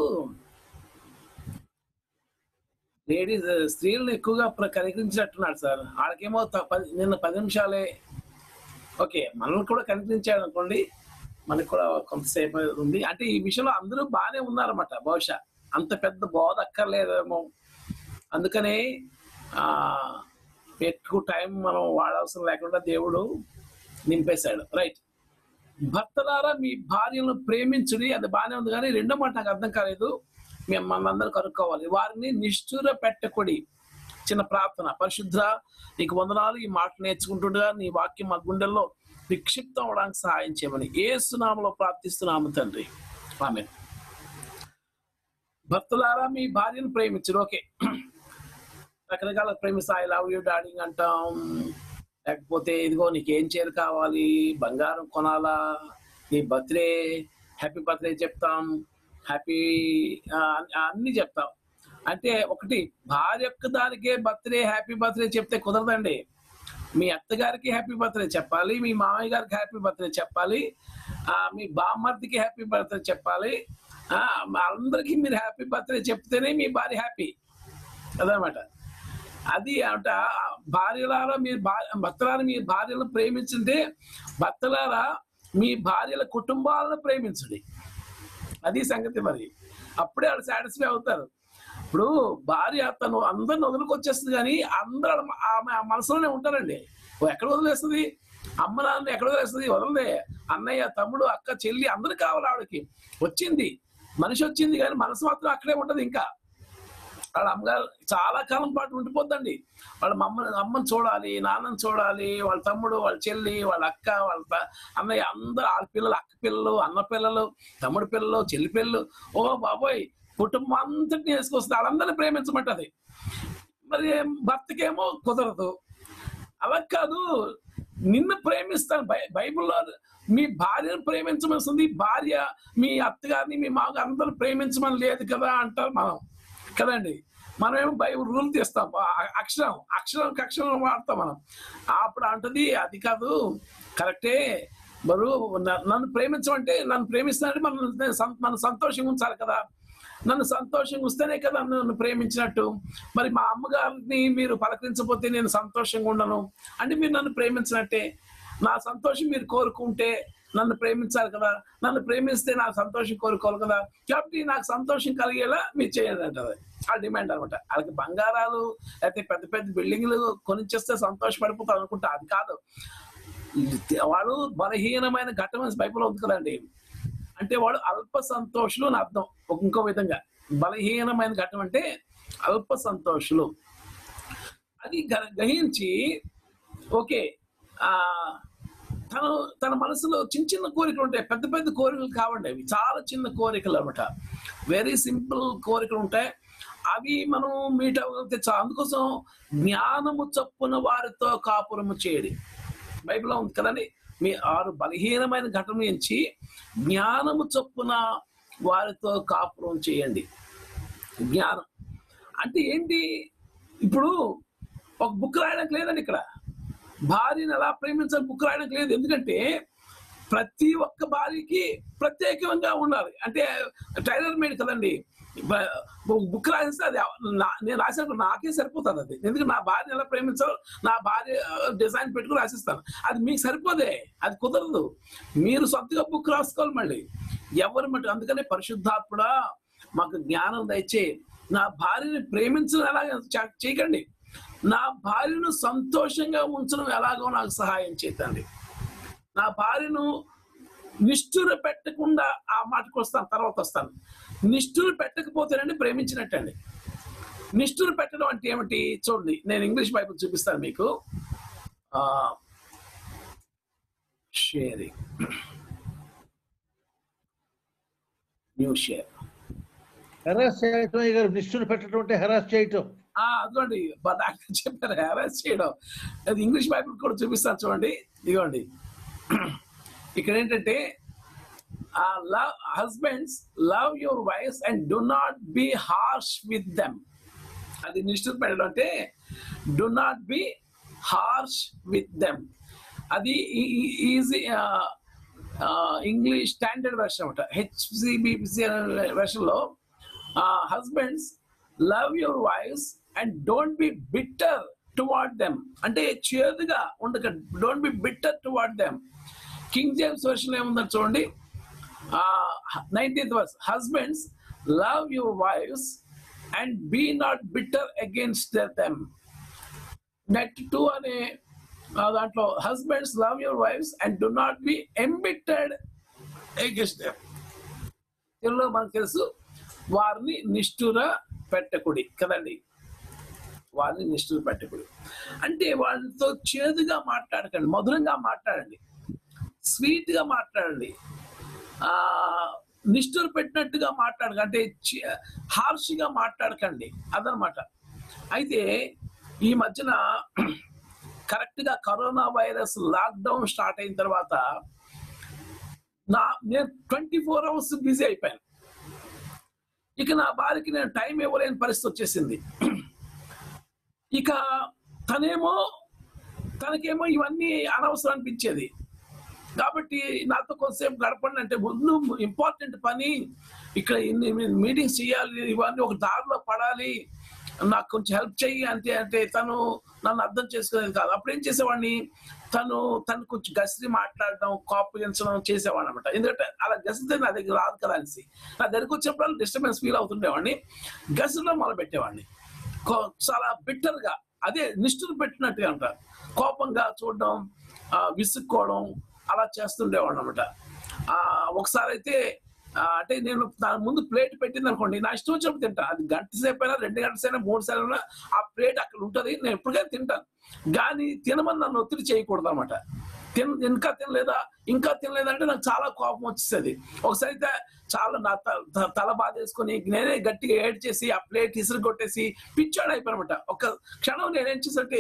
లేడీస్ స్త్రీలను ఎక్కువగా ప్ర- కనికరించినట్టున్నాడు సార్ వాళ్ళకేమో త- పది- నిన్న పది నిమిషాలే ఓకే మనల్ని కూడా కనికరించాడు అనుకోండి మనకు కూడా కొంతసేపు ఉంది అంటే ఈ విషయంలో అందరూ బాగానే ఉన్నారన్నమాట బహుశా అంత పెద్ద బోధ అక్కర్లేదేమో అందుకనే ఆ ఎక్కువ టైం మనం వాడవసరం లేకుండా దేవుడు నింపేశాడు రైట్ భర్తలారా మీ భార్యలను ప్రేమించుడి అది బాగానే ఉంది కానీ రెండో మాట నాకు అర్థం కాలేదు మేము మనందరూ కనుక్కోవాలి వారిని నిష్ఠూర పెట్టకుడి చిన్న ప్రార్థన పరిశుద్ధ నీకు వందనాలు ఈ మాట నేర్చుకుంటుండగా నీ వాక్యం మా గుండెల్లో విక్షిప్తం అవడానికి సహాయం చేయమని ఏ సునామలో ప్రార్థిస్తున్నాము తండ్రి ఆమె భర్తలారా మీ భార్యను ప్రేమించరు ఓకే రకరకాల ప్రేమిస్తా ఐ లవ్ యూ డాడింగ్ అంటాం లేకపోతే ఇదిగో నీకేం చీర కావాలి బంగారం కొనాలా నీ బర్త్డే హ్యాపీ బర్త్డే చెప్తాం హ్యాపీ అన్ని చెప్తాం అంటే ఒకటి భార్య యొక్క దానికే బర్త్డే హ్యాపీ బర్త్డే చెప్తే కుదరదండి మీ అత్తగారికి హ్యాపీ బర్త్డే చెప్పాలి మీ మామయ్య గారికి హ్యాపీ బర్త్డే చెప్పాలి ఆ, మీ బామ్మర్దికి హ్యాపీ బర్త్డే చెప్పాలి ఆ, మా అందరికీ మీరు హ్యాపీ బర్త్డే చెప్తేనే మీ భార్య హ్యాపీ అదనమాట అది అంట భార్యలారా మీరు భా- భర్తలారా మీ భార్యలను ప్రేమించుంటే భర్తలారా మీ భార్యల కుటుంబాలను ప్రేమించండి అది సంగతి మరి అప్పుడే వాళ్ళు సాటిస్ఫై అవుతారు ఇప్పుడు భార్య తను అందరిని వదులుకొచ్చేస్తుంది కానీ అందరూ ఆమె- ఆమె ఆ మనసులోనే ఉంటారండి ఓ ఎక్కడ వదిలేస్తుంది అమ్మ నాన్న ఎక్కడ వదిలేస్తుంది వదలదే అన్నయ్య తమ్ముడు అక్క చెల్లి అందరూ కావాలి ఆవిడకి వచ్చింది మనిషి వచ్చింది కానీ మనసు మాత్రం అక్కడే ఉంటది ఇంకా వాళ్ళ అమ్మగారు చాలా కాలం పాటు ఉండిపోద్దండి వాళ్ళ అమ్మ అమ్మని చూడాలి నాన్నని చూడాలి వాళ్ళ తమ్ముడు వాళ్ళ చెల్లి వాళ్ళ అక్క వాళ్ళ త- అన్నయ్య అందరు వాళ్ళ పిల్లలు అక్క పిల్లలు అన్న పిల్లలు తమ్ముడు పిల్లలు చెల్లి పిల్లలు ఓ బాబోయ్ కుటుంబం అంతటిని వేసుకొస్తుంది వాళ్ళందరినీ ప్రేమించమంటది మరి భర్తకేమో కుదరదు అలా కాదు నిన్ను ప్రేమిస్తాను బై- బైబిల్లో మీ భార్యను ప్రేమించమని భార్య మీ అత్తగారిని మీ మామగారు అందరూ ప్రేమించమని లేదు కదా అంటారు మనం కదండి మనమేమో బైబిల్ రూల్ తీస్తాం ఆ- అక్షరం అక్షరం అక్షరం వాడతాం మనం అప్పుడు అంటది అది కాదు కరెక్టే మరి న- నన్ను ప్రేమించమంటే నన్ను ప్రేమిస్తానంటే మనం నేను సం- మనం సంతోషంగా ఉంచాలి కదా నన్ను సంతోషంగా ఉంస్తేనే కదా నన్ను ప్రేమించినట్టు మరి మా అమ్మగారిని మీరు పలకరించకపోతే నేను సంతోషంగా ఉండను అంటే మీరు నన్ను ప్రేమించినట్టే నా సంతోషం మీరు కోరుకుంటే నన్ను ప్రేమించాలి కదా నన్ను ప్రేమిస్తే నాకు సంతోషం కోరుకోవాలి కదా కాబట్టి నాకు సంతోషం కలిగేలా మీరు చేయండి అంటది ఆ డిమాండ్ అనమాట వాళ్ళకి బంగారాలు లేకపోతే పెద్ద పెద్ద బిల్డింగ్లు కొనిచ్చేస్తే సంతోషపడిపోతారు అనుకుంటా అది కాదు వాడు బలహీనమైన ఘట్టం బైబిల్ ఉంది కదండి అంటే వాడు అల్ప సంతోషులు అని అర్థం ఒక ఇంకో విధంగా బలహీనమైన ఘట్టం అంటే అల్ప సంతోషులు అది గ్ర- గ్రహించి ఓకే ఆ తను తన మనసులో చిన్న చిన్న కోరికలు ఉంటాయి పెద్ద పెద్ద కోరికలు కావండి అవి చాలా చిన్న కోరికలు అనమాట వెరీ సింపుల్ కోరికలు ఉంటాయి అవి మనం మీట్ అవ్వగలిగితే చాలా అందుకోసం జ్ఞానము చప్పున వారితో కాపురము చేయడి బైబిల్లో ఉంది కదండి మీ ఆరు బలహీనమైన ఘటన నుంచి జ్ఞానము చొప్పున వారితో కాపురం చేయండి జ్ఞానం అంటే ఏంటి ఇప్పుడు ఒక బుక్ రాయడానికి లేదండి ఇక్కడ భార్యను ఎలా ప్రేమించాలి బుక్ రాయడానికి లేదు ఎందుకంటే ప్రతి ఒక్క భార్యకి ప్రత్యేకంగా ఉండాలి అంటే టైలర్ మేడ్ కదండి బుక్ రాసిస్తే అది నా- నేను రాసినప్పుడు నాకే సరిపోతుంది అది ఎందుకంటే నా భార్య ఎలా ప్రేమించాలో నా భార్య డిజైన్ పెట్టుకుని రాసిస్తాను అది మీకు సరిపోదే అది కుదరదు మీరు సొంతగా బుక్ రాసుకోవాలి మళ్ళీ ఎవరు మటు అందుకనే పరిశుద్ధాత్ముడా మాకు జ్ఞానం దయచే నా భార్యని ప్రేమించడం ఎలా చ- చేయకండి నా భార్యను సంతోషంగా ఉంచడం ఎలాగో నాకు సహాయం చేతండి నా భార్యను నిష్ఠుర పెట్టకుండా ఆ మాటకు వస్తాను తర్వాత వస్తాను నిష్ఠుర పెట్టకపోతేనండి ప్రేమించినట్టండి నిష్ఠుర పెట్టడం అంటే ఏమిటి చూడండి నేను ఇంగ్లీష్ బైబిల్ చూపిస్తాను మీకు షేరింగ్ న్యూ షేర్ హెరాస్ చేయటం అయ్య గారు నిష్ఠులు పెట్టడం అంటే హెరాస్ చేయటం ఆ, అదిగోండి మా డాక్టర్ చెప్పారు అరెస్ట్ చేయడం అది ఇంగ్లీష్ బైబిల్ కూడా చూపిస్తాను చూడండి ఇదిగోండి ఇక్కడ ఏంటంటే love husbands love your wife and do not be harsh with them అది నిష్ఠులు పెట్టడం అంటే do not be harsh with them అది ఈజీ ఇంగ్లీష్ స్టాండర్డ్ వెర్షన్ అనమాట హెచ్సిబిసి వెర్షన్లో husbands love your wives and don't be bitter toward them అంటే చేదుగా ఉండక don't be bitter toward them king James version ఏముందని చూడండి nineteenth verse husbands love your wives and be not bitter against them net two అనే ఆ, దాంట్లో husbands love your wives and do not be embittered against them తెలుగులో మనకు తెలుసు వారిని నిష్ఠుర పెట్టకుడి కదండి వారిని నిష్ఠుర పెట్టకుడి అంటే వాళ్ళతో చేదుగా మాట్లాడకండి మధురంగా మాట్లాడండి స్వీట్ గా మాట్లాడండి ఆ నిష్ఠుర పెట్టినట్టుగా మాట్లాడకండి అంటే హార్ష్గా మాట్లాడకండి అదనమాట అయితే ఈ మధ్యన కరెక్ట్ గా కరోనా వైరస్ లాక్డౌన్ స్టార్ట్ అయిన తర్వాత నా నేను ట్వంటీ ఫోర్ అవర్స్ బిజీ అయిపోయాను ఇక నా భార్యకి నేను టైం ఇవ్వలేని పరిస్థితి వచ్చేసింది ఇక తనేమో తనకేమో ఇవన్నీ అనవసరం అనిపించేది కాబట్టి నాతో కొంతసేపు గడపండి అంటే ముందు ఇంపార్టెంట్ పని ఇక్కడ ఇన్ని మీటింగ్స్ చేయాలి ఇవన్నీ ఒక దారిలో పడాలి నాకు కొంచెం హెల్ప్ చెయ్యి అంటే అంటే తను నన్ను అర్థం చేసుకునేది కాదు అప్పుడు ఏం చేసేవాడిని తను తను కొంచెం గసిరి మాట్లాడడం కోపగించడం చేసేవాడు అనమాట ఎందుకంటే అలా గసిరితే నా దగ్గర రాదు కదా అనేసి నా దగ్గరకు వచ్చినప్పుడు డిస్టర్బెన్స్ ఫీల్ అవుతుండేవాడిని గసిరిలో మొదలు పెట్టేవాడిని కో- చాలా బిట్టర్ గా అదే నిష్ఠులు పెట్టినట్టుగా అంట కోపంగా చూడడం ఆ, విసుక్కోవడం అలా చేస్తుండేవాడు అనమాట ఒకసారి అయితే ఆ, అంటే నేను దాని ముందు ప్లేట్ పెట్టింది అనుకోండి నా ఇష్టం వచ్చినప్పుడు తింటా అది గంట సేపు అయినా రెండు గంటల సేపు మూడు సార్లు అయినా ఆ ప్లేట్ అక్కడ ఉంటది నేను ఎప్పటికైనా తింటాను కానీ తినమని నన్ను ఒత్తిడి చేయకూడదు అనమాట తిన ఇంకా తినలేదా ఇంకా తినలేదంటే నాకు చాలా కోపం వచ్చేసేది ఒకసారి అయితే చాలా నా త- త- తల బాధేసుకొని నేనే గట్టిగా ఏడ్ చేసి ఆ ప్లేట్ ఇసురు కొట్టేసి పిచ్చాడు అయిపోయానమాట ఒక క్షణం నేనేం చేసరికి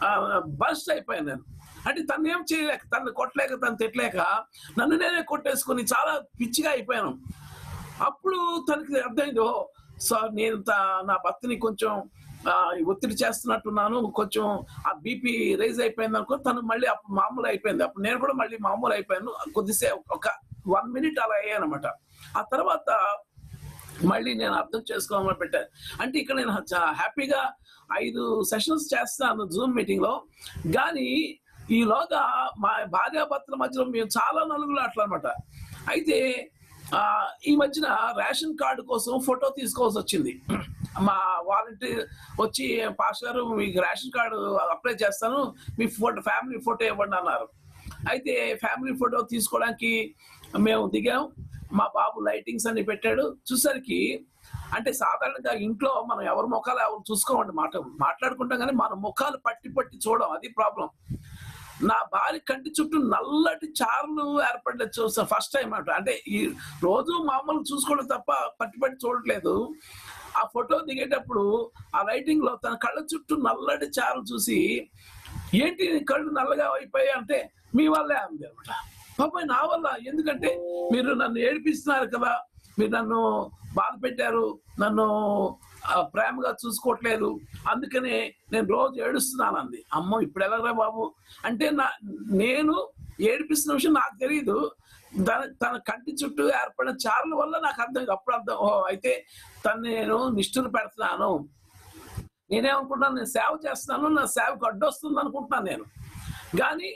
బస్ట్ అయిపోయాను నేను అంటే తను ఏం చేయలేక తను కొట్టలేక తను తిట్టలేక నన్ను నేనే కొట్టేసుకొని చాలా పిచ్చిగా అయిపోయాను అప్పుడు తనకి అర్థమైంది ఓ సార్ నేను త- నా భర్తని కొంచెం ఆ, ఒత్తిడి చేస్తున్నట్టున్నాను కొంచెం ఆ బీపీ రైజ్ అయిపోయింది అనుకో తను మళ్ళీ అప్పుడు మామూలు అయిపోయింది అప్పుడు నేను కూడా మళ్ళీ మామూలు అయిపోయాను కొద్దిసేపు ఒక వన్ మినిట్ అలా అయ్యానమాట ఆ తర్వాత మళ్ళీ నేను అర్థం చేసుకోమని పెట్టాను అంటే ఇక్కడ నేను చా- హ్యాపీగా ఐదు సెషన్స్ చేస్తున్నాను జూమ్ మీటింగ్ లో కానీ ఈలోగా మా భార్యాభర్తల మధ్యలో మేము చాలా నలుగురు అట్లా అనమాట అయితే ఆ, ఈ మధ్యన రేషన్ కార్డు కోసం ఫోటో తీసుకోవాల్సి వచ్చింది మా వాలంటీర్ వచ్చి పాస్ గారు మీకు రేషన్ కార్డు అప్లై చేస్తాను మీ ఫోటో ఫ్యామిలీ ఫోటో ఇవ్వండి అన్నారు అయితే ఫ్యామిలీ ఫోటో తీసుకోవడానికి మేము దిగాం మా బాబు లైటింగ్స్ అన్ని పెట్టాడు చూసరికి అంటే సాధారణంగా ఇంట్లో మనం ఎవరి ముఖాలు ఎవరు చూసుకోమండి మాట మాట్లాడుకుంటాం కానీ మన ముఖాలు పట్టి పట్టి చూడం అది ప్రాబ్లం నా భార్య కంటి చుట్టూ నల్లటి చార్లు ఏర్పడలేదు చూసా ఫస్ట్ టైం అంట అంటే ఈ రోజు మామూలు చూసుకోవడం తప్ప పట్టి పట్టి చూడట్లేదు ఆ ఫోటో దిగేటప్పుడు ఆ లైటింగ్ లో తన కళ్ళ చుట్టూ నల్లటి చారలు చూసి ఏంటి నీ కళ్ళు నల్లగా అయిపోయాయి అంటే మీ వల్లే అంది అనమాట పాప నా వల్ల ఎందుకంటే మీరు నన్ను ఏడిపిస్తున్నారు కదా మీరు నన్ను బాధ పెట్టారు నన్ను ఆ, ప్రేమగా చూసుకోవట్లేదు అందుకనే నేను రోజు ఏడుస్తున్నాను అంది అమ్మో ఇప్పుడు ఎలాగరా బాబు అంటే నా నేను ఏడిపిస్తున్న విషయం నాకు తెలియదు తన తన కంటి చుట్టూ ఏర్పడిన చారల వల్ల నాకు అర్థం అప్పుడు అర్థం ఓ అయితే తను నేను నిష్ఠులు పెడుతున్నాను నేనేమనుకుంటున్నాను నేను సేవ చేస్తున్నాను నా సేవకు అడ్డొస్తుంది అనుకుంటున్నాను నేను కానీ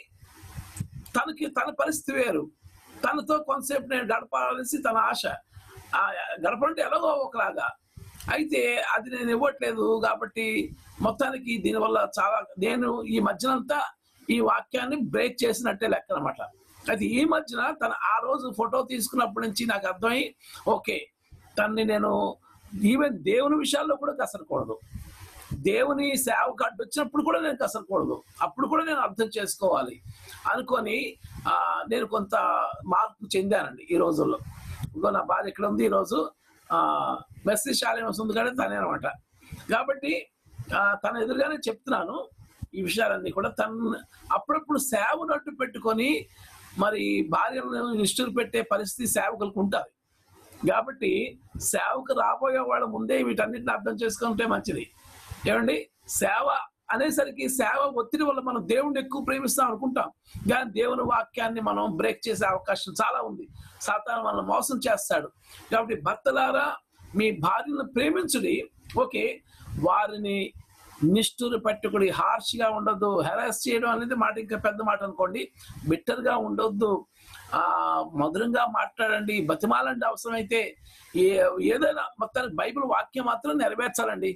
తనకి తన పరిస్థితి వేరు తనతో కొంతసేపు నేను గడపాలనేసి తన ఆశ ఆ గడపంటే ఎలాగో ఒకలాగా అయితే అది నేను ఇవ్వట్లేదు కాబట్టి మొత్తానికి దీనివల్ల చాలా నేను ఈ మధ్యనంతా ఈ వాక్యాన్ని బ్రేక్ చేసినట్టే లెక్క అనమాట అయితే ఈ మధ్యన తన ఆ రోజు ఫోటో తీసుకున్నప్పటి నుంచి నాకు అర్థమై ఓకే తన్ని నేను ఈవెన్ దేవుని విషయాల్లో కూడా కసరకూడదు దేవుని సేవకు అడ్డు వచ్చినప్పుడు కూడా నేను కసరకూడదు అప్పుడు కూడా నేను అర్థం చేసుకోవాలి అనుకొని ఆ, నేను కొంత మార్పు చెందానండి ఈ రోజుల్లో ఇంకో నా భార్య ఇక్కడ ఉంది ఈరోజు ఆ మెస్సి శాలయం వస్తుంది కానీ తనే అనమాట కాబట్టి ఆ, తన ఎదురుగానే చెప్తున్నాను ఈ విషయాలన్నీ కూడా తన అప్పుడప్పుడు సేవను అడ్డు పెట్టుకొని మరి భార్యను నిష్ఠులు పెట్టే పరిస్థితి సేవకులకు ఉంటుంది కాబట్టి సేవకు రాబోయే వాళ్ళ ముందే వీటన్నిటిని అర్థం చేసుకుంటే మంచిది ఏమండి సేవ అనేసరికి సేవ ఒత్తిడి వల్ల మనం దేవుణ్ణి ఎక్కువ ప్రేమిస్తాం అనుకుంటాం కానీ దేవుని వాక్యాన్ని మనం బ్రేక్ చేసే అవకాశం చాలా ఉంది సాతాను మనల్ని మోసం చేస్తాడు కాబట్టి భర్తలారా మీ భార్యను ప్రేమించుడి ఓకే వారిని నిష్ఠురు పట్టుకుడి హార్ష్ గా ఉండొద్దు హెరాస్ చేయడం అనేది మాట ఇంకా పెద్ద మాట అనుకోండి బిట్టర్ గా ఉండొద్దు ఆ మధురంగా మాట్లాడండి బతిమాలండి అవసరమైతే ఏ ఏదైనా మొత్తానికి బైబిల్ వాక్యం మాత్రం నెరవేర్చాలండి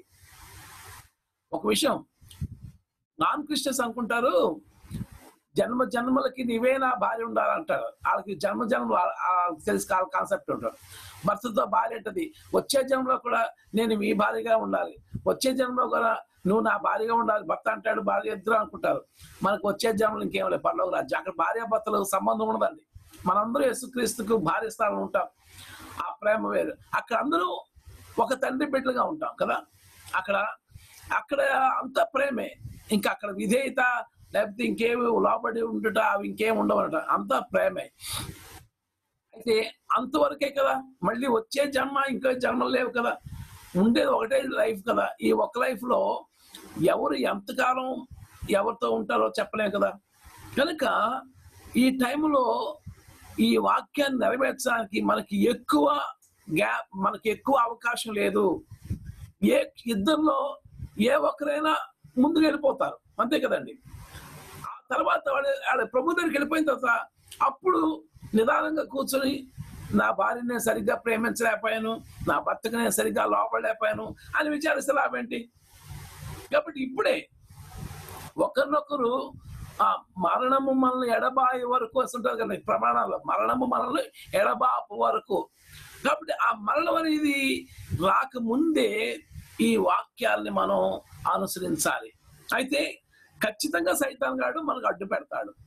ఒక విషయం నాన్ క్రిస్టియన్స్ అనుకుంటారు జన్మ జన్మలకి నీవే నా భార్య ఉండాలంటారు వాళ్ళకి జన్మ జన్మలు ఆ- ఆ తెలుసు కాన్సెప్ట్ ఉంటారు భర్తతో భార్య అంటది వచ్చే జన్మలో కూడా నేను మీ భార్యగా ఉండాలి వచ్చే జన్మలో కూడా నువ్వు నా భార్యగా ఉండాలి భర్త అంటాడు భార్య ఇద్దరు అనుకుంటారు మనకు వచ్చే జన్మలు ఇంకేం లేదు పర్లోకి రాజ్యం అక్కడ భార్య భర్తలకు సంబంధం ఉండదండి మనందరూ యేసుక్రీస్తుకు భార్య స్థానం ఉంటాం ఆ ప్రేమ వేరు అక్కడ అందరూ ఒక తండ్రి బిడ్డలుగా ఉంటాం కదా అక్కడ అక్కడ అంత ప్రేమే ఇంకా అక్కడ విధేయత లేకపోతే ఇంకేమి లోపడి ఉండుట అవి ఇంకేం ఉండవట అంతా ప్రేమే అయితే అంతవరకే కదా మళ్ళీ వచ్చే జన్మ ఇంకో జన్మలు లేవు కదా ఉండేది ఒకటే లైఫ్ కదా ఈ ఒక లైఫ్ లో ఎవరు ఎంతకాలం ఎవరితో ఉంటారో చెప్పలేం కదా కనుక ఈ టైంలో ఈ వాక్యాన్ని నెరవేర్చడానికి మనకి ఎక్కువ గ్యాప్ మనకి ఎక్కువ అవకాశం లేదు ఏ ఇద్దరిలో ఏ ఒక్కరైనా ముందుకు వెళ్ళిపోతారు అంతే కదండి ఆ తర్వాత వాడు వాడు ప్రభు దగ్గరికి వెళ్ళిపోయిన తర్వాత అప్పుడు నిదానంగా కూర్చొని నా భార్యని నేను సరిగ్గా ప్రేమించలేకపోయాను నా భర్తకు నేను సరిగ్గా లోపడలేకపోయాను అని విచారిస్తే లాభేంటి కాబట్టి ఇప్పుడే ఒకరినొకరు ఆ మరణము మనల్ని ఎడబాయి వరకు వస్తుంటారు కదా ప్రమాణాలు మరణము మనల్ని ఎడబాపు వరకు కాబట్టి ఆ మరణం అనేది రాకముందే ఈ వాక్యాల్ని మనం అనుసరించాలి అయితే ఖచ్చితంగా సైతాన్ గాడు మనకు అడ్డు పెడతాడు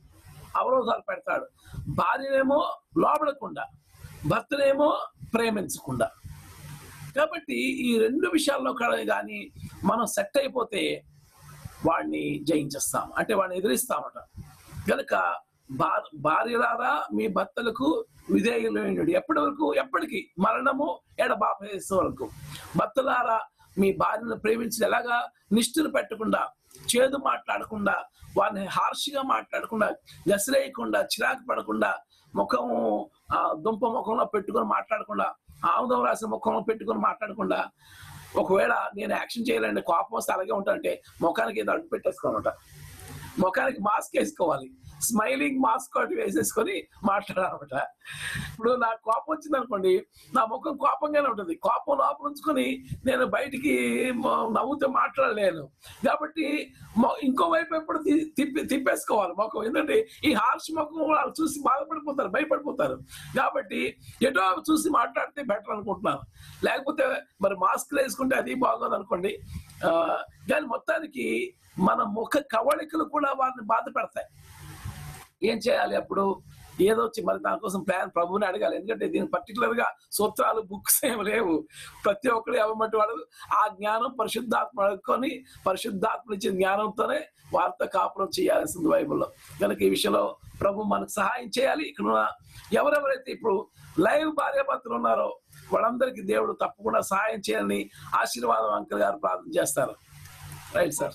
అవరోధాలు పెడతాడు భార్యనేమో లోబడకుండా భర్తనేమో ప్రేమించకుండా కాబట్టి ఈ రెండు విషయాల్లో కానీ మనం సెట్ అయిపోతే వాడిని జయించేస్తాం అంటే వాడిని ఎదిరిస్తామట కనుక భా- భార్యలారా మీ భర్తలకు విధేయులైనడు ఎప్పటి వరకు ఎప్పటికీ మరణము ఎడబాపేసే వరకు భర్తలారా మీ భార్యను ప్రేమించి ఎలాగా నిష్ఠను పెట్టకుండా చేదు మాట్లాడకుండా వారిని హార్ష్గా మాట్లాడకుండా గసిరేయకుండా చిరాకు పడకుండా ముఖం ఆ, దుంప ముఖంలో పెట్టుకొని మాట్లాడకుండా ఆముదం రాసిన ముఖంలో పెట్టుకొని మాట్లాడకుండా ఒకవేళ నేను యాక్షన్ చేయాలంటే కోపం వస్తే అలాగే ఉంటానంటే ముఖానికి ఏదో అడ్డు పెట్టేసుకోవాలట ముఖానికి మాస్క్ వేసుకోవాలి స్మైలింగ్ మాస్క్ ఒకటి వేసేసుకొని మాట్లాడాలన్నమాట ఇప్పుడు నాకు కోపం వచ్చింది అనుకోండి నా ముఖం కోపంగానే ఉంటుంది కోపం లోపల ఉంచుకొని నేను బయటికి మ- నవ్వుతూ మాట్లాడలేను కాబట్టి మొ- ఇంకో వైపు ఎప్పుడు తి- తిప్పి తిప్పేసుకోవాలి ముఖం ఎందుకంటే ఈ హార్ష్ ముఖం వాళ్ళు చూసి బాధపడిపోతారు భయపడిపోతారు కాబట్టి ఎటో చూసి మాట్లాడితే బెటర్ అనుకుంటున్నాను లేకపోతే మరి మాస్క్ వేసుకుంటే అది బాగోదు అనుకోండి ఆ, కానీ మొత్తానికి మన ముఖ కవళికలు కూడా వారిని బాధ పెడతాయి ఏం చేయాలి అప్పుడు ఏదో వచ్చి మరి దానికోసం ప్లాన్ ప్రభువుని అడగాలి ఎందుకంటే దీని పర్టికులర్ గా సూత్రాలు బుక్స్ ఏమి లేవు ప్రతి ఒక్కరు ఎవమంటే వాడు ఆ జ్ఞానం పరిశుద్ధాత్మ అడుక్కొని పరిశుద్ధాత్మ ఇచ్చిన జ్ఞానంతోనే వారితో కాపురం చేయాల్సింది బైబిల్లో కనుక ఈ విషయంలో ప్రభు మనకు సహాయం చేయాలి ఇక్కడ ఉన్న ఎవరెవరైతే ఇప్పుడు లైవ్ భార్యాభర్తలు ఉన్నారో వాళ్ళందరికీ దేవుడు తప్పకుండా సహాయం చేయాలని ఆశీర్వాదం అంకల్ గారు ప్రార్థన చేస్తారు right sir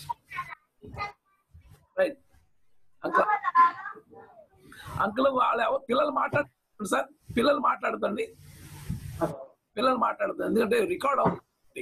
right uncle uncle వాళ్ళు ఎవరు పిల్లలు మాట్లాడుతున్నారు సార్ పిల్లలు మాట్లాడుతండి పిల్లలు మాట్లాడుతుంది ఎందుకంటే రికార్డ్ అవుతుంది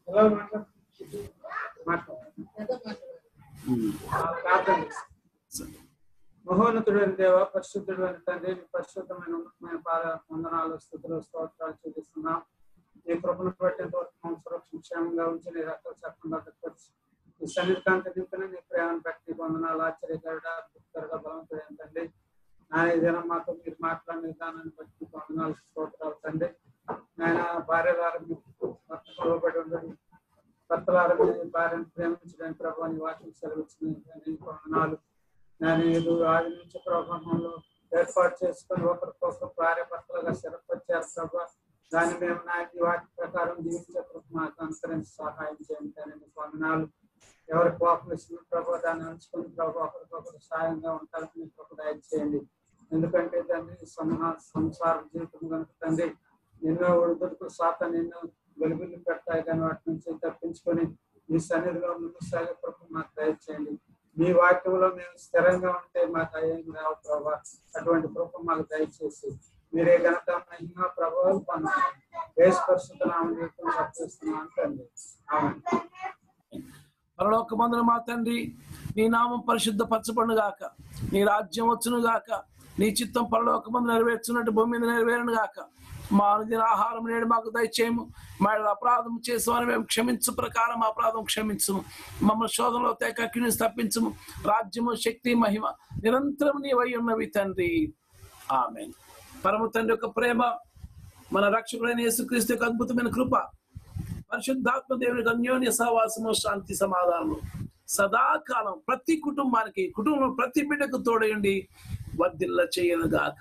ప్రార్థన మహోన్నతుడైన దేవ పరిశుద్ధుడైన తండ్రి నీ పరిశుద్ధమైన ఉన్నతమైన పాద వందనాలు స్థుతులు స్తోత్రాలు చూపిస్తున్నాం నీ కృపను బట్టి మమ్మల్ని సురక్షణ క్షేమంగా ఉంచి నీ రక్త చక్కగా భద్రపరిచి నీ సన్నిధికాంతి నింపిన నీ ప్రేమను బట్టి వందనాలు ఆశ్చర్యకరుడ అద్భుతకరుగా బలవంతుడైన తండ్రి నా ఈ దినం మాతో మీరు మాట్లాడిన విధానాన్ని బట్టి నీకు వందనాలు స్తోత్రాలు తండ్రి నాయన భార్య వారు పిలువబడి ఉండదు భర్తలారా మీ భార్యను ప్రేమించడానికి ప్రభావ నీ వాక్యం సెలవిచ్చిన నీకు వందనాలు నేను ఏదో ఆది నుంచి ప్రభావంలో ఏర్పాటు చేసుకొని ఒకరికొకరు భార్య భర్తలుగా స్థిరపరిచారు ప్రభా దాన్ని మేము నా ఈ వాటి ప్రకారం జీవించే కృప మాకు అనుసరించి సహాయం చేయండి కానీ నీకు వందనాలు ఎవరి కోపం ఇచ్చిన ప్రభావ దాన్ని ఉంచుకొని ప్రభావ ఒకరికొకరు సాయంగా ఉంటారని మీకు ఒక దయచేయండి ఎందుకంటే తండ్రి సమూహ సంసార జీవితం కనుక తండ్రి ఎన్నో ఒడిదుడుకులు సాత ఎన్నో వెలుగులు పెడతాయి కానీ వాటి నుంచి తప్పించుకొని మీ సన్నిధిలో ముందు సాగే కృప మాకు దయచేయండి మీ వాక్యంలో మేము స్థిరంగా ఉంటే మాకు అయ్యేది రావు ప్రభా అటువంటి కృప మాకు దయచేసి మీరే ఘనత మహిమ ప్రభావం పొందాలి వేసు పరిశుద్ధ నామం తప్పిస్తున్నాను తండ్రి ఆమె పరలోక మందులు మా తండ్రి నీ నామం పరిశుద్ధ పరచబడును గాక నీ రాజ్యం వచ్చును గాక నీ చిత్తం పరలోక మందు నెరవేర్చున్నట్టు భూమి మీద నెరవేరును గాక మా అనుదిన ఆహారం నేడు మాకు దయచేయము మా ఎడల అపరాధం చేసామని మేము క్షమించు ప్రకారం మా అపరాధం క్షమించుము మమ్మల్ని శోధనలో తేకక్కిని తప్పించుము రాజ్యము శక్తి మహిమ నిరంతరం నీవై ఉన్నవి తండ్రి ఆమె పరమ తండ్రి యొక్క ప్రేమ మన రక్షకుడైన యేసుక్రీస్తు యొక్క అద్భుతమైన కృప పరిశుద్ధాత్మ దేవునికి అన్యోన్య సహవాసము శాంతి సమాధానము సదాకాలం ప్రతి కుటుంబానికి కుటుంబం ప్రతి బిడ్డకు తోడయండి వర్ధిల్ల చేయను గాక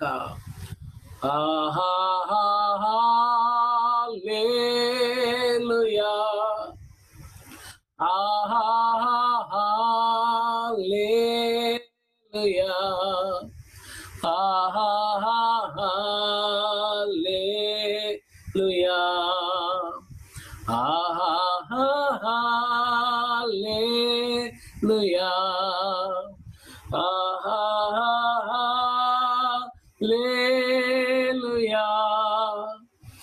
ఆహాలేలుయా ఆహాలేలుయా ఆహాలేలుయా Hallelujah. Hallelujah.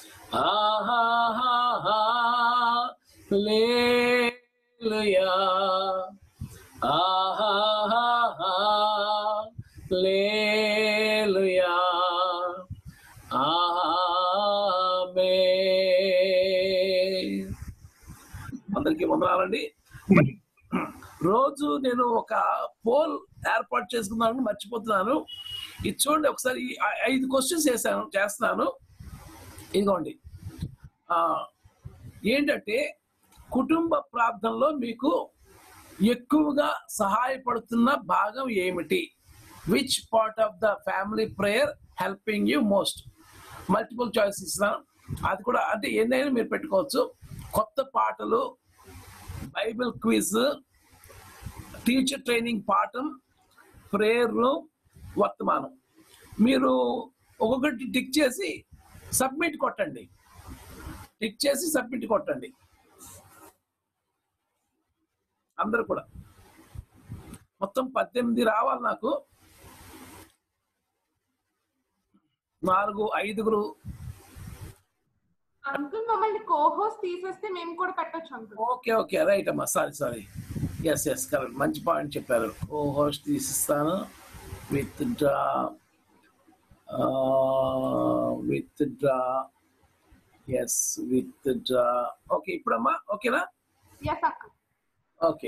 Hallelujah. Hallelujah. Amen. అందరికీ వందనాలండి రోజు నేను ఒక పోల్ ఏర్పాటు చేసుకున్నాను మర్చిపోతున్నాను ఇది చూడండి ఒకసారి ఈ ఐ- ఐదు క్వశ్చన్స్ చేశాను చేస్తున్నాను ఇదిగోండి ఆ, ఏంటంటే కుటుంబ ప్రార్థనలో మీకు ఎక్కువగా సహాయపడుతున్న భాగం ఏమిటి which part of the family prayer helping you most multiple choice ఇస్తున్నాను అది కూడా అంటే ఎన్నైనా మీరు పెట్టుకోవచ్చు కొత్త పాటలు బైబిల్ క్విజ్ టీచర్ ట్రైనింగ్ పాఠం ప్రేయర్ వర్తమానం మీరు ఒక్కొక్కటి టిక్ చేసి సబ్మిట్ కొట్టండి టిక్ చేసి సబ్మిట్ కొట్టండి అందరూ కూడా మొత్తం పద్దెనిమిది రావాలి నాకు నాలుగు ఐదుగురు అంకుల్ మమ్మల్ని కోహోస్ తీసేస్తే మేము కూడా పెట్టొచ్చు అంకుల్ ఓకే ఓకే రైట్ అమ్మా sorry sorry yes yes correct మంచి పాయింట్ చెప్పారు ఓ హోస్ట్ తీసిస్తాను withdraw withdraw yes withdraw okay ఇప్పుడమ్మా ఓకేనా ఎస్ అంకుల్ ఓకే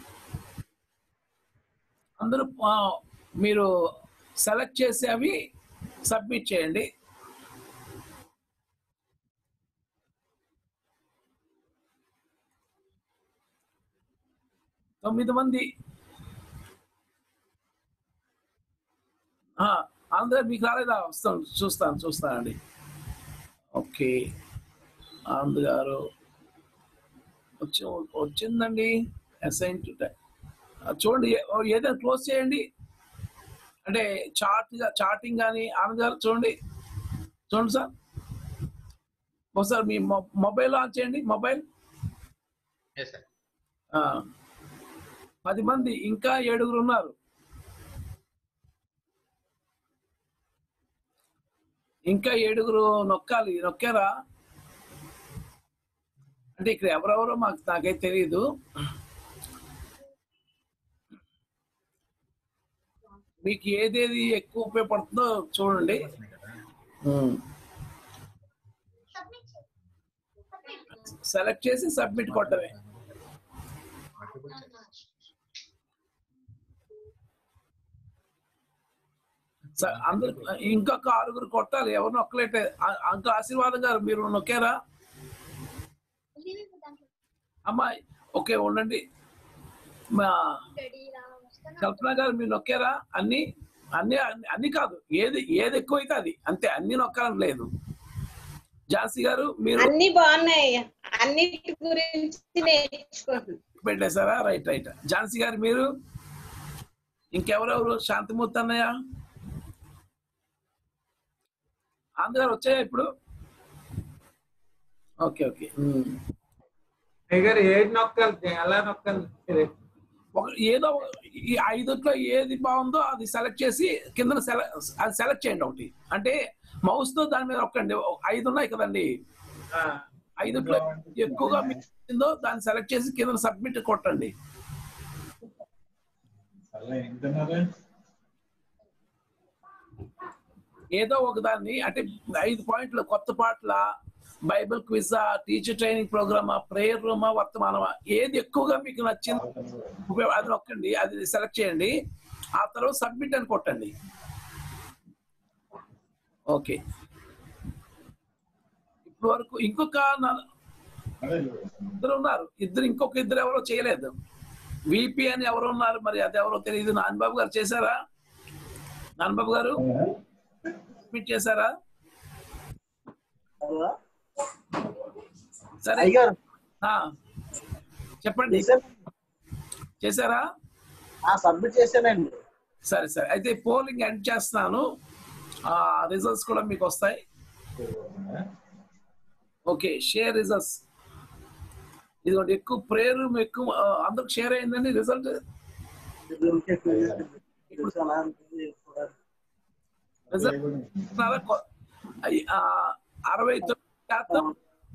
అందరూ ఆ, మీరు సెలెక్ట్ చేసి అవి సబ్మిట్ చేయండి తొమ్మిది మంది ఆ, అందరూ మీకు రాలేదా వస్తాను చూస్తాను చూస్తానండి ఓకే ఆనంద్ గారు వచ్చి వచ్చిందండి అసైన్ టు చూడండి ఏ- ఓ ఏదైనా క్లోజ్ చేయండి అంటే చార్ట్ చాటింగ్ కానీ ఆనంద్ గారు చూడండి చూడండి సార్ ఒకసారి మీ మొ- మొబైల్ ఆన్ చేయండి మొబైల్ ఎస్ సార్ ఆ, పది మంది ఇంకా ఏడుగురు ఉన్నారు ఇంకా ఏడుగురు నొక్కాలి నొక్కారా అంటే ఇక్కడ ఎవరెవరో మాకు నాకైతే తెలియదు మీకు ఏదేది ఎక్కువ ఉపయోగపడుతుందో చూడండి ఉమ్. సెలెక్ట్ చేసి సబ్మిట్ కొట్టమే స- అందరు ఇంకొక ఆరుగురు కొట్టాలి ఎవరు నొక్కలేటే అంక ఆశీర్వాదం గారు మీరు నొక్కారా అమ్మాయి ఓకే ఉండండి మా కల్పన గారు మీరు నొక్కారా అన్ని అన్ని అన్ని- అన్ని కాదు ఏది ఏది ఎక్కువైతే అది అంతే అన్ని నొక్కాలని లేదు ఝాన్సీ గారు మీరు అన్ని బాగున్నాయి అన్నిటి గురించి నేర్చుకుంటున్నాను పెట్టేశారా రైట్ రైట్ ఝాన్సీ గారు మీరు ఇంకెవరెవరు శాంతిమూర్తి అన్నయ్య అందరు వచ్చాయా ఇప్పుడు ఓకే ఓకే ఉమ్. గారు ఏది నొక్కాలి ఎలా నొక్కాలి ఇది ఒక ఏదో ఈ ఐదుట్లో ఏది బాగుందో అది సెలెక్ట్ చేసి కింద అది సెలెక్ట్ చేయండి ఒకటి అంటే మౌస్ తో దాని మీద ఒక్కండి ఐదు ఉన్నాయి కదండి ఐదుట్లో ఎక్కువగా మీకు నచ్చిందో దాన్ని సెలెక్ట్ చేసి కింద సబ్మిట్ కొట్టండి ఏదో ఒక దాన్ని అంటే ఐదు పాయింట్లు కొత్త పాటల బైబిల్ క్విజ్ టీచర్ ట్రైనింగ్ ప్రోగ్రామా ప్రేయర్ రూమా వర్తమానమా ఏది ఎక్కువగా మీకు నచ్చింది ఉపయోగ- అది నొక్కండి అది సెలెక్ట్ చేయండి ఆ తర్వాత సబ్మిట్ అని కొట్టండి ఓకే ఇప్పటి వరకు ఇంకొక నల- ఇద్దరు ఉన్నారు ఇద్దరు ఇంకొక ఇద్దరు ఎవరో చేయలేదు విపి అని ఎవరు ఉన్నారు మరి అది ఎవరో తెలియదు నాన్నబాబు గారు చేశారా నాన్నబాబు గారు సబ్మిట్ చేశారా సరే అయ్యగారు ఆ, చెప్పండి చేశారా సబ్మిట్ చేశానండి సరే సరే అయితే పోలింగ్ ఎండ్ చేస్తున్నాను ఆ రిజల్ట్స్ కూడా మీకు వస్తాయి ఓకే షేర్ రిజల్ట్స్ ఇదిగోండి ఎక్కువ ప్రేయర్ ఎక్కువ ఆ, అందరికి షేర్ అయిందండి రిజల్ట్ రిజల్ట్ అరవై తొమ్మిది శాతం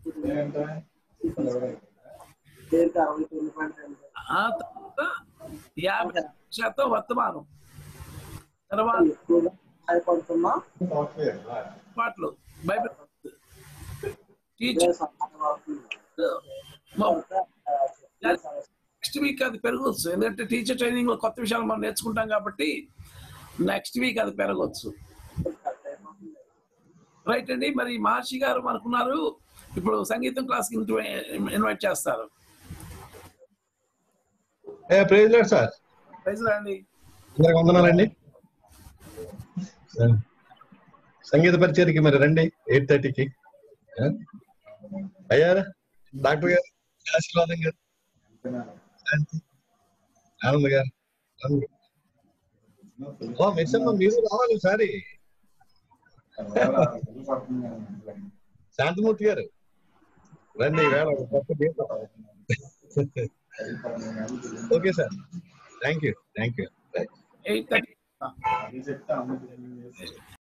ఆ తర్వాత యాభై శాతం వర్తమానం తర్వాత పాటలు బైబిల్ టీచర్ నెక్స్ట్ వీక్ అది పెరగవచ్చు ఎందుకంటే టీచర్ ట్రైనింగ్ లో కొత్త విషయాలు మనం నేర్చుకుంటాం కాబట్టి నెక్స్ట్ వీక్ అది పెరగవచ్చు రైట్ అండి మరి మహర్షి గారు మనకున్నారు ఇప్పుడు సంగీతం క్లాస్ కి ఇన్వైట్ చేస్తారు ప్రైజ్ లాడ్ సార్ ప్రైజ్ అండి అందరికి వందనాలండి సంగీత పరిచయకి మరి రండి ఎయిట్ థర్టీకి అయ్యారా డాక్టర్ గారు ఆశీర్వాదం గారు శాంతి ఆనంద్ గారు ఆనంద్ గారు. ఓ మిస్సమ్మ మీరు రావాలి ఈసారి శాంతమూర్తి గారు రండి వేళ ఒక కొత్త గీతం okay sir thank you thank you eight thirty